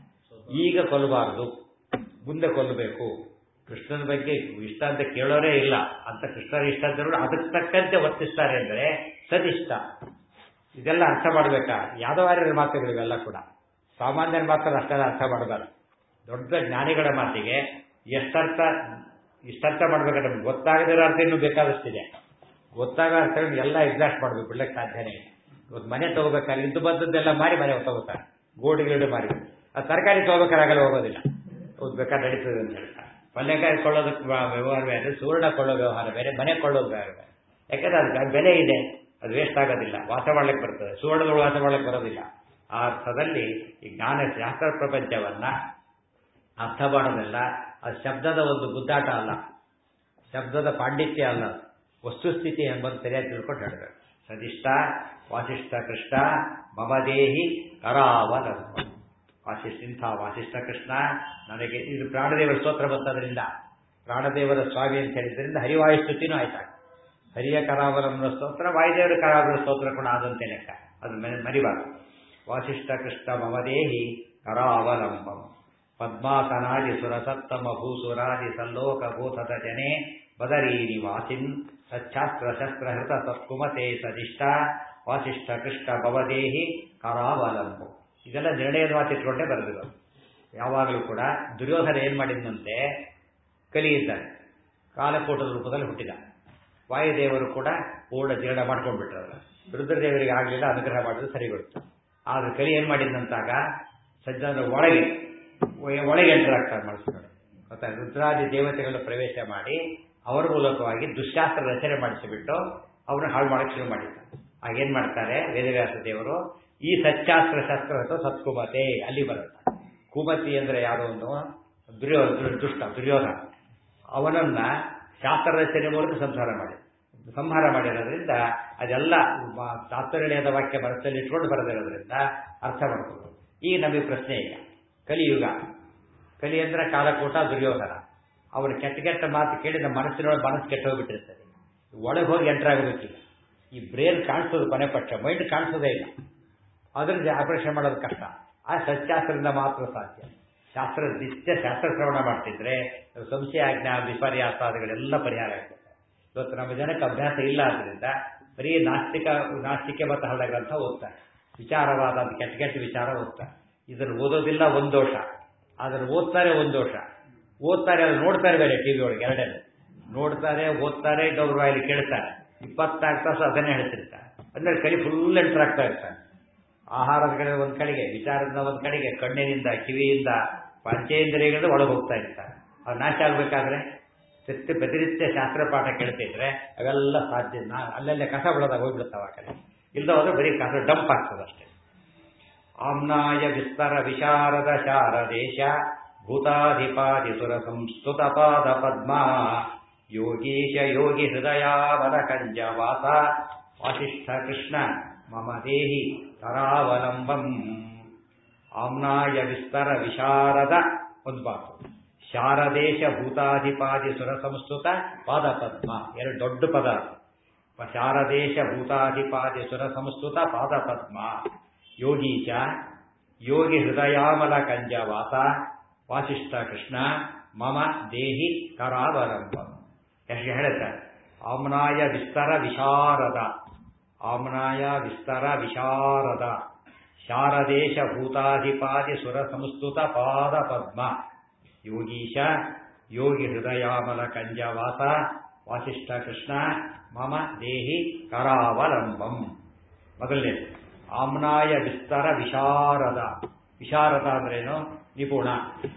ಈಗ ಕೊಲ್ಲಬಾರದು ಮುಂದೆ ಕೊಲ್ಲಬೇಕು ಕೃಷ್ಣನ ಬಗ್ಗೆ ಇಷ್ಟ ಅಂತ ಕೇಳೋರೇ ಇಲ್ಲ ಅಂತ ಕೃಷ್ಣನ ಇಷ್ಟ ಅಂತ ಅದಕ್ಕೆ ತಕ್ಕಂತೆ ವರ್ತಿಸ್ತಾರೆ ಅಂದರೆ ಸದಿಷ್ಟ ಇದೆಲ್ಲ ಅರ್ಥ ಮಾಡಬೇಕಾ ಯಾದವಾರ್ಯರ ಮಾತುಗಳಿವೆಲ್ಲ ಕೂಡ ಸಾಮಾನ್ಯರ ಮಾತ್ರ ಅಷ್ಟೆಲ್ಲ ಅರ್ಥ ಮಾಡಬಾರ್ದು ದೊಡ್ಡ ಜ್ಞಾನಿಗಳ ಮಾತಿಗೆ ಎಷ್ಟರ್ಥ ಇಷ್ಟರ್ಥ ಮಾಡ್ಬೇಕಾದ್ರೆ ನಮ್ಗೆ ಗೊತ್ತಾಗದಿರೋ ಅರ್ಥ ಇನ್ನೂ ಬೇಕಾದಷ್ಟಿದೆ ಗೊತ್ತಾಗೋ ಅರ್ಥಗಳನ್ನ ಎಲ್ಲ ಎಕ್ಸಾಕ್ಟ್ ಮಾಡಬೇಕು ಬಿಡ್ಲಿಕ್ಕೆ ಸಾಧ್ಯನೇ ಇಲ್ಲ ಇವತ್ತು ಮನೆ ತಗೋಬೇಕಾದ್ರೆ ಇದ್ದು ಬಂದದ್ದೆಲ್ಲ ಮಾರಿ ಮನೆ ತಗೋತಾರೆ ಗೋಲ್ಡ್ ಗಿಲ್ಡ್ ಮಾರಿ ಆ ತರಕಾರಿ ತಗೋಬೇಕಾಗಲ್ಲ ಹೋಗೋದಿಲ್ಲ ಹೌದು ಬೇಕಾದ್ರೆ ನಡೀತದೆ ಅಂತ ಹೇಳ್ತಾರೆ ಪಲ್ಯಕಾಯಿ ಕೊಳ್ಳೋದಕ್ಕೆ ವ್ಯವಹಾರ ಬೇರೆ ಸುವರ್ಣ ಕೊಳ್ಳೋ ವ್ಯವಹಾರ ಬೇರೆ ಮನೆ ಕೊಳ್ಳೋದು ಬೇರೆ ಬೇರೆ ಯಾಕಂದ್ರೆ ಅದಕ್ಕೆ ಬೆಲೆ ಇದೆ ಅದು ವೇಸ್ಟ್ ಆಗೋದಿಲ್ಲ ವಾಸ ಮಾಡ್ಲಿಕ್ಕೆ ಬರ್ತದೆ ಸುವರ್ಣದೊಳು ವಾಸ ಮಾಡ್ಲಿಕ್ಕೆ ಬರೋದಿಲ್ಲ ಆ ಅರ್ಥದಲ್ಲಿ ಈ ಜ್ಞಾನ ಶಾಸ್ತ್ರ ಪ್ರಪಂಚವನ್ನ ಅರ್ಥ ಮಾಡೋದಲ್ಲ ಅದು ಶಬ್ದದ ಒಂದು ಗುದ್ದಾಟ ಅಲ್ಲ ಶಬ್ದದ ಪಾಂಡಿತ್ಯ ಅಲ್ಲ ವಸ್ತುಸ್ಥಿತಿ ಎಂಬುದು ಸರಿಯಾಗಿ ತಿಳ್ಕೊಂಡು ಹೇಳಬೇಕು ಸದಿಷ್ಟ ವಾಸಿಷ್ಠ ಕೃಷ್ಣ ಮಮದೇಹಿ ಕರಾವಲ ವಾಸಿಷ್ಠ ಇಂಥ ವಾಸಿಷ್ಠ ಕೃಷ್ಣ ನನಗೆ ಇದು ಪ್ರಾಣದೇವರ ಸ್ತೋತ್ರ ಬಂತದ್ರಿಂದ ಪ್ರಾಣದೇವರ ಸ್ವಾಮಿ ಅಂತ ಹೇಳಿದ್ರಿಂದ ಹರಿವಾಯುಸ್ತುತಿನೂ ಆಯ್ತಾಗ ಹರಿಯ ಕರಾವಲಂಬನ ಸ್ತೋತ್ರ ವಾಯುದೇವರ ಕರಾವಲ ಸ್ತೋತ್ರ ಕೂಡ ಆದಂತೆ ಲೆಕ್ಕ ಅದು ಮರಿಬಾರ್ದು ವಾಸಿಷ್ಠ ಕೃಷ್ಣ ಮಮದೇಹಿ ಕರಾವಲಂಬಂ ಪದ್ಮಾಸನಾದಿ ಸುರಸತ್ತಮ ಭೂಸುರಾದಿ ಸಲ್ಲೋಕ ಭೂತದ ಜನೆ ಬದರೀನಿ ವಾಸಿನ್ ಸಚ್ಛಾಸ್ತ್ರ ಶಸ್ತ್ರ ಹೃತ ಸತ್ಕುಮತೆ ಸದಿಷ್ಟ ವಾಸಿಷ್ಠ ಕೃಷ್ಣ ಭವದೇಹಿ ಕರಾವಲಂಬು ಇದೆಲ್ಲ ನಿರ್ಣಯದ ಮಾತಿಟ್ಕೊಂಡೇ ಬರೆದಿರೋದು ಯಾವಾಗಲೂ ಕೂಡ ದುರ್ಯೋಧನ ಏನ್ ಮಾಡಿದಂತೆ ಕಲಿಯಿದ್ದಾನೆ ಕಾಲಕೂಟದ ರೂಪದಲ್ಲಿ ಹುಟ್ಟಿದ ವಾಯುದೇವರು ಕೂಡ ಪೂರ್ಣ ಜೀರ್ಣ ಮಾಡ್ಕೊಂಡ್ಬಿಟ್ರಲ್ಲ ರುದ್ರದೇವರಿಗೆ ಆಗಲಿಲ್ಲ ಅನುಗ್ರಹ ಮಾಡಿದ್ರೆ ಸರಿ ಬಿಡ್ತು ಆದ್ರೆ ಕಲಿ ಏನು ಮಾಡಿದಂತಾಗ ಸಜ್ಜನ ಒಳಗೆ ಒಳಗೆ ಎಂಟರ್ ಆಗ್ತಾರೆ ಮನಸ್ಸಿನೊಳಗೆ ಗೊತ್ತಾ ರುದ್ರಾದಿ ದೇವತೆಗಳು ಪ್ರವೇಶ ಮಾಡಿ ಅವರ ಮೂಲಕವಾಗಿ ದುಶ್ಶಾಸ್ತ್ರ ರಚನೆ ಮಾಡಿಸಿಬಿಟ್ಟು ಅವ್ರನ್ನ ಹಾಳು ಮಾಡಕ್ಕೆ ಶುರು ಮಾಡಿದ್ದಾರೆ ಆಗೇನ್ ಮಾಡ್ತಾರೆ ವೇದವ್ಯಾಸ ದೇವರು ಈ ಸಚ್ಚಾಸ್ತ್ರ ಶಾಸ್ತ್ರ ಅಥವಾ ಸತ್ಕುಮತೆ ಅಲ್ಲಿ ಬರುತ್ತೆ ಕುಮತಿ ಅಂದ್ರೆ ಯಾರು ಒಂದು ದುರ್ಯೋ ದುಷ್ಟ ದುರ್ಯೋಧನ ಅವನನ್ನ ಶಾಸ್ತ್ರ ರಚನೆ ಮೂಲಕ ಸಂಹಾರ ಮಾಡಿ ಸಂಹಾರ ಮಾಡಿರೋದ್ರಿಂದ ಅದೆಲ್ಲ ತಾತ್ಪರ್ಯದ ವಾಕ್ಯ ಮನಸ್ಸಲ್ಲಿ ಇಟ್ಕೊಂಡು ಬರದಿರೋದ್ರಿಂದ ಅರ್ಥ ಮಾಡ್ಕೊಂಡು ಈಗ ನಮಗೆ ಪ್ರಶ್ನೆ ಈಗ ಕಲಿಯುಗ ಕಲಿ ಅಂದ್ರೆ ಕಾಲಕೂಟ ದುರ್ಯೋಧನ ಅವನು ಕೆಟ್ಟ ಕೆಟ್ಟ ಮಾತು ಕೇಳಿ ನಮ್ಮ ಮನಸ್ಸಿನೊಳಗೆ ಮನಸ್ಸು ಕೆಟ್ಟ ಹೋಗ್ಬಿಟ್ಟಿರ್ತದೆ ಒಳಗೆ ಹೋಗಿ ಎಂಟರ್ ಆಗಬೇಕಿಲ್ಲ ಈ ಬ್ರೇನ್ ಕಾಣಿಸೋದು ಕೊನೆ ಪಕ್ಷ ಮೈಂಡ್ ಕಾಣಿಸೋದೇ ಇಲ್ಲ ಅದರಿಂದ ಆಪರೇಷನ್ ಮಾಡೋದು ಕಷ್ಟ ಆ ಸತ್ಯಾಸ್ತ್ರದಿಂದ ಮಾತ್ರ ಸಾಧ್ಯ ಶಾಸ್ತ್ರ ನಿತ್ಯ ಶಾಸ್ತ್ರ ಶ್ರವಣ ಮಾಡ್ತಿದ್ರೆ ಸಂಶಯ ಆಜ್ಞಾ ವಿಪರ್ಯಾಸಾದಿಗಳೆಲ್ಲ ಪರಿಹಾರ ಆಗ್ತದೆ ಇವತ್ತು ನಮ್ಮ ಜನಕ್ಕೆ ಅಭ್ಯಾಸ ಇಲ್ಲ ಆದ್ರಿಂದ ಬರೀ ನಾಸ್ತಿಕ ನಾಸ್ತಿಕೆ ಮತ್ತು ಹರಡ ಗ್ರಂಥ ಓದ್ತಾರೆ ವಿಚಾರವಾದ ಅಂತ ಕೆಟ್ಟ ಕೆಟ್ಟ ವಿಚಾರ ಓದ್ತಾರೆ ಇದನ್ನು ಓದೋದಿಲ್ಲ ಒಂದು ದೋಷ ಅದನ್ನು ಓದ್ತಾರೆ ಒಂದು ದೋಷ ಓದ್ತಾರೆ ಅದನ್ನು ನೋಡ್ತಾರೆ ಬೇರೆ ಟಿವಿ ಒಳಗೆ ಎರಡೇ ನೋಡ್ತಾರೆ ಓದ್ತಾರೆ ಇನ್ನೊಬ್ರು ಬಾಯಲ್ಲಿ ಕೇಳ್ತಾರೆ ಇಪ್ಪತ್ನಾಲ್ಕು ತಾಸು ಅದನ್ನೇ ಹೇಳ್ತಿರ್ತಾರೆ ಅಂದ್ರೆ ಕಲಿ ಫುಲ್ ಎಂಟರ್ ಆಗ್ತಾ ಇರ್ತಾರೆ ಆಹಾರದ ಕಡೆ ಒಂದು ಕಡೆಗೆ ವಿಚಾರದಿಂದ ಒಂದು ಕಡೆಗೆ ಕಣ್ಣಿನಿಂದ ಕಿವಿಯಿಂದ ಪಂಚೇಂದ್ರಿಯಗಳಿಂದ ಒಳಗೆ ಹೋಗ್ತಾ ಇರ್ತಾರೆ ಅದು ನಾಶ ಆಗಬೇಕಾದ್ರೆ ಸತ್ಯ ಪ್ರತಿನಿತ್ಯ ಶಾಸ್ತ್ರ ಪಾಠ ಕೇಳ್ತಿದ್ರೆ ಅವೆಲ್ಲ ಸಾಧ್ಯ ನಾ ಅಲ್ಲಲ್ಲೇ ಕಸ ಬಿಡೋದಾಗ ಹೋಗ್ಬಿಡ್ತಾವ ಆ ಕಡೆ ಇಲ್ದ ಹೋದ್ರೆ ಬರೀ ಕಸ ಡಂಪ್ ಆಗ್ತದೆ ಅಷ್ಟೇ ಆಮ್ನಾಯ ವಿಸ್ತರ ವಿಶಾರದ ಶಾರದೇಶ ಭೂತಾಧಿಪಾದಿ ಸುರ ಸಂಸ್ತುತ ಪಾದ ಪದ್ಮ ಯೋಗೀಶ ಯೋಗಿ ಹೃದಯಾವಲ ಕಂಜ ವಾಸ ವಾಸಿಷ್ಠ ಕೃಷ್ಣ ಮಮ ದೇಹಿ ಕರಾವಲಂಬಂ ಆಮ್ನಾಯ ವಿಸ್ತರ ವಿಶಾರದ ಒಂದು ಮಾತು ಶಾರದೇಶ ಭೂತಾಧಿಪಾದಿ ಸುರ ಸಂಸ್ತುತ ಪಾದ ಪದ್ಮ ಎರಡು ದೊಡ್ಡ ಪದ ಶಾರದೇಶ ಭೂತಾಧಿಪಾದಿ ಸುರ ಸಂಸ್ತುತ ಪಾದ ಪದ್ಮ ಯೋಗೀಶ ಯೋಗಿ ಹೃದಯಾಮಲ ಕಂಜ ವಾಸ ವಾಸಿಷ್ಠ ಕೃಷ್ಣ ಮಮ ದೇಹಿ ಕರಾವಲಂಬಂ ಎಷ್ಟು ಹೇಳ್ತಾರೆ ಆಮ್ನಾಯ ವಿಸ್ತರ ವಿಶಾರದ ಆಮ್ನಾಯ ವಿಸ್ತರ ವಿಶಾರದ ಶಾರದೇಶ ಭೂತಾಧಿಪಾದಿ ಸುರ ಸಂಸ್ತುತ ಪಾದ ಪದ್ಮ ಯೋಗೀಶ ಯೋಗಿ ಹೃದಯಾಮಲ ಕಂಜ ವಾಸ ವಾಸಿಷ್ಠ ಕೃಷ್ಣ ಮಮ ದೇಹಿ ಕರಾವಲಂಬಂ ಮೊದಲನೇ ಆಮ್ನಾಯ ವಿಸ್ತರ ವಿಶಾರದ ವಿಶಾರದ ಅಂದ್ರೇನು ನಿಪುಣ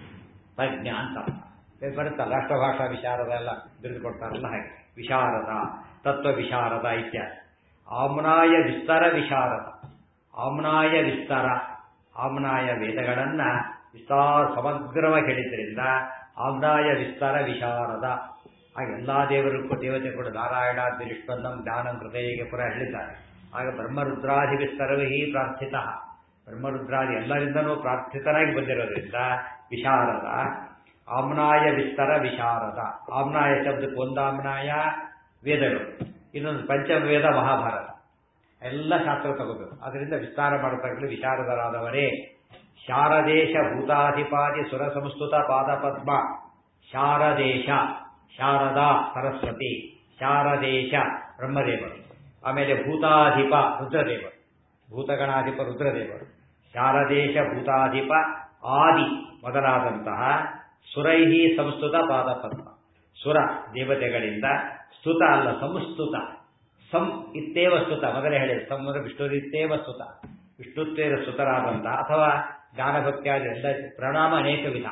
ತಜ್ಞ ಅಂತ ಬರುತ್ತಲ್ಲ ರಾಷ್ಟ್ರಭಾಷಾ ವಿಶಾರದ ಎಲ್ಲ ಬಿರುದು ಕೊಡ್ತಾರಲ್ಲ ಹಾಗೆ ವಿಶಾರದ ತತ್ವ ವಿಶಾರದ ಇತ್ಯಾದಿ ಆಮ್ನಾಯ ವಿಸ್ತರ ವಿಶಾರದ ಆಮ್ನಾಯ ವಿಸ್ತಾರ ಆಮ್ನಾಯ ವೇದಗಳನ್ನ ವಿಸ್ತಾರ ಸಮಗ್ರವಾಗಿ ಹೇಳಿದ್ರಿಂದ ಆಮ್ನಾಯ ವಿಸ್ತಾರ ವಿಶಾರದ ಆ ಎಲ್ಲಾ ದೇವರು ದೇವತೆ ಕೂಡ ನಾರಾಯಣ ವಿಷ್ಣುವನ್ನಂ ಜ್ಞಾನಂ ಹೃದಯಗೆ ಪುರ ಹೇಳಿದ್ದಾರೆ ಆಗ ಬ್ರಹ್ಮರುದ್ರಾದಿ ವಿಸ್ತರವಹಿ ಪ್ರಾರ್ಥಿತ ಬ್ರಹ್ಮರುದ್ರಾದಿ ಎಲ್ಲರಿಂದನೂ ಪ್ರಾರ್ಥಿತನಾಗಿ ಬಂದಿರೋದ್ರಿಂದ ವಿಶಾರದ ಆಮ್ನಾಯ ವಿಸ್ತರ ವಿಶಾರದ ಆಮ್ನಾಯ ಶಬ್ದಕ್ಕೆ ಒಂದು ಆಮ್ನಾಯ ವೇದಗಳು ಇನ್ನೊಂದು ಪಂಚವೇದ ಮಹಾಭಾರತ ಎಲ್ಲ ಶಾಸ್ತ್ರ ತಗೋಬೇಕು ಅದರಿಂದ ವಿಸ್ತಾರ ಮಾಡತಕ್ಕಂಥ ವಿಶಾರದರಾದವರೇ ಶಾರದೇಶ ಭೂತಾಧಿಪಾದಿ ಸುರ ಸಂಸ್ತುತ ಪಾದ ಪದ್ಮ ಶಾರದೇಶ ಶಾರದಾ ಸರಸ್ವತಿ ಶಾರದೇಶ ಬ್ರಹ್ಮದೇವರು ಆಮೇಲೆ ಭೂತಾಧಿಪ ರುದ್ರದೇವರು ಭೂತಗಣಾಧಿಪ ರುದ್ರದೇವರು ಶಾರದೇಶ ಭೂತಾಧಿಪ ಆದಿ ಮೊದಲಾದಂತಹ ಸುರೈಹಿ ಸಂಸ್ತುತ ಪಾದ ಪದ್ಮ ಸುರ ದೇವತೆಗಳಿಂದ ಸ್ತುತ ಅಲ್ಲ ಸಂಸ್ತುತ ಸಂ ಇತ್ತೇವ ಸ್ತುತ ಮೊದಲೇ ಹೇಳಿದೆ ಸಂ ಅಂದರೆ ವಿಷ್ಣುರಿತ್ತೇವ ಸ್ತುತ ವಿಷ್ಣುತ್ವೇರ ಸ್ತುತರಾದಂತಹ ಅಥವಾ ಜ್ಞಾನಭಕ್ತಿಯಾದ ಎಲ್ಲ ಪ್ರಣಾಮ ಅನೇಕ ವಿಧ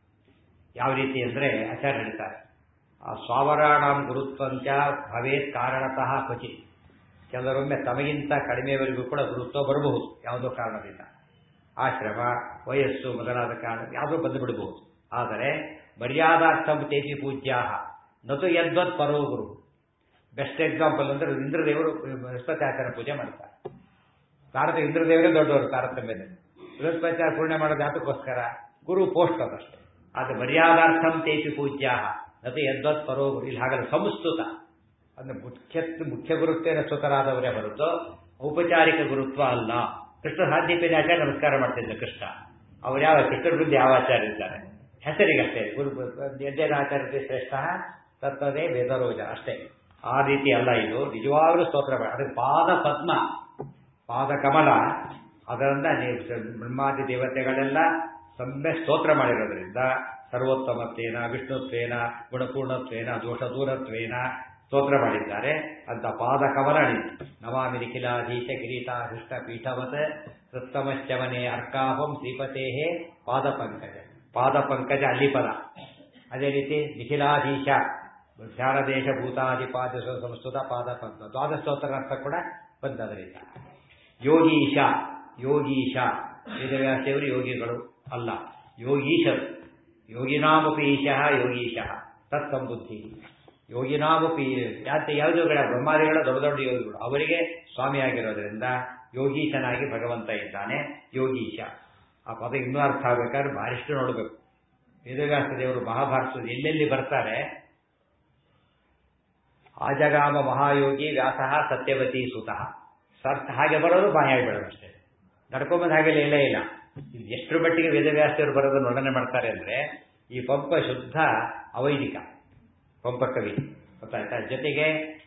ಯಾವ ರೀತಿ ಅಂದರೆ ಆಚಾರ್ಯ ಹೇಳ್ತಾರೆ ಆ ಸ್ವಾವರಾಣಾಂ ಗುರುತ್ವಂಚ ಭವೇತ್ ಕಾರಣತಃ ಕ್ವಚಿತ್ ಕೆಲವೊಮ್ಮೆ ತಮಗಿಂತ ಕಡಿಮೆಯವರೆಗೂ ಕೂಡ ಗುರುತ್ವ ಬರಬಹುದು ಯಾವುದೋ ಕಾರಣದಿಂದ ಆಶ್ರಮ ವಯಸ್ಸು ಮೊದಲಾದ ಕಾರಣ ಯಾವುದೋ ಬಂದು ಬಿಡಬಹುದು ಆದರೆ ಮರ್ಯಾದಾರ್ಥಂ ತೇಜಿ ಪೂಜ್ಯ ನತು ಯದ್ವತ್ ಪರೋ ಗುರು ಬೆಸ್ಟ್ ಎಕ್ಸಾಂಪಲ್ ಅಂದ್ರೆ ಇಂದ್ರದೇವರು ಬೃಹಸ್ಪತ್ಯಾಚಾರ ಪೂಜೆ ಮಾಡ್ತಾರೆ ತಾರತ ಇಂದ್ರದೇವರೇ ದೊಡ್ಡವರು ತಾರತಮ್ಯದಲ್ಲಿ ಬೃಹಸ್ಪತ್ಯಾಚಾರ ಪೂರ್ಣೆ ಮಾಡೋದು ಯಾತಕ್ಕೋಸ್ಕರ ಗುರು ಪೋಸ್ಟ್ ಅದಷ್ಟೇ ಅದು ಮರ್ಯಾದಾರ್ಥಂ ತೇಜಿ ಪೂಜ್ಯ ನತು ಯದ್ವತ್ ಪರೋ ಗುರು ಇಲ್ಲಿ ಹಾಗಲ್ಲ ಸಂಸ್ತುತ ಅಂದ್ರೆ ಮುಖ್ಯ ಮುಖ್ಯ ಗುರುತ್ವೇನ ಸ್ತುತರಾದವರೇ ಹೊರತು ಔಪಚಾರಿಕ ಗುರುತ್ವ ಅಲ್ಲ ಕೃಷ್ಣ ಸಾಧ್ಯಪೇನೆ ಆಚಾರ್ಯ ನಮಸ್ಕಾರ ಮಾಡ್ತಿದ್ದ ಕೃಷ್ಣ ಅವ್ರು ಯಾವ ಕೃಷ್ಣರ ಮುಂದೆ ಯಾವ ಆಚಾರ್ಯ ಇದ್ದಾರೆ ಹೆಸರಿಗಷ್ಟೇ ಗುರು ಯಜ್ಜನ ಆಚಾರ್ಯ ಶ್ರೇಷ್ಠ ತತ್ವದೇ ವೇದರೋಜ ಅಷ್ಟೇ ಆ ರೀತಿ ಅಲ್ಲ ಇದು ನಿಜವಾಗ್ಲೂ ಸ್ತೋತ್ರ ಅದಕ್ಕೆ ಪಾದ ಪದ್ಮ ಪಾದ ಕಮಲ ಅದರಿಂದ ನೀವು ಬ್ರಹ್ಮಾದಿ ದೇವತೆಗಳೆಲ್ಲ ಸಮ್ಯ ಸ್ತೋತ್ರ ಮಾಡಿರೋದ್ರಿಂದ ಸರ್ವೋತ್ತಮತ್ವೇನ ವಿಷ್ಣುತ್ವೇನ ಗುಣಪೂರ್ಣತ್ವೇನ ದೋಷದೂರತ್ವೇನ ಸ್ತೋತ್ರ ಮಾಡಿದ್ದಾರೆ ಅಂತ ಪಾದ ಕಮಲ ನಮಾಮಿ ನಿಖಿಲಾಧೀಶ ಕಿರೀಟ ಹೃಷ್ಟ ಪೀಠವತ್ ಹೃತ್ತಮಶ್ಚವನೆ ಅರ್ಕಾಹಂ ಶ್ರೀಪತೇ ಪಾದ ಪಂಕಜ ಪಾದ ಪಂಕಜ ಅಲ್ಲಿ ಪದ ಅದೇ ರೀತಿ ನಿಖಿಲಾಧೀಶ ಧ್ಯಾನದೇಶ ಭೂತಾಧಿಪಾದ ಸಂಸ್ಕೃತ ಪಾದ ಪಂಕ ದ್ವಾದಶ ಸ್ತೋತ್ರ ಅರ್ಥ ಕೂಡ ಬಂದದರಿಂದ ಯೋಗೀಶ ಯೋಗೀಶ ವೇದವ್ಯಾಸದೇವರು ಯೋಗಿಗಳು ಅಲ್ಲ ಯೋಗೀಶರು ಯೋಗಿನಾಮಪಿ ಈಶಃ ಯೋಗೀಶಃ ತತ್ಸಂಬುದ್ಧಿ ಯೋಗಿನಾಮಪಿ ಯಾಕೆ ಯಾವುದುಗಳ ಬ್ರಹ್ಮಾದಿಗಳ ದೊಡ್ಡ ದೊಡ್ಡ ಯೋಗಿಗಳು ಅವರಿಗೆ ಸ್ವಾಮಿಯಾಗಿರೋದ್ರಿಂದ ಯೋಗೀಶನಾಗಿ ಭಗವಂತ ಇದ್ದಾನೆ ಯೋಗೀಶ ಆ ಪದ ಇನ್ನೂ ಅರ್ಥ ಆಗ್ಬೇಕಾದ್ರೆ ಬಾರಿಷ್ಟು ನೋಡಬೇಕು ವೇದವ್ಯಾಸ ದೇವರು ಮಹಾಭಾರತದ ಎಲ್ಲೆಲ್ಲಿ ಬರ್ತಾರೆ ಆಜಗಾಮ ಮಹಾಯೋಗಿ ವ್ಯಾಸಃ ಸತ್ಯವತಿ ಸುತಃ ಸತ್ ಹಾಗೆ ಬರೋದು ಬಾಯಾಗಿ ಬಿಡೋದು ಅಷ್ಟೇ ನಡ್ಕೊಂಬಂದು ಹಾಗೆಲ್ಲ ಇಲ್ಲ ಇಲ್ಲ ಇದು ಎಷ್ಟರ ಮಟ್ಟಿಗೆ ವೇದವ್ಯಾಸರು ಬರೋದನ್ನು ವರ್ಣನೆ ಮಾಡ್ತಾರೆ ಅಂದ್ರೆ ಈ ಪಂಪ ಶುದ್ಧ ಅವೈದಿಕ ಪಂಪ ಕವಿ ಗೊತ್ತಾಯ್ತಾ ಜೊತೆಗೆ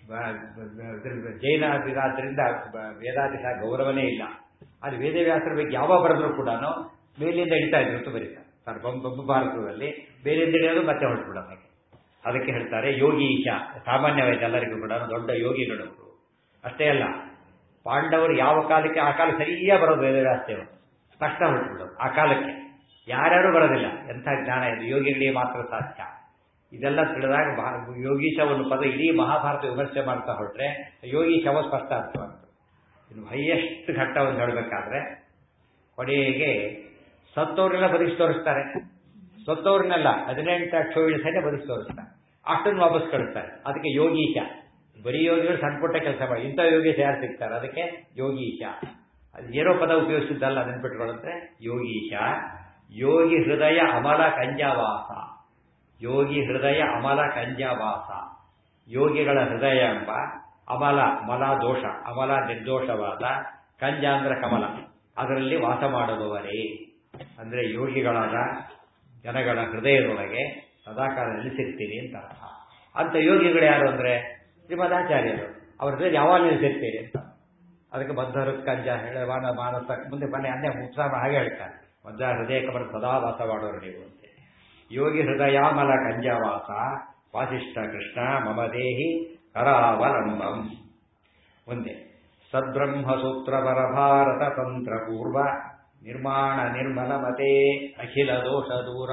ಜೈನ ಇದಾದ್ರಿಂದ ವೇದಾದಿಸ ಗೌರವನೇ ಇಲ್ಲ ಅದು ವೇದವ್ಯಾಸರ ಬಗ್ಗೆ ಯಾವಾಗ ಬರೆದ್ರು ಕೂಡ ಮೇಲಿಂದ ಹಿಡಿತಾ ಇದ್ರು ಅಂತ ಬರೀತಾರೆ ಸರ್ ಪಂಪ ಭಾರತದಲ್ಲಿ ಬೇರೆಯಿಂದ ಹಿಡಿಯೋದು ಮತ್ತೆ ಹೊರಟ್ಬಿಡೋದು ಅದಕ್ಕೆ ಹೇಳ್ತಾರೆ ಯೋಗೀಶ ಸಾಮಾನ್ಯವಾದ ಎಲ್ಲರಿಗೂ ಕೂಡ ದೊಡ್ಡ ಯೋಗಿಗಳು ಅಷ್ಟೇ ಅಲ್ಲ ಪಾಂಡವರು ಯಾವ ಕಾಲಕ್ಕೆ ಆ ಕಾಲ ಸರಿಯಾ ಬರೋದು ವೇದವ್ಯಾಸದೇವರು ಸ್ಪಷ್ಟ ಹೊರಟ್ಬಿಡೋದು ಆ ಕಾಲಕ್ಕೆ ಯಾರ್ಯಾರು ಬರೋದಿಲ್ಲ ಎಂಥ ಜ್ಞಾನ ಇದು ಯೋಗಿಗಳಿಗೆ ಮಾತ್ರ ಸಾಧ್ಯ ಇದೆಲ್ಲ ತಿಳಿದಾಗ ಯೋಗೀಶವನ್ನು ಪದ ಇಡೀ ಮಹಾಭಾರತ ವಿಮರ್ಶೆ ಮಾಡ್ತಾ ಹೊರಟ್ರೆ ಯೋಗೀಶವ ಸ್ಪಷ್ಟ ಅರ್ಥವಾಗ್ತದೆ ಇನ್ನು ಹೈಯೆಸ್ಟ್ ಘಟ್ಟವನ್ನು ಹೇಳಬೇಕಾದ್ರೆ ಕೊನೆಗೆ ಸತ್ತವ್ರನ್ನೆಲ್ಲ ಬದುಕಿ ತೋರಿಸ್ತಾರೆ ಸತ್ತವ್ರನ್ನೆಲ್ಲ ಹದಿನೆಂಟು ಕ್ಷೋಹಿಣ ಸೈನ್ಯ ಬದುಕಿ ತೋರಿಸ್ತಾರೆ ಅಷ್ಟನ್ನು ವಾಪಸ್ ಕಳಿಸ್ತಾರೆ ಅದಕ್ಕೆ ಯೋಗೀಶ ಬರೀ ಯೋಗಿಗಳು ಸಣ್ಣ ಪುಟ್ಟ ಕೆಲಸ ಮಾಡಿ ಇಂಥ ಯೋಗೀಶ ಯಾರು ಸಿಗ್ತಾರೆ ಅದಕ್ಕೆ ಯೋಗೀಶ ಅದು ಏನೋ ಪದ ಉಪಯೋಗಿಸಿದ್ದಲ್ಲ ನೆನ್ಪಿಟ್ಕೊಳ್ಳಂದ್ರೆ ಯೋಗೀಶ ಯೋಗಿ ಹೃದಯ ಅಮಲ ಕಂಜವಾಸ ಯೋಗಿ ಹೃದಯ ಅಮಲ ಕಂಜವಾಸ ಯೋಗಿಗಳ ಹೃದಯ ಎಂಬ ಅಮಲ ಮಲ ದೋಷ ಅಮಲ ನಿರ್ದೋಷವಾದ ಕಂಜ ಅಂದ್ರೆ ಕಮಲ ಅದರಲ್ಲಿ ವಾಸ ಮಾಡುವವರೇ ಅಂದ್ರೆ ಯೋಗಿಗಳಾದ ಜನಗಳ ಹೃದಯದೊಳಗೆ ಸದಾಕಾಲ ನೆಲೆಸಿರ್ತೀರಿ ಅಂತ ಅರ್ಥ ಅಂತ ಯೋಗಿಗಳು ಯಾರು ಅಂದ್ರೆ ಶ್ರೀಮದಾಚಾರ್ಯರು ಅವ್ರ ಹೃದಯ ಯಾವಾಗ ನೆಲೆಸಿರ್ತೀರಿ ಅಂತ ಅದಕ್ಕೆ ಬದ್ಧರು ಕಂಜ ಹೇಳ ವಾನ ಮಾನಸ ಮುಂದೆ ಬನ್ನಿ ಅನ್ನೇ ಉತ್ಸಾಹ ಹಾಗೆ ಹೇಳ್ತಾರೆ ಮಧ್ಯ ಹೃದಯ ಕಮಲ ಸದಾ ವಾಸ ಮಾಡೋರು ನೀವು ಅಂತ ಯೋಗಿ ಹೃದಯಾಮಲ ಕಂಜವಾಸ ವಾಸಿಷ್ಠ ಕೃಷ್ಣ ಮಮ ದೇಹಿ ಕರಾವಲಂಬಂ ಮುಂದೆ ಸದ್ಬ್ರಹ್ಮಸೂತ್ರವರ ಭಾರತ ತಂತ್ರ ಪೂರ್ವ ನಿರ್ಮಾಣ ನಿರ್ಮಲ ಮತೆ ಅಖಿಲ ದೋಷ ದೂರ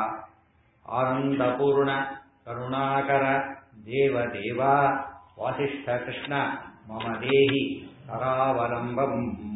ಆನಂದಪೂರ್ಣ ಕರುಣಾಕರ ದೇವದೇವ ವಾಸಿಷ್ಠ ಕೃಷ್ಣ ಮಮ ದೇಹಿ ಕರಾವಲಂಬಂ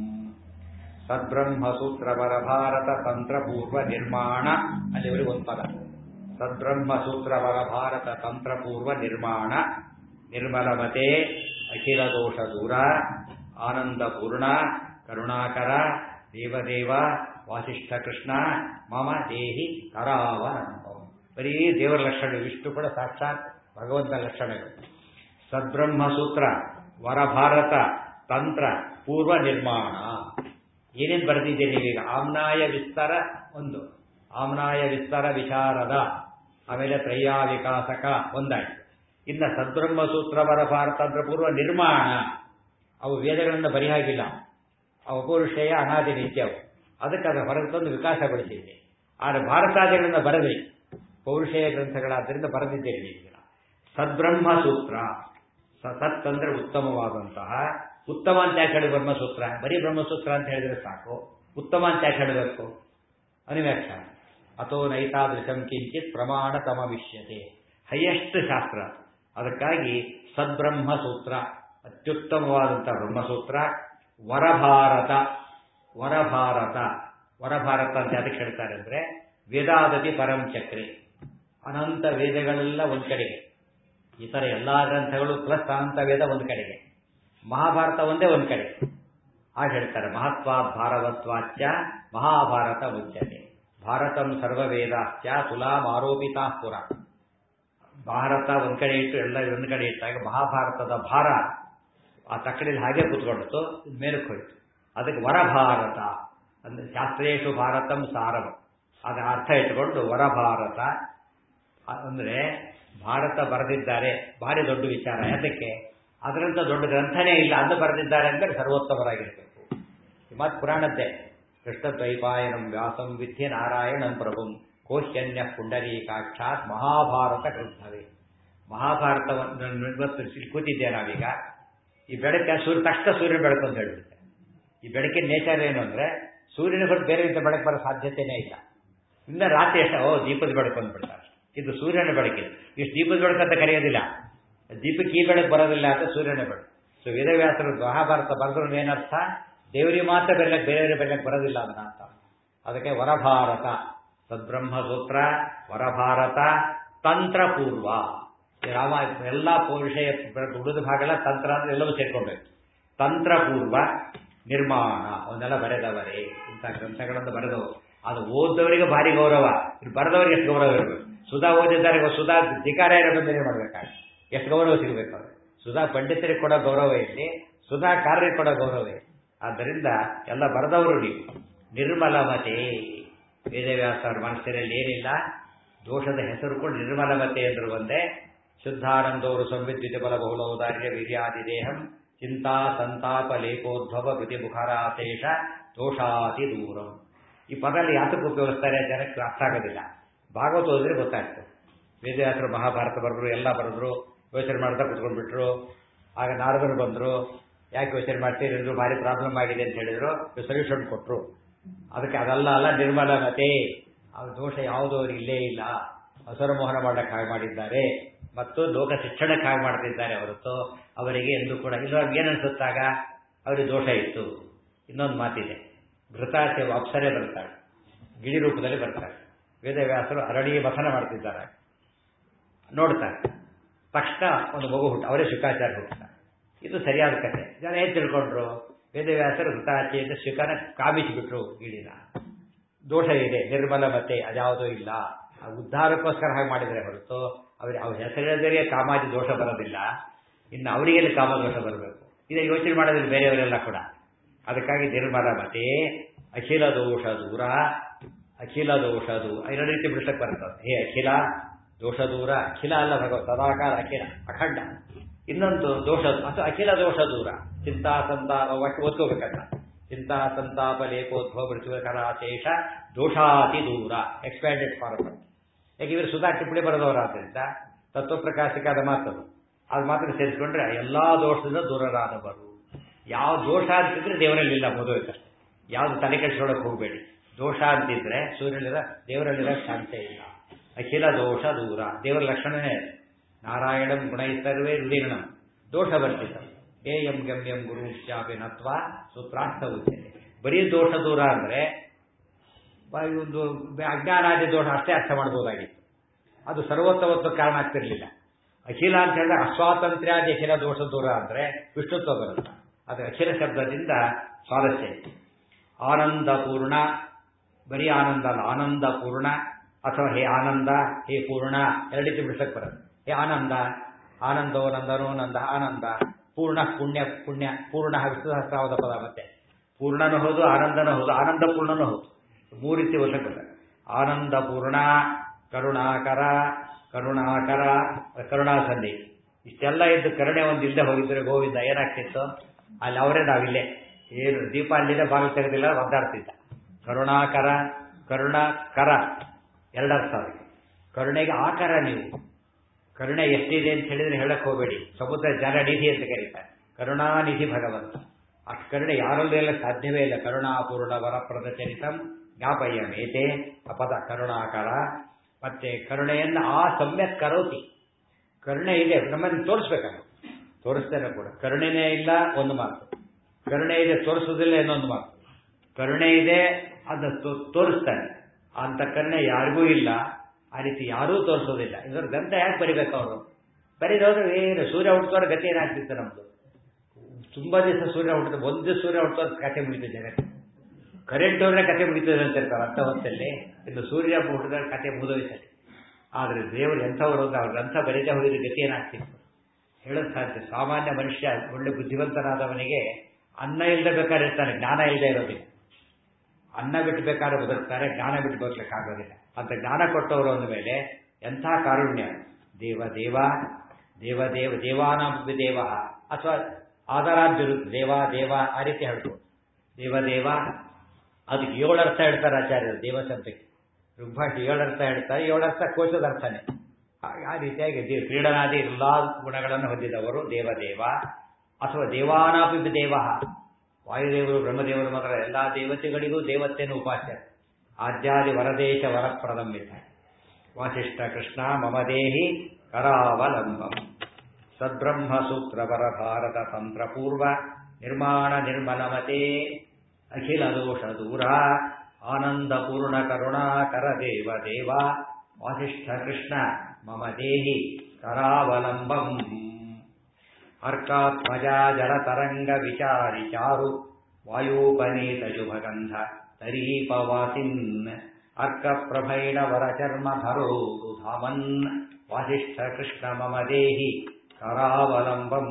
ಸದ್ಬ್ರಹ್ಮಸೂತ್ರವರ ಭಾರತ ತಂತ್ರ ಪೂರ್ವ ನಿರ್ಮಾಣ ಅಲ್ಲಿವರೆಗೆ ಒಂದು ಪದ ಸದ್ಬ್ರಹ್ಮಸೂತ್ರವರ ಭಾರತ ತಂತ್ರ ಪೂರ್ವ ನಿರ್ಮಾಣ ನಿರ್ಮಲಮತೆ ಅಖಿಲ ದೋಷ ದೂರ ಆನಂದಪೂರ್ಣ ಕರುಣಾಕರ ದೇವದೇವ ವಾಸಿಷ್ಠ ಕೃಷ್ಣ ಮಮ ದೇಹಿ ಕರಾವಲಂಬಂ ಬರೀ ದೇವರ ಲಕ್ಷಣಗಳು ಇಷ್ಟು ಕೂಡ ಸಾಕ್ಷಾತ್ ಭಗವಂತನ ಲಕ್ಷಣಗಳು ಸದ್ಬ್ರಹ್ಮಸೂತ್ರ ವರಭಾರತ ತಂತ್ರ ಪೂರ್ವ ನಿರ್ಮಾಣ ಏನೇನು ಬರೆದಿದ್ದೀರಿ ನೀವೀಗ ಆಮ್ನಾಯ ವಿಸ್ತಾರ ಒಂದು ಆಮ್ನಾಯ ವಿಸ್ತಾರ ವಿಚಾರದ ಆಮೇಲೆ ತ್ರಯ್ಯಾ ವಿಕಾಸಕ ಒಂದಾಯ್ತು ಇನ್ನು ಸದ್ಬ್ರಹ್ಮಸೂತ್ರ ವರಭಾರತ ತಂತ್ರ ಪೂರ್ವ ನಿರ್ಮಾಣ ಅವು ವೇದಗಳನ್ನು ಬರಿಯಾಗಿಲ್ಲ ಅವು ಪೌರುಷೇಯ ಅನಾದಿ ನಿತ್ಯವು ಅದಕ್ಕೆ ಅದರ ಹೊರಗೆ ತಂದು ವಿಕಾಸಗೊಳಿಸಿದೆ ಆದರೆ ಭಾರತಾದಿಗಳನ್ನು ಬರದ್ರಿ ಪೌರುಷೇಯ ಗ್ರಂಥಗಳಾದ್ದರಿಂದ ಬರೆದಿದ್ದೇನೆ ನೀವು ಸದ್ಬ್ರಹ್ಮ ಸೂತ್ರ ಸತ್ ಅಂದ್ರೆ ಉತ್ತಮವಾದಂತಹ ಉತ್ತಮ ಅಂತ ಯಾಕೆ ಹೇಳಿ ಬ್ರಹ್ಮಸೂತ್ರ ಬರೀ ಬ್ರಹ್ಮಸೂತ್ರ ಅಂತ ಹೇಳಿದ್ರೆ ಸಾಕು ಉತ್ತಮ ಅಂತ ಯಾಕೆ ಹೇಳಬೇಕು ಅನಿವ್ಯಾಖ್ಯಾನ ಅಥೋ ನೈತಾದೃಶಂ ಕಿಂಚಿತ್ ಪ್ರಮಾಣ ತಮವಿಷ್ಯತೆ ಹೈಯೆಸ್ಟ್ ಶಾಸ್ತ್ರ ಅದಕ್ಕಾಗಿ ಸದ್ಬ್ರಹ್ಮ ಸೂತ್ರ ಅತ್ಯುತ್ತಮವಾದಂತಹ ಬ್ರಹ್ಮಸೂತ್ರ ವರಭಾರತ ವರಭಾರತ ವರಭಾರತ ಅಂತ ಅದಕ್ಕೆ ಹೇಳ್ತಾರೆ ಅಂದ್ರೆ ವೇದಾದತಿ ಪರಂ ಚಕ್ರೆ ಅನಂತ ವೇದಗಳೆಲ್ಲ ಒಂದ್ ಕಡೆಗೆ ಇತರ ಎಲ್ಲಾ ಗ್ರಂಥಗಳು ಪ್ಲಸ್ ಅನಂತ ವೇದ ಒಂದು ಕಡೆಗೆ ಮಹಾಭಾರತ ಒಂದೇ ಒಂದ್ ಕಡೆ ಹಾಗೆ ಹೇಳ್ತಾರೆ ಮಹತ್ವ ಭಾರವತ್ವಾಚ್ಯ ಮಹಾಭಾರತ ಮುಚ್ಯತೆ ಭಾರತಂ ಸರ್ವವೇದಾಚ್ಯ ತುಲಾಂ ಆರೋಪಿತಾ ಪುರ ಭಾರತ ಒಂದ್ ಕಡೆ ಇಟ್ಟು ಎಲ್ಲ ಒಂದ್ ಕಡೆ ಇಟ್ಟಾಗ ಮಹಾಭಾರತದ ಭಾರ ಆ ತಕ್ಕಡಿಯಲ್ಲಿ ಹಾಗೆ ಕೂತ್ಕೊಂಡಿತ್ತು ಮೇಲಕ್ಕೆ ಹೋಯ್ತು ಅದಕ್ಕೆ ವರಭಾರತ ಅಂದ್ರೆ ಶಾಸ್ತ್ರೇಶು ಭಾರತಂ ಸಾರಂ ಅದರ ಅರ್ಥ ಇಟ್ಟುಕೊಂಡು ವರಭಾರತ ಅಂದ್ರೆ ಭಾರತ ಬರೆದಿದ್ದಾರೆ ಭಾರಿ ದೊಡ್ಡ ವಿಚಾರ ಯಾತಕ್ಕೆ ಅದರಂತ ದೊಡ್ಡ ಗ್ರಂಥನೇ ಇಲ್ಲ ಅದು ಬರೆದಿದ್ದಾರೆ ಅಂದರೆ ಸರ್ವೋತ್ತಮರಾಗಿರ್ಬೇಕು ಮತ್ ಪುರಾಣದ್ದೇ ಕೃಷ್ಣ ದ್ವೈಪಾಯನಂ ವ್ಯಾಸಂ ವಿದ್ಯೆ ನಾರಾಯಣಂ ಪ್ರಭುಂ ಕೋಶ್ಯನ್ಯ ಪುಂಡರೀಕಾಕ್ಷಾತ್ ಮಹಾಭಾರತ ಗ್ರಂಥವೇ ಮಹಾಭಾರತವನ್ನು ಇವತ್ತು ಇಲ್ಲಿ ಕೂತಿದ್ದೆ ನಾವೀಗ ಈ ಬೆಳಕೆ ಸೂರ್ಯ ತಕ್ಷಣ ಸೂರ್ಯನ ಬೆಳಕು ಅಂತ ಹೇಳ್ಬಿಡುತ್ತೆ ಈ ಬೆಳಕಿನ ನೇಚರ್ ಏನು ಅಂದ್ರೆ ಸೂರ್ಯನ ಹೊರತು ಬೇರೆ ರೀತಿಯ ಬೆಳಕು ಬರೋ ಸಾಧ್ಯತೆನೇ ಇಲ್ಲ ಇನ್ನು ರಾತ್ರಿ ಎಷ್ಟು ಓ ದೀಪದ ಬೆಳಕು ಅಂದ್ಬಿಡ್ತಾರೆ ಇದು ಸೂರ್ಯನ ಬೆಳಕಿದೆ ಇಷ್ಟು ದೀಪದ ಬೆಳಕು ಅಂತ ಕರೆಯೋದಿಲ್ಲ ದೀಪಕ್ಕೆ ಈ ಬೆಳಕು ಬರೋದಿಲ್ಲ ಅಂತ ಸೂರ್ಯನ ಬೆಳಕು ಸೊ ವೇದವ್ಯಾಸರು ಮಹಾಭಾರತ ಬರೆದ್ರು ಏನರ್ಥ ದೇವರಿಗೆ ಮಾತ್ರ ಬೆಳಕು ಬೇರೆಯವರಿಗೆ ಬೆಳಕು ಬರೋದಿಲ್ಲ ಅದನ್ನ ಅಂತ ಅದಕ್ಕೆ ವರಭಾರತ ಸದ್ಬ್ರಹ್ಮ ಸೂತ್ರ ವರಭಾರತ ತಂತ್ರಪೂರ್ವ ಈ ರಾಮ ಎಲ್ಲ ವಿಷಯ ಉಳಿದ ಭಾಗಗಳ ತಂತ್ರ ಅಂದ್ರೆ ಎಲ್ಲವೂ ಸೇರ್ಕೊಳ್ಬೇಕು ತಂತ್ರಪೂರ್ವ ನಿರ್ಮಾಣ ಅವನ್ನೆಲ್ಲ ಬರೆದವರೇ ಇಂಥ ಗ್ರಂಥಗಳನ್ನು ಬರೆದವರು ಅದು ಓದ್ದವರಿಗೆ ಭಾರಿ ಗೌರವ ಇದು ಬರೆದವರಿಗೆ ಎಷ್ಟು ಗೌರವ ಇರಬೇಕು ಸುಧಾ ಓದಿದ್ದಾರೆ ಸುಧಾ ಧಿಕಾರ್ಯ ಬಂದೇನೆ ಮಾಡ್ಬೇಕಾಗ ಎಷ್ಟು ಗೌರವ ಸಿಗಬೇಕು ಅವ್ರಿಗೆ ಸುಧಾ ಪಂಡಿತರಿಗೆ ಕೊಡೋ ಗೌರವ ಇಲ್ಲಿ ಸುಧಾ ಕಾರ್ಯರಿಗೆ ಕೊಡೋ ಗೌರವ ಇಲ್ಲಿ ಆದ್ದರಿಂದ ಎಲ್ಲ ಬರೆದವರು ನೀವು ನಿರ್ಮಲಮತೆ ವೇದವ್ಯಾಸರ ಮನಸ್ಸಿನಲ್ಲಿ ಏನಿಲ್ಲ ದೋಷದ ಹೆಸರು ಕೂಡ ನಿರ್ಮಲಮತೆ ಎಂದರು ಒಂದೇ ಶುದ್ಧಾನಂದವರು ಸಂವಿದ್ಯುತ ಬಲ ಬಹುಲೌದಾರ್ಯ ವೀರ್ಯಾದಿ ದೇಹಂ ಚಿಂತಾ ಸಂತಾಪ ಲೇಪೋದ್ಭವ ಕೃತಿ ಮುಖರಾಶೇಷ ದೋಷಾತಿ ದೂರಂ ಈ ಪದಲ್ಲಿ ಯಾತಕ್ಕೆ ಉಪಯೋಗಿಸ್ತಾರೆ ಜನಕ್ಕೆ ಅರ್ಥ ಆಗೋದಿಲ್ಲ ಭಾಗವತ ಓದಿದ್ರೆ ಗೊತ್ತಾಗ್ತದೆ ವೇದವ್ಯಾಸರು ಮಹಾಭಾರತ ಬರೆದ್ರು ಎಲ್ಲ ಬರೆದ್ರು ಯೋಚನೆ ಮಾಡ್ತಾ ಕುತ್ಕೊಂಡ್ಬಿಟ್ರು ಆಗ ನಾರದರು ಬಂದರು ಯಾಕೆ ಯೋಚನೆ ಮಾಡ್ತೀರಿ ಅಂದ್ರು ಭಾರಿ ಪ್ರಾಬ್ಲಮ್ ಆಗಿದೆ ಅಂತ ಹೇಳಿದ್ರು ಸೊಲ್ಯೂಷನ್ ಕೊಟ್ಟರು ಅದಕ್ಕೆ ಅದಲ್ಲ ಅಲ್ಲ ನಿರ್ಮಲಮತೆ ಆ ದೋಷ ಯಾವುದೋ ಅವ್ರಿಗೆ ಇಲ್ಲೇ ಇಲ್ಲ ಅಸರಮೋಹನ ಮಾಡಕ್ಕೆ ಹಾಗೆ ಮಾಡಿದ್ದಾರೆ ಮತ್ತು ಲೋಕ ಶಿಕ್ಷಣಕ್ಕೆ ಹಾಗೆ ಮಾಡ್ತಿದ್ದಾರೆ ಹೊರತು ಅವರಿಗೆ ಎಂದು ಕೂಡ ಇಲ್ಲ ಏನು ಅನ್ಸುತ್ತಾಗ ಅವರಿಗೆ ದೋಷ ಇತ್ತು ಇನ್ನೊಂದು ಮಾತಿದೆ ಘೃತಾಚೆ ಅಪ್ಸರೆ ಬರ್ತಾಳೆ ಗಿಳಿ ರೂಪದಲ್ಲಿ ಬರ್ತಾರೆ ವೇದವ್ಯಾಸರು ಅರಳಿ ಮಥನ ಮಾಡ್ತಿದ್ದಾರೆ ನೋಡ್ತಾರೆ ತಕ್ಷಣ ಒಂದು ಮಗು ಹುಟ್ಟು ಅವರೇ ಶುಕಾಚಾರ್ಯ ಹುಟ್ಟುತ್ತಾರೆ ಇದು ಸರಿಯಾದ ಕಥೆ ಜನ ಏನ್ ತಿಳ್ಕೊಂಡ್ರು ವೇದವ್ಯಾಸರು ಘೃತಾಚೆಯಿಂದ ಶುಕನ ಕಾಮಿಸಿಬಿಟ್ರು ಗಿಳಿನ ದೋಷ ಇದೆ ನಿರ್ಮಲ ಮತ್ತೆ ಅದ್ಯಾವುದೂ ಇಲ್ಲ ಉದ್ಧಾರಕ್ಕೋಸ್ಕರ ಹಾಗೆ ಮಾಡಿದರೆ ಹೊರತು ಅವ್ರಿಗೆ ಅವ್ರ ಹೆಸರಿನವರಿಗೆ ಕಾಮಾದಿ ದೋಷ ಬರೋದಿಲ್ಲ ಇನ್ನು ಅವರಿಗೆಲ್ಲಿ ಕಾಮದೋಷ ಬರಬೇಕು ಇದೇ ಯೋಚನೆ ಮಾಡೋದಿಲ್ಲ ಬೇರೆಯವರೆಲ್ಲ ಕೂಡ ಅದಕ್ಕಾಗಿ ನಿರ್ಮಲ ಮತೆ ಅಖಿಲ ದೋಷ ದೂರ ಅಖಿಲ ದೋಷ ದೂರ ಎರಡು ರೀತಿ ಬಿಡಿಸಕ್ಕೆ ಬರ್ತದೆ ಹೇ ಅಖಿಲ ದೋಷ ದೂರ ಅಖಿಲ ಅಲ್ಲ ಭಗವತ್ ಸದಾಕಾಲ ಅಖಿಲ ಅಖಂಡ ಇನ್ನೊಂದು ದೋಷ ಅಥವಾ ಅಖಿಲ ದೋಷ ದೂರ ಚಿಂತಾ ಸಂತಾಪ ಒಟ್ಟು ಓದ್ಕೋಬೇಕಲ್ಲ ಚಿಂತಾ ಸಂತಾಪ ಲೇಪೋದ್ಭವ ಮೃತ್ಯುಕರಾಶೇಷ ದೋಷಾತಿ ದೂರ ಎಕ್ಸ್ಪ್ಯಾಂಡೆಡ್ ಫಾರ್ಮ್ ಯಾಕೆ ಇವರು ಸುಧಾ ಟಿಪ್ಪಣಿ ಬರೆದವರಾದ್ರಿಂದ ತತ್ವಪ್ರಕಾಶಿಕಾದ ಮಾತದು ಅದು ಮಾತ್ರ ಸೇರಿಸ್ಕೊಂಡ್ರೆ ಎಲ್ಲಾ ದೋಷದಿಂದ ದೂರರಾದವರು ಯಾವ ದೋಷ ಅಂತಿದ್ರೆ ದೇವರಲ್ಲಿಲ್ಲ ಮದುವೆಕಷ್ಟೇ ಯಾವ್ದು ತಲೆ ಕೆಡಿಸ್ಕೊಳ್ಳೋಕೆ ಹೋಗಬೇಡಿ ದೋಷ ಅಂತಿದ್ರೆ ಸೂರ್ಯನಿರ ದೇವರಲ್ಲಿರೋ ಶಾಂತಿ ಇಲ್ಲ ಅಖಿಲ ದೋಷ ದೂರ ದೇವರ ಲಕ್ಷಣನೇ ನಾರಾಯಣಂ ಗುಣೈಸ್ತರ್ವೇ ಹೃದಯಣಂ ದೋಷ ಬರ್ತಿದ್ದ ಏ ಎಂ ಗಮ್ಯಂ ಗುರು ಶಾಪಿ ನತ್ವ ಸೂತ್ರಾರ್ಥ ಉಚ್ಯತೆ ಬರೀ ದೋಷ ದೂರ ಅಂದ್ರೆ ಒಂದು ಅಜ್ಞಾನಾದಿ ದೋಷ ಅಷ್ಟೇ ಅರ್ಥ ಮಾಡ್ಬೋದಾಗಿತ್ತು ಅದು ಸರ್ವೋತ್ತಮತ್ವ ಕಾರಣ ಆಗ್ತಿರ್ಲಿಲ್ಲ ಅಖಿಲ ಅಂತ ಹೇಳಿದ್ರೆ ಅಸ್ವಾತಂತ್ರ್ಯಾದಿ ಅಖಿಲ ದೋಷ ದೂರ ಅಂದ್ರೆ ವಿಷ್ಣುತ್ವ ಬರುತ್ತೆ ಅದು ಅಖಿಲ ಶಬ್ದದಿಂದ ಸ್ವಾರಸ್ಯ ಆನಂದ ಪೂರ್ಣ ಬರೀ ಆನಂದ ಅಲ್ಲ ಆನಂದ ಪೂರ್ಣ ಅಥವಾ ಹೇ ಆನಂದ ಹೇ ಪೂರ್ಣ ಎರಡು ರೀತಿ ಬಿಡಿಸಕ್ಕೆ ಬರುತ್ತೆ ಹೇ ಆನಂದ ಆನಂದೋ ನಂದನೋ ನಂದ ಆನಂದ ಪೂರ್ಣ ಪುಣ್ಯ ಪುಣ್ಯ ಪೂರ್ಣ ವಿಶ್ವಸಹಸ್ರಾವದ ಪದ ಮತ್ತೆ ಪೂರ್ಣನೂ ಹೌದು ಆನಂದನೂ ಹೌದು ಆನಂದ ಪೂರ್ಣನೂ ಹೌದು ಮೂರು ರೀತಿ ವರ್ಷಕ್ಕೆ ಬರ್ತದೆ ಆನಂದ ಪೂರ್ಣ ಕರುಣಾಕರ ಕರುಣಾಕರ ಕರುಣಾಸಂಧಿ ಇಷ್ಟೆಲ್ಲ ಇದ್ದು ಕರುಣೆ ಒಂದು ಇಲ್ಲದೆ ಹೋಗಿದ್ರೆ ಗೋವಿಂದ ಏನಾಗ್ತಿತ್ತು ಅಲ್ಲಿ ಅವರೇ ನಾವಿಲ್ಲೇ ಏನು ದೀಪ ಅಲ್ಲಿದೆ ಬಾಗಿಲು ತೆಗೆದಿಲ್ಲ ಒದ್ದಾಡ್ತಿದ್ದ ಕರುಣಾಕರ ಕರುಣಾಕರ ಎರಡರ್ಥ ಅದಕ್ಕೆ ಕರುಣೆಗೆ ಆಕಾರ ನೀವು ಕರುಣೆ ಎಷ್ಟಿದೆ ಅಂತ ಹೇಳಿದ್ರೆ ಹೇಳಕ್ ಹೋಗಬೇಡಿ ಸಮುದ್ರ ಜಲ ನಿಧಿ ಅಂತ ಕರೀತಾರೆ ಕರುಣಾನಿಧಿ ಭಗವಂತ ಅಷ್ಟು ಕರುಣೆ ಯಾರಲ್ಲೂ ಎಲ್ಲ ಸಾಧ್ಯವೇ ಇಲ್ಲ ಕರುಣಾಪೂರ್ಣ ವರಪ್ರದ ಚರಿತಂ ಜ್ಞಾಪಯ್ಯ ಮೇತೆ ಅಪದ ಕರುಣಾಕರ ಮತ್ತೆ ಕರುಣೆಯನ್ನು ಆ ಸಮ್ಯಕ್ ಕರೋತಿ ಕರುಣೆ ಇದೆ ನಮ್ಮನ್ನು ತೋರಿಸ್ಬೇಕಲ್ಲ ತೋರಿಸ್ತೇನೆ ಕೂಡ ಕರುಣೆನೇ ಇಲ್ಲ ಒಂದು ಮಾತು ಕರುಣೆ ಇದೆ ತೋರಿಸೋದಿಲ್ಲ ಇನ್ನೊಂದು ಮಾತು ಕರುಣೆ ಇದೆ ಅದನ್ನು ತೋರಿಸ್ತಾನೆ ಅಂತ ಕರುಣೆ ಯಾರಿಗೂ ಇಲ್ಲ ಆ ರೀತಿ ಯಾರೂ ತೋರಿಸೋದಿಲ್ಲ ಇದರ ಗ್ರಂಥ ಯಾಕೆ ಬರಿಬೇಕು ಅವರು ಬರೀದೋದ್ರೆ ಏನು ಸೂರ್ಯ ಹುಟ್ಟೋರ ಗತಿ ಏನಾಗ್ತಿತ್ತು ನಮ್ದು ತುಂಬಾ ದಿವಸ ಸೂರ್ಯ ಹುಟ್ಟಿದ ಒಂದು ಸೂರ್ಯ ಹುಟ್ಟೋದ್ ಕತೆ ಮುಗಿತು ಜಗತ್ತು ಕರೆಂಟ್ ಅವ್ರನ್ನೇ ಕತೆ ಮುಗಿತದೆ ಅಂತ ಇರ್ತಾರೆ ಅರ್ಥ ಹೊತ್ತಲ್ಲಿ ಇನ್ನು ಸೂರ್ಯ ಹುಟ್ಟಿದ ಕತೆ ಮುಗಿದೋಯ್ತದೆ ಆದ್ರೆ ದೇವರು ಎಂಥವ್ರು ಅಂದ್ರೆ ಅವ್ರ ಗ್ರಂಥ ಬರೀದೇ ಹೋಗಿದ್ರೆ ಗತಿ ಏನಾಗ್ತಿತ್ತು ಹೇಳೋದು ಸಾಧ್ಯ ಸಾಮಾನ್ಯ ಮನುಷ್ಯ ಒಳ್ಳೆ ಬುದ್ಧಿವಂತನಾದವನಿಗೆ ಅನ್ನ ಇಲ್ಲದೆ ಬೇಕಾದ್ರೆ ಇರ್ತಾನೆ ಜ್ಞಾನ ಇಲ್ಲದೆ ಇರೋದಿಲ್ಲ ಅನ್ನ ಬಿಟ್ಟು ಬೇಕಾದ್ರೆ ಬದುಕ್ತಾರೆ ಜ್ಞಾನ ಬಿಟ್ಟು ಬದುಕಲಿಕ್ಕಾಗೋದಿಲ್ಲ ಅಂತ ಜ್ಞಾನ ಕೊಟ್ಟವರು ಅಂದ ಮೇಲೆ ಎಂಥ ಕಾರುಣ್ಯ ದೇವ ದೇವ ದೇವ ದೇವ ದೇವಾನಾಂ ದೇವ ಅಥವಾ ಆಧಾರಾದ್ಯರು ದೇವ ದೇವ ಆ ರೀತಿ ಹೇಳ್ಬೋದು ದೇವ ದೇವ ಅದಕ್ಕೆ ಏಳು ಅರ್ಥ ಹೇಳ್ತಾರೆ ಆಚಾರ್ಯರು ದೇವ ಶಬ್ದಕ್ಕೆ ಋಗ್ಭಾಷೆ ಏಳರ್ಥ ಹೇಳ್ತಾರೆ ಏಳರ್ಥ ಕೋಶದ ಅರ್ಥನೇ ಆ ರೀತಿಯಾಗಿ ದೇ ಕ್ರೀಡನಾದಿ ಎಲ್ಲ ಗುಣಗಳನ್ನು ಹೊಂದಿದವರು ದೇವದೇವ ಅಥವಾ ದೇವಾನಾಪಿ ದೇವ ವಾಯುದೇವರು ಬ್ರಹ್ಮದೇವರು ಮಾತ್ರ ಎಲ್ಲ ದೇವತೆಗಳಿಗೂ ದೇವತೆಯನ್ನು ಉಪಾಸ್ಯ ಆದ್ಯಾದಿ ವರದೇಶ ವರಪ್ರದಂಬಿತ ವಾಸಿಷ್ಠ ಕೃಷ್ಣ ಮಮ ದೇಹಿ ಕರಾವಲಂಬಂ ಸದ್ಬ್ರಹ್ಮ ಸೂತ್ರವರ ಭಾರತ ತಂತ್ರಪೂರ್ವ ನಿರ್ಮಾಣ ನಿರ್ಮಲಮತೆ ಅಖಿಲ ದೋಷ ದೂರ ಆನಂದ ಪೂರ್ಣ ಕರುಣಾಕರ ದೇವ ದೇವ ವಾಸಿಷ್ಠ ಕೃಷ್ಣ ಮಮ ದೇಹಿ ಕರಾವಲಂಬಂ ಅರ್ಕಾತ್ಮಜ ಜಲತರಂಗ ವಿಚಾರಿ ಚಾರು ವಾಯೋಪನೀತ ಶುಭಗಂಧ ತರೀಪವಾಸಿನ್ ಅರ್ಕ ಪ್ರಭೈಣ ವರಚರ್ಮ ಧರೋರು ಧಾಮನ್ ವಾಸಿಷ್ಠ ಕೃಷ್ಣ ಮಮ ದೇಹಿ ಕರಾವಲಂಬಂ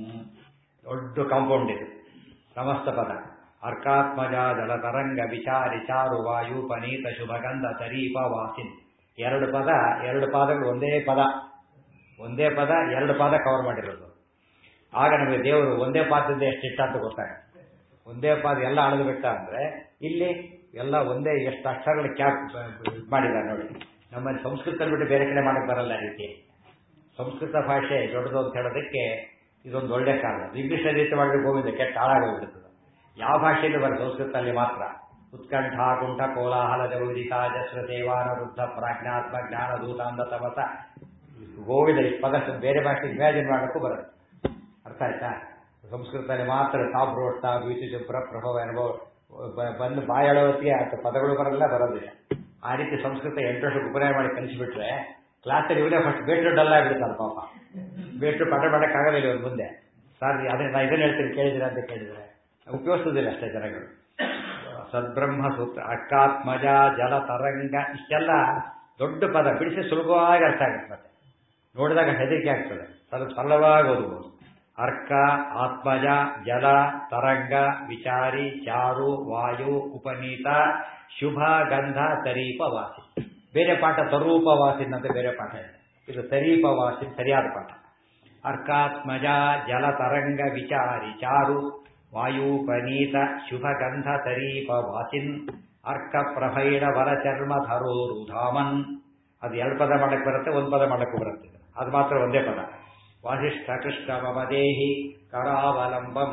ದೊಡ್ಡ ಕಾಂಪೌಂಡ್ ಇದು ಸಮಸ್ತ ಪದ ಅರ್ಕಾತ್ಮಜ ಜಲತರಂಗ ವಿಚಾರಿ ಚಾರು ವಾಯುಪನೀತ ಶುಭಗಂಧ ತರೀಪ ವಾಸಿನ್ ಎರಡು ಪದ ಎರಡು ಪಾದಗಳು ಒಂದೇ ಪದ ಒಂದೇ ಪದ ಎರಡು ಪಾದ ಕವರ್ ಮಾಡಿರೋದು ಆಗ ನಮಗೆ ದೇವರು ಒಂದೇ ಪಾದದಿಂದ ಎಷ್ಟಿಷ್ಟ ಅಂತ ಗೊತ್ತಾಗುತ್ತೆ ಒಂದೇ ಪಾದ ಎಲ್ಲ ಅಳದು ಬಿಟ್ಟ ಅಂದ್ರೆ ಇಲ್ಲಿ ಎಲ್ಲ ಒಂದೇ ಎಷ್ಟು ಅಕ್ಷರಗಳು ಕ್ಯಾಪ್ ಮಾಡಿದ್ದಾರೆ ನೋಡಿ ನಮ್ಮಲ್ಲಿ ಸಂಸ್ಕೃತ ಬಿಟ್ಟು ಬೇರೆ ಕಡೆ ಮಾಡಕ್ಕೆ ಬರಲ್ಲ ಆ ರೀತಿ ಸಂಸ್ಕೃತ ಭಾಷೆ ದೊಡ್ಡದು ಅಂತ ಹೇಳೋದಕ್ಕೆ ಇದೊಂದು ಒಳ್ಳೆ ಕಾರಣ ಇಂಗ್ಲಿಷ್ ರೀತಿ ಮಾಡಿದ್ರೆ ಗೋವಿಂದ ಕೆಟ್ಟ ಹಾಳಾಗೋಗ್ಬಿಡುತ್ತದೆ ಯಾವ ಭಾಷೆಯಲ್ಲಿ ಬರ ಸಂಸ್ಕೃತದಲ್ಲಿ ಮಾತ್ರ ಉತ್ಕಂಠ ಕುಂಠ ಕೋಲಾಹಲ ಜೌದಿಕ ಜಸ್ರ ದೇವಾನ ವೃದ್ಧ ಪ್ರಾಜ್ಞಾತ್ಮ ಜ್ಞಾನ ದೂತಾಂಧ ತಮಸ ಗೋವಿಂದ ಈ ಪದ ಬೇರೆ ಭಾಷೆ ಇಮ್ಯಾಜಿನ್ ಮಾಡೋಕ್ಕೂ ಬರುತ್ತೆ ಅರ್ಥ ಆಯ್ತಾ ಸಂಸ್ಕೃತದಲ್ಲಿ ಮಾತ್ರ ಟಾಪ್ ರೋಡ್ ಟಾಪ್ ವಿಚು ಶುಭ್ರ ಪ್ರಭವ ಅನುಭವ ಬಂದು ಬಾಯಾಳೋತ್ತಿಗೆ ಅಂತ ಪದಗಳು ಬರಲ್ಲ ಬರೋದಿಲ್ಲ ಆ ರೀತಿ ಸಂಸ್ಕೃತ ಎಂಟು ವರ್ಷ ಉಪನಯ ಮಾಡಿ ಕಲಿಸಿಬಿಟ್ರೆ ಕ್ಲಾಸಲ್ಲಿ ಇವರೇ ಫಸ್ಟ್ ಬೇಟ್ರು ಡಲ್ ಆಗಿಬಿಡ್ತಾರೆ ಪಾಪ ಬೇಟ್ರು ಪಾಠ ಮಾಡೋಕ್ಕಾಗೋದಿಲ್ಲ ಇವ್ರ ಮುಂದೆ ಸರ್ ಅದೇ ನಾ ಇದನ್ನ ಹೇಳ್ತೀನಿ ಕೇಳಿದಿರ ಅಂತ ಕೇಳಿದ್ರೆ ಉಪಯೋಗಿಸೋದಿಲ್ಲ ಅಷ್ಟೇ ಜನಗಳು ಸದ್ಬ್ರಹ್ಮ ಸೂತ್ರ ಅಕ್ಕಾತ್ಮಜ ಜಲ ತರಂಗ ಇಷ್ಟೆಲ್ಲ ದೊಡ್ಡ ಪದ ಬಿಡಿಸಿ ಸುಲಭವಾಗಿ ಅರ್ಥ ಆಗುತ್ತೆ ಮತ್ತೆ ನೋಡಿದಾಗ ಹೆದರಿಕೆ ಆಗ್ತದೆ ಸ್ವಲ್ಪ ಸರಳವಾಗಿ ಓದಬಹುದು ಅರ್ಕ ಆತ್ಮಜ ಜಲ ತರಂಗ ವಿಚಾರಿ ಚಾರು ವಾಯು ಉಪನೀತ ಶುಭ ಗಂಧ ತರೀಪ ವಾಸಿ ಬೇರೆ ಪಾಠ ತರೂಪ ವಾಸಿನ್ ಅಂತ ಬೇರೆ ಪಾಠ ಇದೆ ಇದು ತರೀಪ ವಾಸಿನ್ ಸರಿಯಾದ ಪಾಠ ಅರ್ಕಾತ್ಮಜ ಜಲ ತರಂಗ ವಿಚಾರಿ ಚಾರು ವಾಯುಪನೀತ ಶುಭಗಂಧ ತರೀಪ ವಾಸಿನ್ ಅರ್ಕ ಪ್ರಭೈಣ ವರ ಚರ್ಮ ಧರೋರು ಧಾಮನ್ ಅದು ಎರಡು ಪದ ಮಾಡಕ್ಕೆ ಬರುತ್ತೆ ಒಂದು ಪದ ಮಾಡಕ್ಕೂ ಬರುತ್ತೆ ಅದು ಮಾತ್ರ ಒಂದೇ ಪದ ವಾಸಿಷ್ಠ ಕೃಷ್ಣ ಮಮ ದೇಹಿ ಕರಾವಲಂಬಂ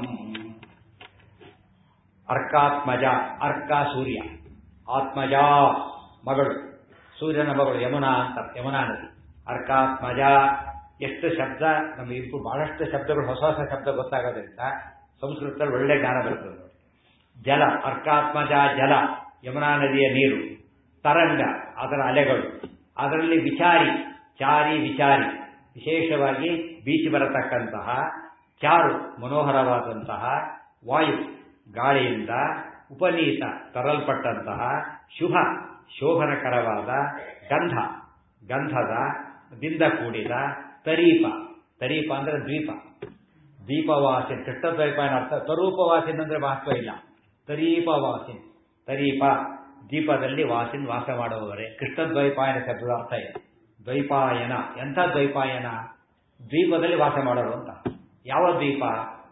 ಅರ್ಕಾತ್ಮಜ ಅರ್ಕ ಸೂರ್ಯ ಆತ್ಮಜ ಮಗಳು ಸೂರ್ಯನ ಮಗಳು ಯಮುನಾ ಅಂತ ಯಮುನಾ ನದಿ ಅರ್ಕಾತ್ಮಜ ಎಷ್ಟು ಶಬ್ದ ನಮಗೆ ಇಂಪು ಬಹಳಷ್ಟು ಶಬ್ದಗಳು ಹೊಸ ಹೊಸ ಶಬ್ದ ಗೊತ್ತಾಗೋದ್ರಿಂದ ಸಂಸ್ಕೃತದಲ್ಲಿ ಒಳ್ಳೆ ಜ್ಞಾನ ಬರ್ತದೆ ನೋಡಿ ಜಲ ಅರ್ಕಾತ್ಮಜ ಜಲ ಯಮುನಾ ನದಿಯ ನೀರು ತರಂಗ ಅದರ ಅಲೆಗಳು ಅದರಲ್ಲಿ ವಿಚಾರಿ ಚಾರಿ ವಿಚಾರಿ ವಿಶೇಷವಾಗಿ ಬೀಚ್ ಬರತಕ್ಕಂತಹ ಚಾರು ಮನೋಹರವಾದಂತಹ ವಾಯು ಗಾಳಿಯಿಂದ ಉಪನೀತ ತರಲ್ಪಟ್ಟಂತಹ ಶುಭ ಶೋಭನಕರವಾದ ಗಂಧ ಗಂಧದ ದಿಂದ ಕೂಡಿದ ತರೀಪ ತರೀಪ ಅಂದ್ರೆ ದ್ವೀಪ ದೀಪವಾಸಿನ್ ಕೃಷ್ಣದ್ವೈಪಾಯನ ಅರ್ಥ ತರೂಪವಾಸಿನ್ ಅಂದ್ರೆ ಮಹತ್ವ ಇಲ್ಲ ತರೀಪವಾಸಿನ್ ತರೀಪ ದೀಪದಲ್ಲಿ ವಾಸಿನ್ ವಾಸ ಮಾಡುವವರೇ ಕೃಷ್ಣದ್ವೈಪಾಯನ ಶಬ್ದದ ಅರ್ಥ ಇದೆ ದ್ವೈಪಾಯನ ಎಂಥ ದ್ವೈಪಾಯನ ದ್ವೀಪದಲ್ಲಿ ವಾಸ ಮಾಡೋರು ಅಂತ ಯಾವ ದ್ವೀಪ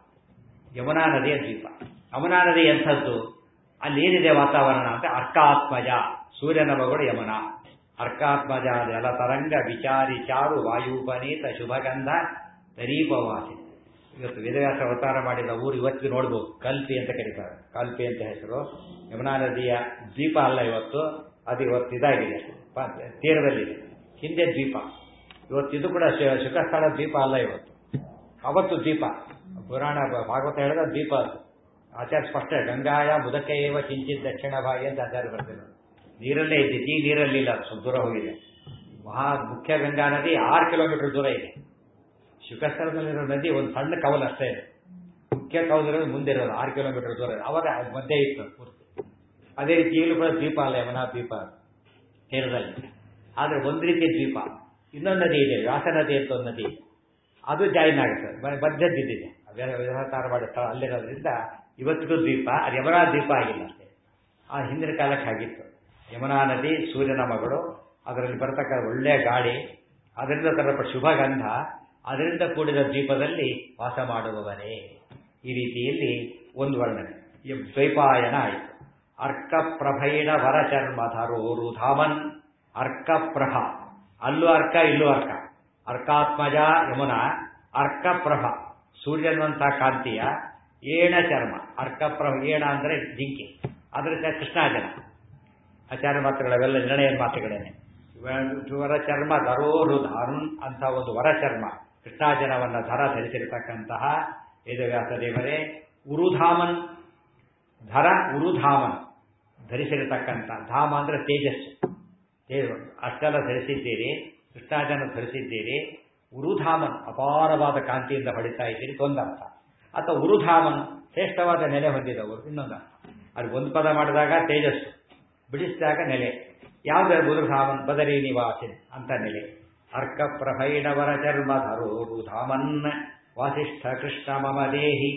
ಯಮುನಾ ನದಿಯ ದ್ವೀಪ ಯಮುನಾ ನದಿ ಎಂಥದ್ದು ಅಲ್ಲಿ ಏನಿದೆ ವಾತಾವರಣ ಅಂತ ಅರ್ಕಾತ್ಮಜ ಸೂರ್ಯನ ಮಗಳು ಯಮುನಾ ಅರ್ಕಾತ್ಮಜ ಜಲ ತರಂಗ ವಿಚಾರಿ ಚಾರು ವಾಯುಪನೀತ ಶುಭಗಂಧ ತರೀಪವಾಸಿ ಇವತ್ತು ವೇದವ್ಯಾಸ ಅವತಾರ ಮಾಡಿದ ಊರು ಇವತ್ತಿಗೆ ನೋಡ್ಬೋದು ಕಲ್ಪಿ ಅಂತ ಕರೀತಾರೆ ಕಲ್ಪಿ ಅಂತ ಹೆಸರು ಯಮುನಾ ನದಿಯ ದ್ವೀಪ ಅಲ್ಲ ಇವತ್ತು ಅದು ಇವತ್ತು ಇದಾಗಿದೆ ತೀರದಲ್ಲಿದೆ ಹಿಂದೆ ದ್ವೀಪ ಇವತ್ತು ಇದು ಕೂಡ ಶುಕಸ್ಥಳ ದ್ವೀಪ ಅಲ್ಲ ಇವತ್ತು ಅವತ್ತು ದ್ವೀಪ ಪುರಾಣ ಭಾಗವತ ಹೇಳಿದ ದ್ವೀಪ ಅದು ಆಚಾರ್ಯ ಸ್ಪಷ್ಟ ಗಂಗಾಯ ಮುದಕೆಯವ ಕಿಂಚಿತ್ ದಕ್ಷಿಣ ಭಾಗಿ ಅಂತ ಆಚಾರ್ಯ ಬರ್ತಿದ್ರು ನೀರಲ್ಲೇ ಇದ್ದಿದ್ದು ಈ ನೀರಲ್ಲಿ ಇಲ್ಲ ಸ್ವಲ್ಪ ದೂರ ಹೋಗಿದೆ ಮಹಾ ಮುಖ್ಯ ಗಂಗಾ ನದಿ ಆರು ಕಿಲೋಮೀಟರ್ ದೂರ ಇದೆ ಶುಕಸ್ಥಳದಲ್ಲಿರೋ ನದಿ ಒಂದು ಸಣ್ಣ ಕವಲು ಅಷ್ಟೇ ಇದೆ ಮುಖ್ಯ ಕವಲಿರೋದು ಮುಂದೆ ಇರೋದು ಆರು ಕಿಲೋಮೀಟರ್ ದೂರ ಇದೆ ಅವಾಗ ಮಧ್ಯೆ ಇತ್ತು ಪೂರ್ತಿ ಅದೇ ರೀತಿ ಈಗಲೂ ಕೂಡ ದ್ವೀಪ ಅಲ್ಲ ಯಮುನಾ ದ್ವೀಪ ತೀರದಲ್ಲಿ ಆದರೆ ಒಂದು ರೀತಿಯ ದ್ವೀಪ ಇನ್ನೊಂದು ನದಿ ಇದೆ ವ್ಯಾಸ ನದಿ ಅಂತ ಒಂದು ನದಿ ಇದೆ ಅದು ಜಾಯಿನ್ ಆಗುತ್ತೆ ಮಧ್ಯದ್ದಿದೆ ವ್ಯವಹಾರ ಮಾಡೋ ಸ್ಥಳ ಅಲ್ಲಿರೋದ್ರಿಂದ ಇವತ್ತಿಗೂ ದ್ವೀಪ ಅದು ಯಮುನಾ ದ್ವೀಪ ಆಗಿಲ್ಲ ಅಷ್ಟೇ ಆ ಹಿಂದಿನ ಕಾಲಕ್ಕೆ ಆಗಿತ್ತು ಯಮುನಾ ನದಿ ಸೂರ್ಯನ ಮಗಳು ಅದರಲ್ಲಿ ಬರತಕ್ಕ ಒಳ್ಳೆಯ ಗಾಳಿ ಅದರಿಂದ ತರಪ ಶುಭಗಂಧ ಅದರಿಂದ ಕೂಡಿದ ದ್ವೀಪದಲ್ಲಿ ವಾಸ ಮಾಡುವವರೇ ಈ ರೀತಿಯಲ್ಲಿ ಒಂದು ವರ್ಣನೆ ದ್ವೈಪಾಯನ ಆಯಿತು ಅರ್ಕಪ್ರಭೈಣ ವರಚರ್ಮಧರೋರು ಧಾಮನ್ ಅರ್ಕಪ್ರಭ ಅಲ್ಲೂ ಅರ್ಕ ಇಲ್ಲೂ ಅರ್ಕ ಅರ್ಕಾತ್ಮಜ ಯಮುನಾ ಅರ್ಕಪ್ರಭ ಸೂರ್ಯನಂತ ಕಾಂತಿಯ ಏಣ ಚರ್ಮ ಅರ್ಕಪ್ರಭ ಏಣ ಅಂದರೆ ಜಿಂಕೆ ಅದರ ಕೃಷ್ಣಾಜನ ಆಚಾರ್ಯ ಮಾತುಗಳವೆಲ್ಲ ನಿರ್ಣಯದ ಮಾತುಗಳೇನೆ ವರ ಚರ್ಮ ಧರೋರು ಧಾರುನ್ ಅಂತ ಒಂದು ವರ ಚರ್ಮ ಕೃಷ್ಣಾಜನವನ್ನ ಧರ ಧರಿಸಿರ್ತಕ್ಕಂತಹ ವೇದವ್ಯಾಸ ದೇವರೇ ಉರುಧಾಮನ್ ಧರ ಉರುಧಾಮನ್ ಧರಿಸಿರತಕ್ಕಂಥ ಧಾಮ ಅಂದ್ರೆ ತೇಜಸ್ಸು ತೇಜ ಅಷ್ಟೆಲ್ಲ ಧರಿಸಿದ್ದೀರಿ ಕೃಷ್ಣಾಜನ ಧರಿಸಿದ್ದೀರಿ ಉರುಧಾಮನ್ ಅಪಾರವಾದ ಕಾಂತಿಯಿಂದ ಹೊಡಿತಾ ಇದ್ದೀರಿ ಒಂದರ್ಥ ಅಥವಾ ಉರುಧಾಮನ್ ಶ್ರೇಷ್ಠವಾದ ನೆಲೆ ಹೊಂದಿದವರು ಇನ್ನೊಂದು ಅರ್ಥ ಅದು ಒಂದು ಪದ ಮಾಡಿದಾಗ ತೇಜಸ್ಸು ಬಿಡಿಸಿದಾಗ ನೆಲೆ ಯಾವುದೇ ಬುಧಧಾಮನ್ ಬದರಿ ನಿವಾಸಿನ್ ಅಂತ ನೆಲೆ ಅರ್ಕ ಪ್ರಭೈಣವರ ಚರ್ಮ ಧರೋರು ಧಾಮನ್ ವಾಸಿಷ್ಠ ಕೃಷ್ಣ ಮಮ ದೇಹಿ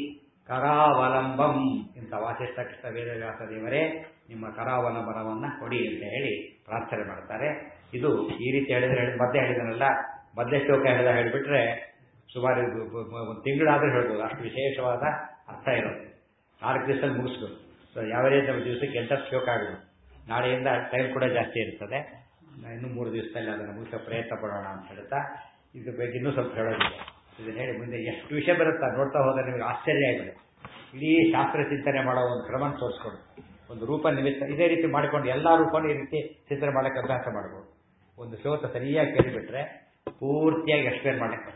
ಕರಾವಲಂಬಂ ಇಂಥ ವಾಸಿಷ್ಠ ಕೃಷ್ಣ ವೇದವ್ಯಾಸ ದೇವರೇ ನಿಮ್ಮ ಕರಾವಲಂಬನವನ್ನ ಕೊಡಿ ಅಂತ ಹೇಳಿ ಪ್ರಾರ್ಥನೆ ಮಾಡ್ತಾರೆ ಇದು ಈ ರೀತಿ ಹೇಳಿದ್ರೆ ಮಧ್ಯೆ ಹೇಳಿದನಲ್ಲ ಮಧ್ಯೆ ಶ್ಲೋಕ ಹೇಳಿದ ಹೇಳಿಬಿಟ್ರೆ ಸುಮಾರು ಒಂದು ತಿಂಗಳಾದ್ರೂ ಹೇಳ್ಬೋದು ಅಷ್ಟು ವಿಶೇಷವಾದ ಅರ್ಥ ಇರೋದು ನಾಲ್ಕು ದಿವಸದಲ್ಲಿ ಮುಗಿಸ್ಬೋದು ಸೊ ಯಾವ ರೀತಿ ದಿವಸಕ್ಕೆ ಎಂಟು ಶ್ಲೋಕ ಆಗೋದು ನಾಳೆಯಿಂದ ಟೈಮ್ ಕೂಡ ಜಾಸ್ತಿ ಇರ್ತದೆ ಇನ್ನು ಮೂರು ದಿವಸದಲ್ಲಿ ಅದನ್ನು ಮುಗಿಸೋ ಪ್ರಯತ್ನ ಪಡೋಣ ಅಂತ ಹೇಳ್ತಾ ಇದ್ರ ಬಗ್ಗೆ ಇನ್ನೂ ಸ್ವಲ್ಪ ಹೇಳೋದಿದೆ ಇದನ್ನ ಹೇಳಿ ಮುಂದೆ ಎಷ್ಟು ವಿಷಯ ಬರುತ್ತಾ ನೋಡ್ತಾ ಹೋದರೆ ನಿಮಗೆ ಆಶ್ಚರ್ಯ ಆಗಿಬಿಡುತ್ತೆ ಇಡೀ ಶಾಸ್ತ್ರ ಚಿಂತನೆ ಮಾಡೋ ಒಂದು ಕ್ರಮ ತೋರಿಸ್ಕೊಡು ಒಂದು ರೂಪ ನಿಮಿತ್ತ ಇದೇ ರೀತಿ ಮಾಡಿಕೊಂಡು ಎಲ್ಲ ರೂಪನೂ ಈ ರೀತಿ ಚಿಂತನೆ ಮಾಡೋಕ್ಕೆ ಅಭ್ಯಾಸ ಮಾಡ್ಬೋದು ಒಂದು ಶ್ಲೋಕ ಸರಿಯಾಗಿ ಕೇಳಿಬಿಟ್ರೆ ಪೂರ್ತಿಯಾಗಿ ಎಕ್ಸ್ಪ್ಲೇನ್ ಮಾಡಕ್ಕೆ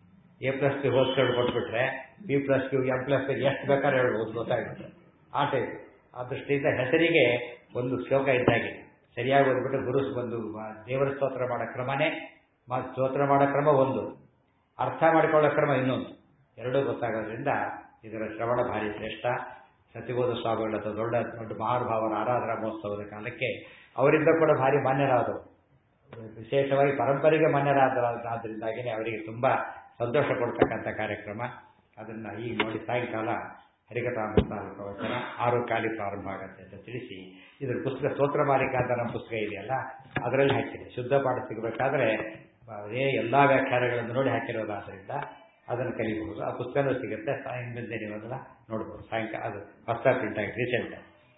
ಎ ಪ್ಲಸ್ ಪಿ ಹೋಲ್ಸ್ಕೊಂಡು ಕೊಟ್ಬಿಟ್ರೆ B plus Q M plus P ಎಷ್ಟು ಬೇಕಾದ್ರೆ ಹೇಳ್ಬೋದು ಗೊತ್ತಾಗುತ್ತೆ ಆ ಟೈಪ್ ಆ ದೃಷ್ಟಿಯಿಂದ ಹೆಸರಿಗೆ ಒಂದು ಶ್ಲೋಕ ಇದ್ದಾಗೆ ಸರಿಯಾಗಿ ಓದ್ಬಿಟ್ಟು ಗುರು ಒಂದು ದೇವರ ಸ್ತೋತ್ರ ಮಾಡೋ ಕ್ರಮನೇ ಸ್ತೋತ್ರ ಮಾಡೋ ಕ್ರಮ ಒಂದು ಅರ್ಥ ಮಾಡಿಕೊಳ್ಳೋ ಕ್ರಮ ಇನ್ನೊಂದು ಎರಡೂ ಗೊತ್ತಾಗೋದ್ರಿಂದ ಇದರ ಶ್ರವಣ ಭಾರಿ ಶ್ರೇಷ್ಠ ಸತಿಬೋಧ ಸ್ವಾಮಿಗಳ ದೊಡ್ಡ ದೊಡ್ಡ ಮಹಾನುಭಾವರ ಆರಾಧನಾ ಮಹೋತ್ಸವದ ಕಾಲಕ್ಕೆ ಅವರಿಂದ ಕೂಡ ಭಾರಿ ಮಾನ್ಯರಾದರು ವಿಶೇಷವಾಗಿ ಪರಂಪರೆಗೆ ಮಾನ್ಯರಾದರಾದ್ರಿಂದಾಗಿಯೇ ಅವರಿಗೆ ತುಂಬಾ ಸಂತೋಷ ಕೊಡ್ತಕ್ಕಂಥ ಕಾರ್ಯಕ್ರಮ ಅದನ್ನ ಈಗ ನೋಡಿ ಸಾಯಂಕಾಲ ಹರಿಕಥಾಮೃತ ಪ್ರವಚನ ಆರು ಕಾಲಿ ಪ್ರಾರಂಭ ಆಗುತ್ತೆ ಅಂತ ತಿಳಿಸಿ ಇದ್ರ ಪುಸ್ತಕ ಸ್ತೋತ್ರ ಮಾಲಿಕ ಅಂತ ನಮ್ಮ ಪುಸ್ತಕ ಇದೆಯಲ್ಲ ಅದರಲ್ಲಿ ಹಾಕಿದೆ ಶುದ್ಧ ಪಾಠ ಸಿಗಬೇಕಾದ್ರೆ ಅದೇ ಎಲ್ಲ ವ್ಯಾಖ್ಯಾನಗಳನ್ನು ನೋಡಿ ಹಾಕಿರೋದಾದ್ರಿಂದ ಅದನ್ನು ಕಲಿಬಹುದು ಆ ಪುಸ್ತಕನೂ ಸಿಗುತ್ತೆ ಸಾಯಂಕಾಲ ನೀವೆಲ್ಲ ನೋಡ್ಬೋದು ಸಾಯಂಕಾಲ ಅದು ಹೊಸ ಪ್ರಿಂಟ್ ಆಗಿ ರೀಸೆಂಟ್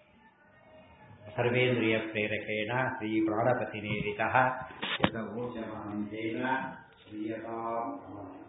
ಸರ್ವೇಂದ್ರಿಯ ಪ್ರೇರಕೇಣ ಶ್ರೀ ಪ್ರಾಣಪತಿ ನೇರಿತ ಯದ ಶ್ರೀಯತಾ